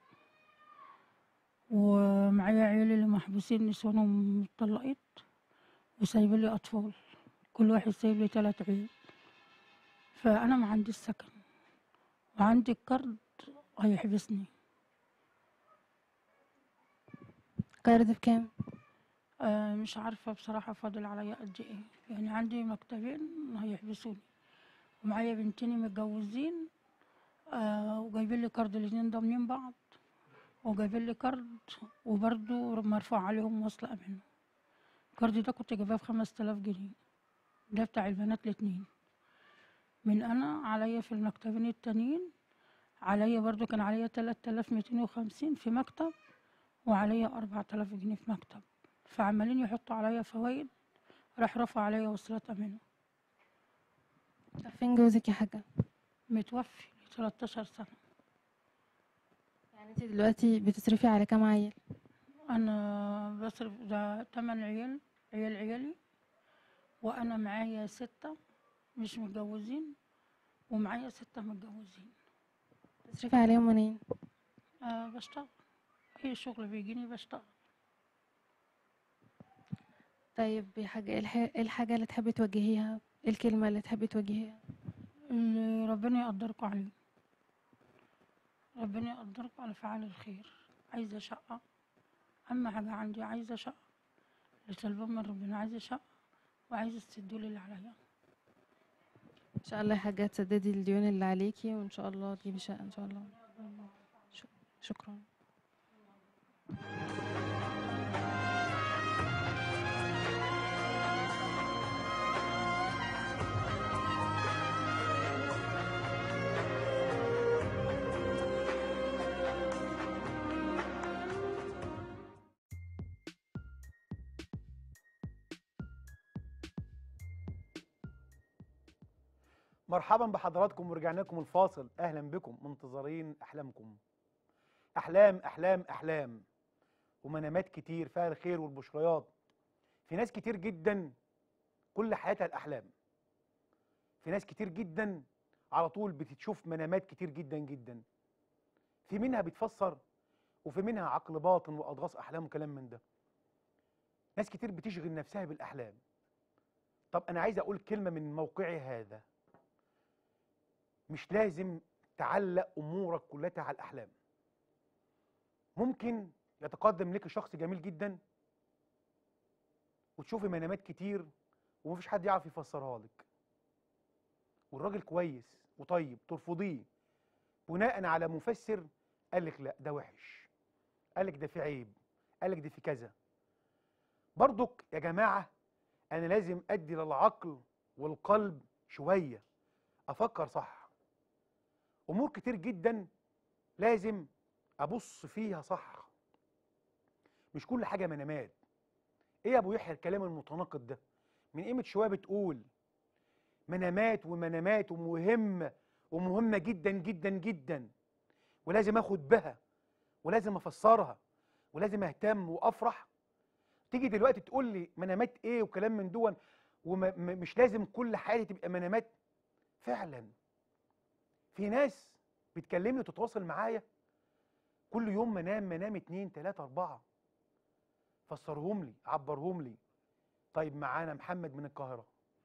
S7: ومعايا عيالي اللي محبوسين نسوانهم اتطلقت وسايبة لي أطفال كل واحد سايب لي تلات عيال فأنا ما عنديش سكن وعندي القرض هيحبسني
S6: قرض بكام
S7: آه مش عارفة بصراحة فاضل عليا قد ايه يعني عندي مكتبين هيحبسوني ومعايا بنتين متجوزين آه وجايبين لي كارد الاتنين ضامنين بعض وجايبين لي كارد وبرضو مرفوع عليهم وصل أمانة الكارد ده كنت جايباه بخمس تلاف جنيه ده بتاع البنات الاتنين من أنا عليا في المكتبين التانيين عليا برضو كان عليا تلات تلاف ميتين وخمسين في مكتب وعليا أربعة آلاف جنيه في مكتب فعمالين يحطوا عليا فوايد راح رفع عليا وصلات أمانة
S6: طب فين جوزك يا حاجه
S7: متوفي 13 سنة
S6: يعني انت دلوقتي بتصرفي على كام عيل
S7: أنا بصرف ده تمن عيال عيال عيالي وأنا معايا ستة مش متجوزين ومعايا ستة متجوزين
S6: بتصرفي عليهم منين
S7: أه بشتغل أي شغل بيجيني بشتغل
S6: طيب يا حاجه ايه الح- إيه الحاجه اللي تحبي توجهيها ايه الكلمه اللي تحبي توجهيها
S7: اللي ربنا يقدركم عليه ربنا يقدركم على فعل الخير عايزة شقة أهم حاجة عندي عايزة شقة اللي طالباه من ربنا عايزة شقة وعايزة تسدولي اللي عليا
S6: ان شاء الله يا حاجه تسددي الديون اللي عليكي وان شاء الله تجيبي شقه ان شاء الله ش- شكرا
S1: مرحبا بحضراتكم ورجعنا لكم الفاصل اهلا بكم منتظرين احلامكم احلام احلام احلام ومنامات كتير فيها الخير والبشريات في ناس كتير جدا كل حياتها الاحلام في ناس كتير جدا على طول بتشوف منامات كتير جدا جدا في منها بتفسر وفي منها عقل باطن واضغاث احلام وكلام من ده ناس كتير بتشغل نفسها بالاحلام طب انا عايز اقول كلمه من موقعي هذا مش لازم تعلق امورك كلها على الاحلام ممكن يتقدم لك شخص جميل جدا وتشوفي منامات كتير ومفيش حد يعرف يفسرها لك والراجل كويس وطيب ترفضيه بناء على مفسر قال لك لا ده وحش قال لك ده في عيب قال لك ده في كذا برضك يا جماعه انا لازم ادي للعقل والقلب شويه افكر صح امور كتير جدا لازم ابص فيها صح مش كل حاجه منامات ايه يا ابو يحيى الكلام المتناقض ده من قيمه شويه بتقول منامات ومنامات ومهمه ومهمه جدا جدا جدا ولازم اخد بها ولازم افسرها ولازم اهتم وافرح تيجي دلوقتي تقول لي منامات ايه وكلام من دون ومش لازم كل حياتي تبقى منامات فعلا في ناس بتكلمني وتتواصل معايا كل يوم منام منام اتنين تلاتة أربعة فسرهم لي عبرهم لي طيب معانا محمد من القاهرة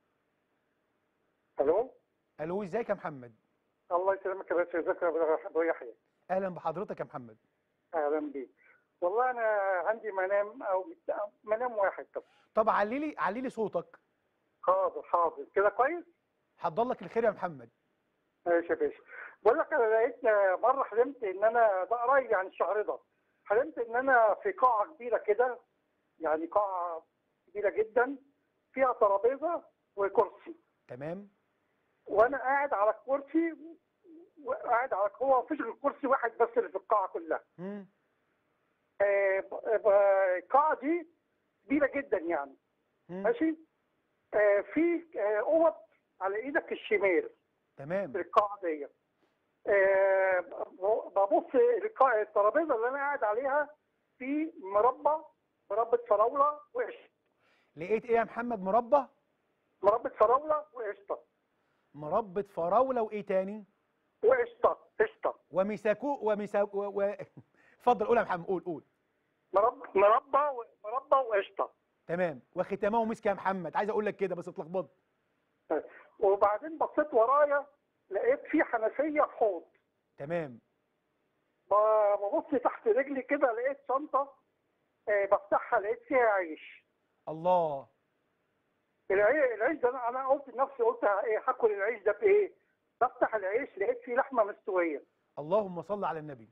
S16: الو
S1: ألو ازيك يا محمد
S16: الله يسلمك يا باشا ازيك يا ابو يحيى
S1: أهلا بحضرتك يا محمد
S16: اهلا بيك والله انا عندي منام او منام واحد طب
S1: طب علي لي علي لي صوتك
S16: حاضر حاضر كده كويس
S1: حضر لك الخير يا محمد
S16: ماشي يا باشا بقول لك انا لقيت مره حلمت ان انا ده قريب يعني الشهر ده حلمت ان انا في قاعه كبيره كده يعني قاعه كبيره جدا فيها ترابيزه وكرسي
S1: تمام
S16: وانا قاعد على الكرسي وقاعد على هو مفيش غير كرسي واحد بس اللي في القاعه كلها
S1: مم.
S16: آه، ب- ب- القاعه دي كبيره جدا يعني ماشي آه، في آه، اوض على ايدك الشمال
S1: تمام
S16: في القاعه دي آه، ب- ببص القاعة- الترابيزه اللي انا قاعد عليها في مربى مربى فراوله وقشطه
S1: لقيت ايه يا محمد مربى
S16: مربى فراوله وقشطه
S1: مربى فراولة وايه تاني
S16: وقشطه قشطه
S1: ومساكو ومساكو و... و... اتفضل قول يا محمد قول قول
S16: مربى مربى و- مربى وقشطه
S1: تمام وختامه مسك يا محمد عايز اقول لك كده بس اتلخبطت
S16: وبعدين بصيت ورايا لقيت في حنفيه في حوض
S1: تمام
S16: ب- ببص تحت رجلي كده لقيت شنطه آه، بفتحها لقيت فيها عيش
S1: الله
S16: العيش, العيش ده انا أنا قلت لنفسي قلت ايه هاكل العيش ده بايه؟ بفتح العيش لقيت فيه لحمه مستويه
S1: اللهم صل على النبي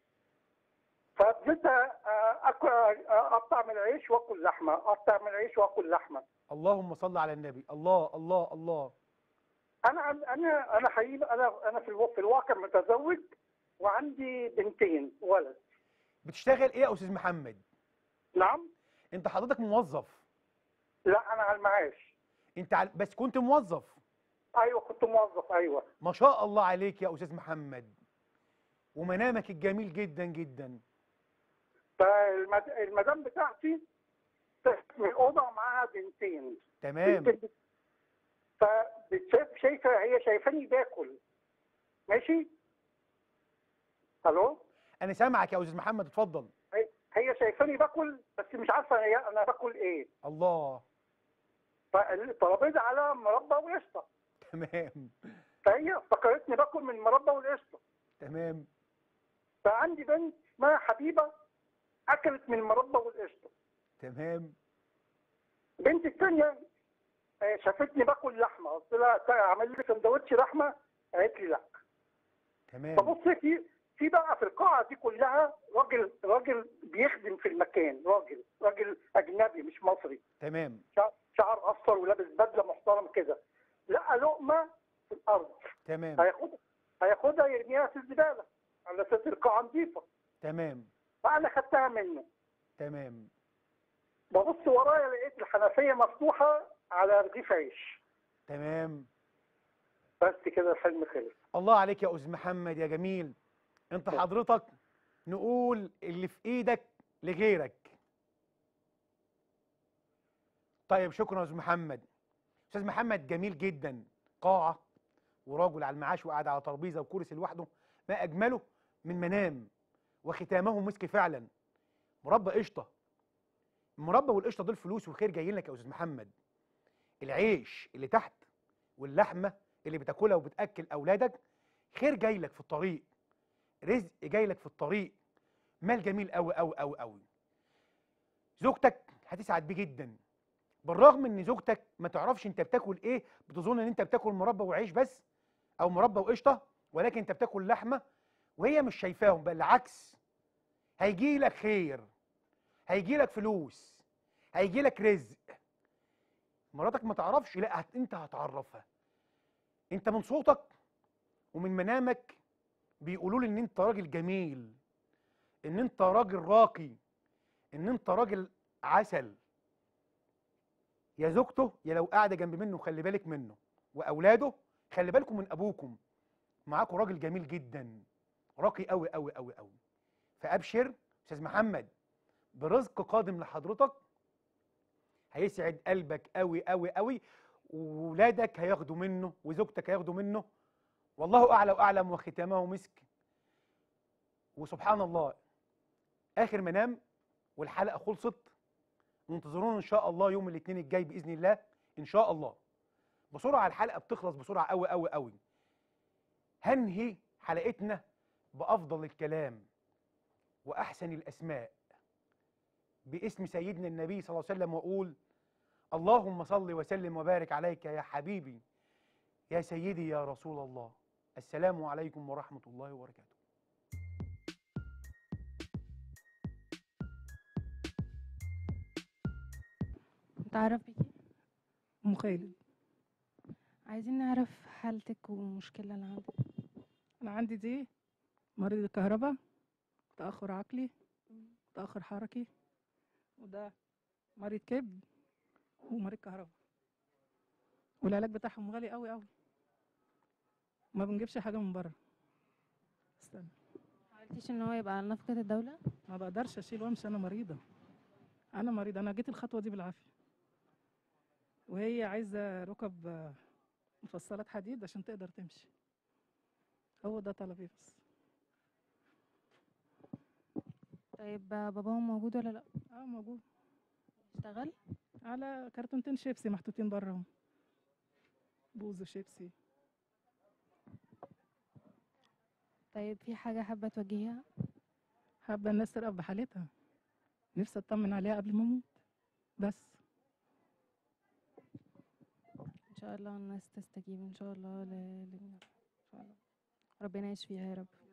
S16: فبدأت آه، أكل آه، اقطع من العيش واكل لحمه اقطع من العيش واكل لحمه
S1: اللهم صل على النبي الله الله الله
S16: انا عن- انا انا حقيقي انا انا في الوا- في الواقع متزوج وعندي بنتين ولد
S1: بتشتغل ايه يا استاذ محمد
S16: نعم
S1: انت حضرتك موظف
S16: لا انا على المعاش
S1: انت عل... بس كنت موظف
S16: ايوه كنت موظف ايوه
S1: ما شاء الله عليك يا استاذ محمد ومنامك الجميل جدا جدا
S16: فالمدام بتاعتي من اوضه معاها بنتين
S1: تمام
S16: فبتشاف شايفه هي شايفاني باكل ماشي الو
S1: انا سامعك يا استاذ محمد اتفضل
S16: هي- هي شايفاني باكل بس مش عارفه هي انا باكل ايه
S1: الله
S16: فالترابيزه على مربى وقشطه
S1: تمام
S16: فهي افتكرتني باكل من المربى والقشطه
S1: تمام
S16: فعندي بنت اسمها حبيبه اكلت من المربى والقشطه
S1: تمام
S16: بنتي الثانيه آه، شافتني باكل لحمه قلت لها "تا- اعمل لي سندوتش لحمه قالت لي لا
S1: تمام
S16: فبص في في بقى في القاعه دي كلها راجل راجل بيخدم في المكان راجل راجل اجنبي مش مصري
S1: تمام
S16: شع- شعر اصفر ولابس بدله محترم كده لقى لقمه في الارض
S1: تمام
S16: هياخدها هياخدها يرميها في الزباله على اساس القاعه نظيفه
S1: تمام
S16: فانا خدتها منه
S1: تمام
S16: ببص ورايا لقيت الحنفيه مفتوحه على رغيف عيش
S1: تمام
S16: بس كده الحلم خلص
S1: الله عليك يا أستاذ محمد يا جميل انت حضرتك نقول اللي في ايدك لغيرك طيب شكرا يا استاذ محمد استاذ محمد جميل جدا قاعه وراجل على المعاش وقاعد على ترابيزه وكرسي لوحده ما اجمله من منام وختامه مسك فعلا مربى قشطه المربى والقشطه دول فلوس وخير جايين لك يا استاذ محمد العيش اللي تحت واللحمه اللي بتاكلها وبتاكل اولادك خير جاي لك في الطريق رزق جاي لك في الطريق مال جميل قوي قوي قوي قوي زوجتك هتسعد بيه جدا بالرغم ان زوجتك ما تعرفش انت بتاكل ايه بتظن ان انت بتاكل مربى وعيش بس او مربى وقشطه ولكن انت بتاكل لحمه وهي مش شايفاهم بل العكس هيجي لك خير هيجي لك فلوس هيجي لك رزق مراتك ما تعرفش لا هت- انت هتعرفها انت من صوتك ومن منامك بيقولوا لي ان انت راجل جميل ان انت راجل راقي ان انت راجل عسل يا زوجته يا لو قاعده جنب منه خلي بالك منه واولاده خلي بالكم من ابوكم معاكم راجل جميل جدا راقي قوي قوي قوي قوي فابشر استاذ محمد برزق قادم لحضرتك هيسعد قلبك قوي قوي قوي وولادك هياخدوا منه وزوجتك هياخدوا منه والله اعلى واعلم وختامه مسك وسبحان الله اخر منام والحلقه خلصت وانتظرونا ان شاء الله يوم الاثنين الجاي باذن الله ان شاء الله بسرعه الحلقه بتخلص بسرعه قوي قوي قوي هنهي حلقتنا بافضل الكلام واحسن الاسماء باسم سيدنا النبي صلى الله عليه وسلم واقول اللهم صل وسلم وبارك عليك يا حبيبي يا سيدي يا رسول الله السلام عليكم ورحمه الله وبركاته
S6: نتعرف بيكي
S14: ام خالد
S6: عايزين نعرف حالتك والمشكلة اللي عندك
S14: انا عندي دي مريض الكهرباء تاخر عقلي تاخر حركي وده مريض كبد ومريض كهرباء والعلاج بتاعهم غالي قوي قوي ما بنجيبش حاجه من بره استنى
S6: حاولتيش ان هو يبقى على نفقة الدولة
S14: ما بقدرش اشيل وامشي انا مريضه انا مريضه انا جيت الخطوه دي بالعافيه وهي عايزه ركب آه، مفصلات حديد عشان تقدر تمشي هو ده طلبي بس
S6: طيب باباهم موجود ولا لا
S14: اه موجود
S6: اشتغل
S14: على كرتونتين شيبسي محطوطين بره اهو بوز وشيبسي
S6: طيب في حاجة حابة توجهيها
S14: حابه الناس ترقب بحالتها نفسي اطمن عليها قبل ما اموت بس
S6: ان شاء الله الناس تستجيب ان شاء الله ل... ل... ان شاء الله ربنا يشفيها يا رب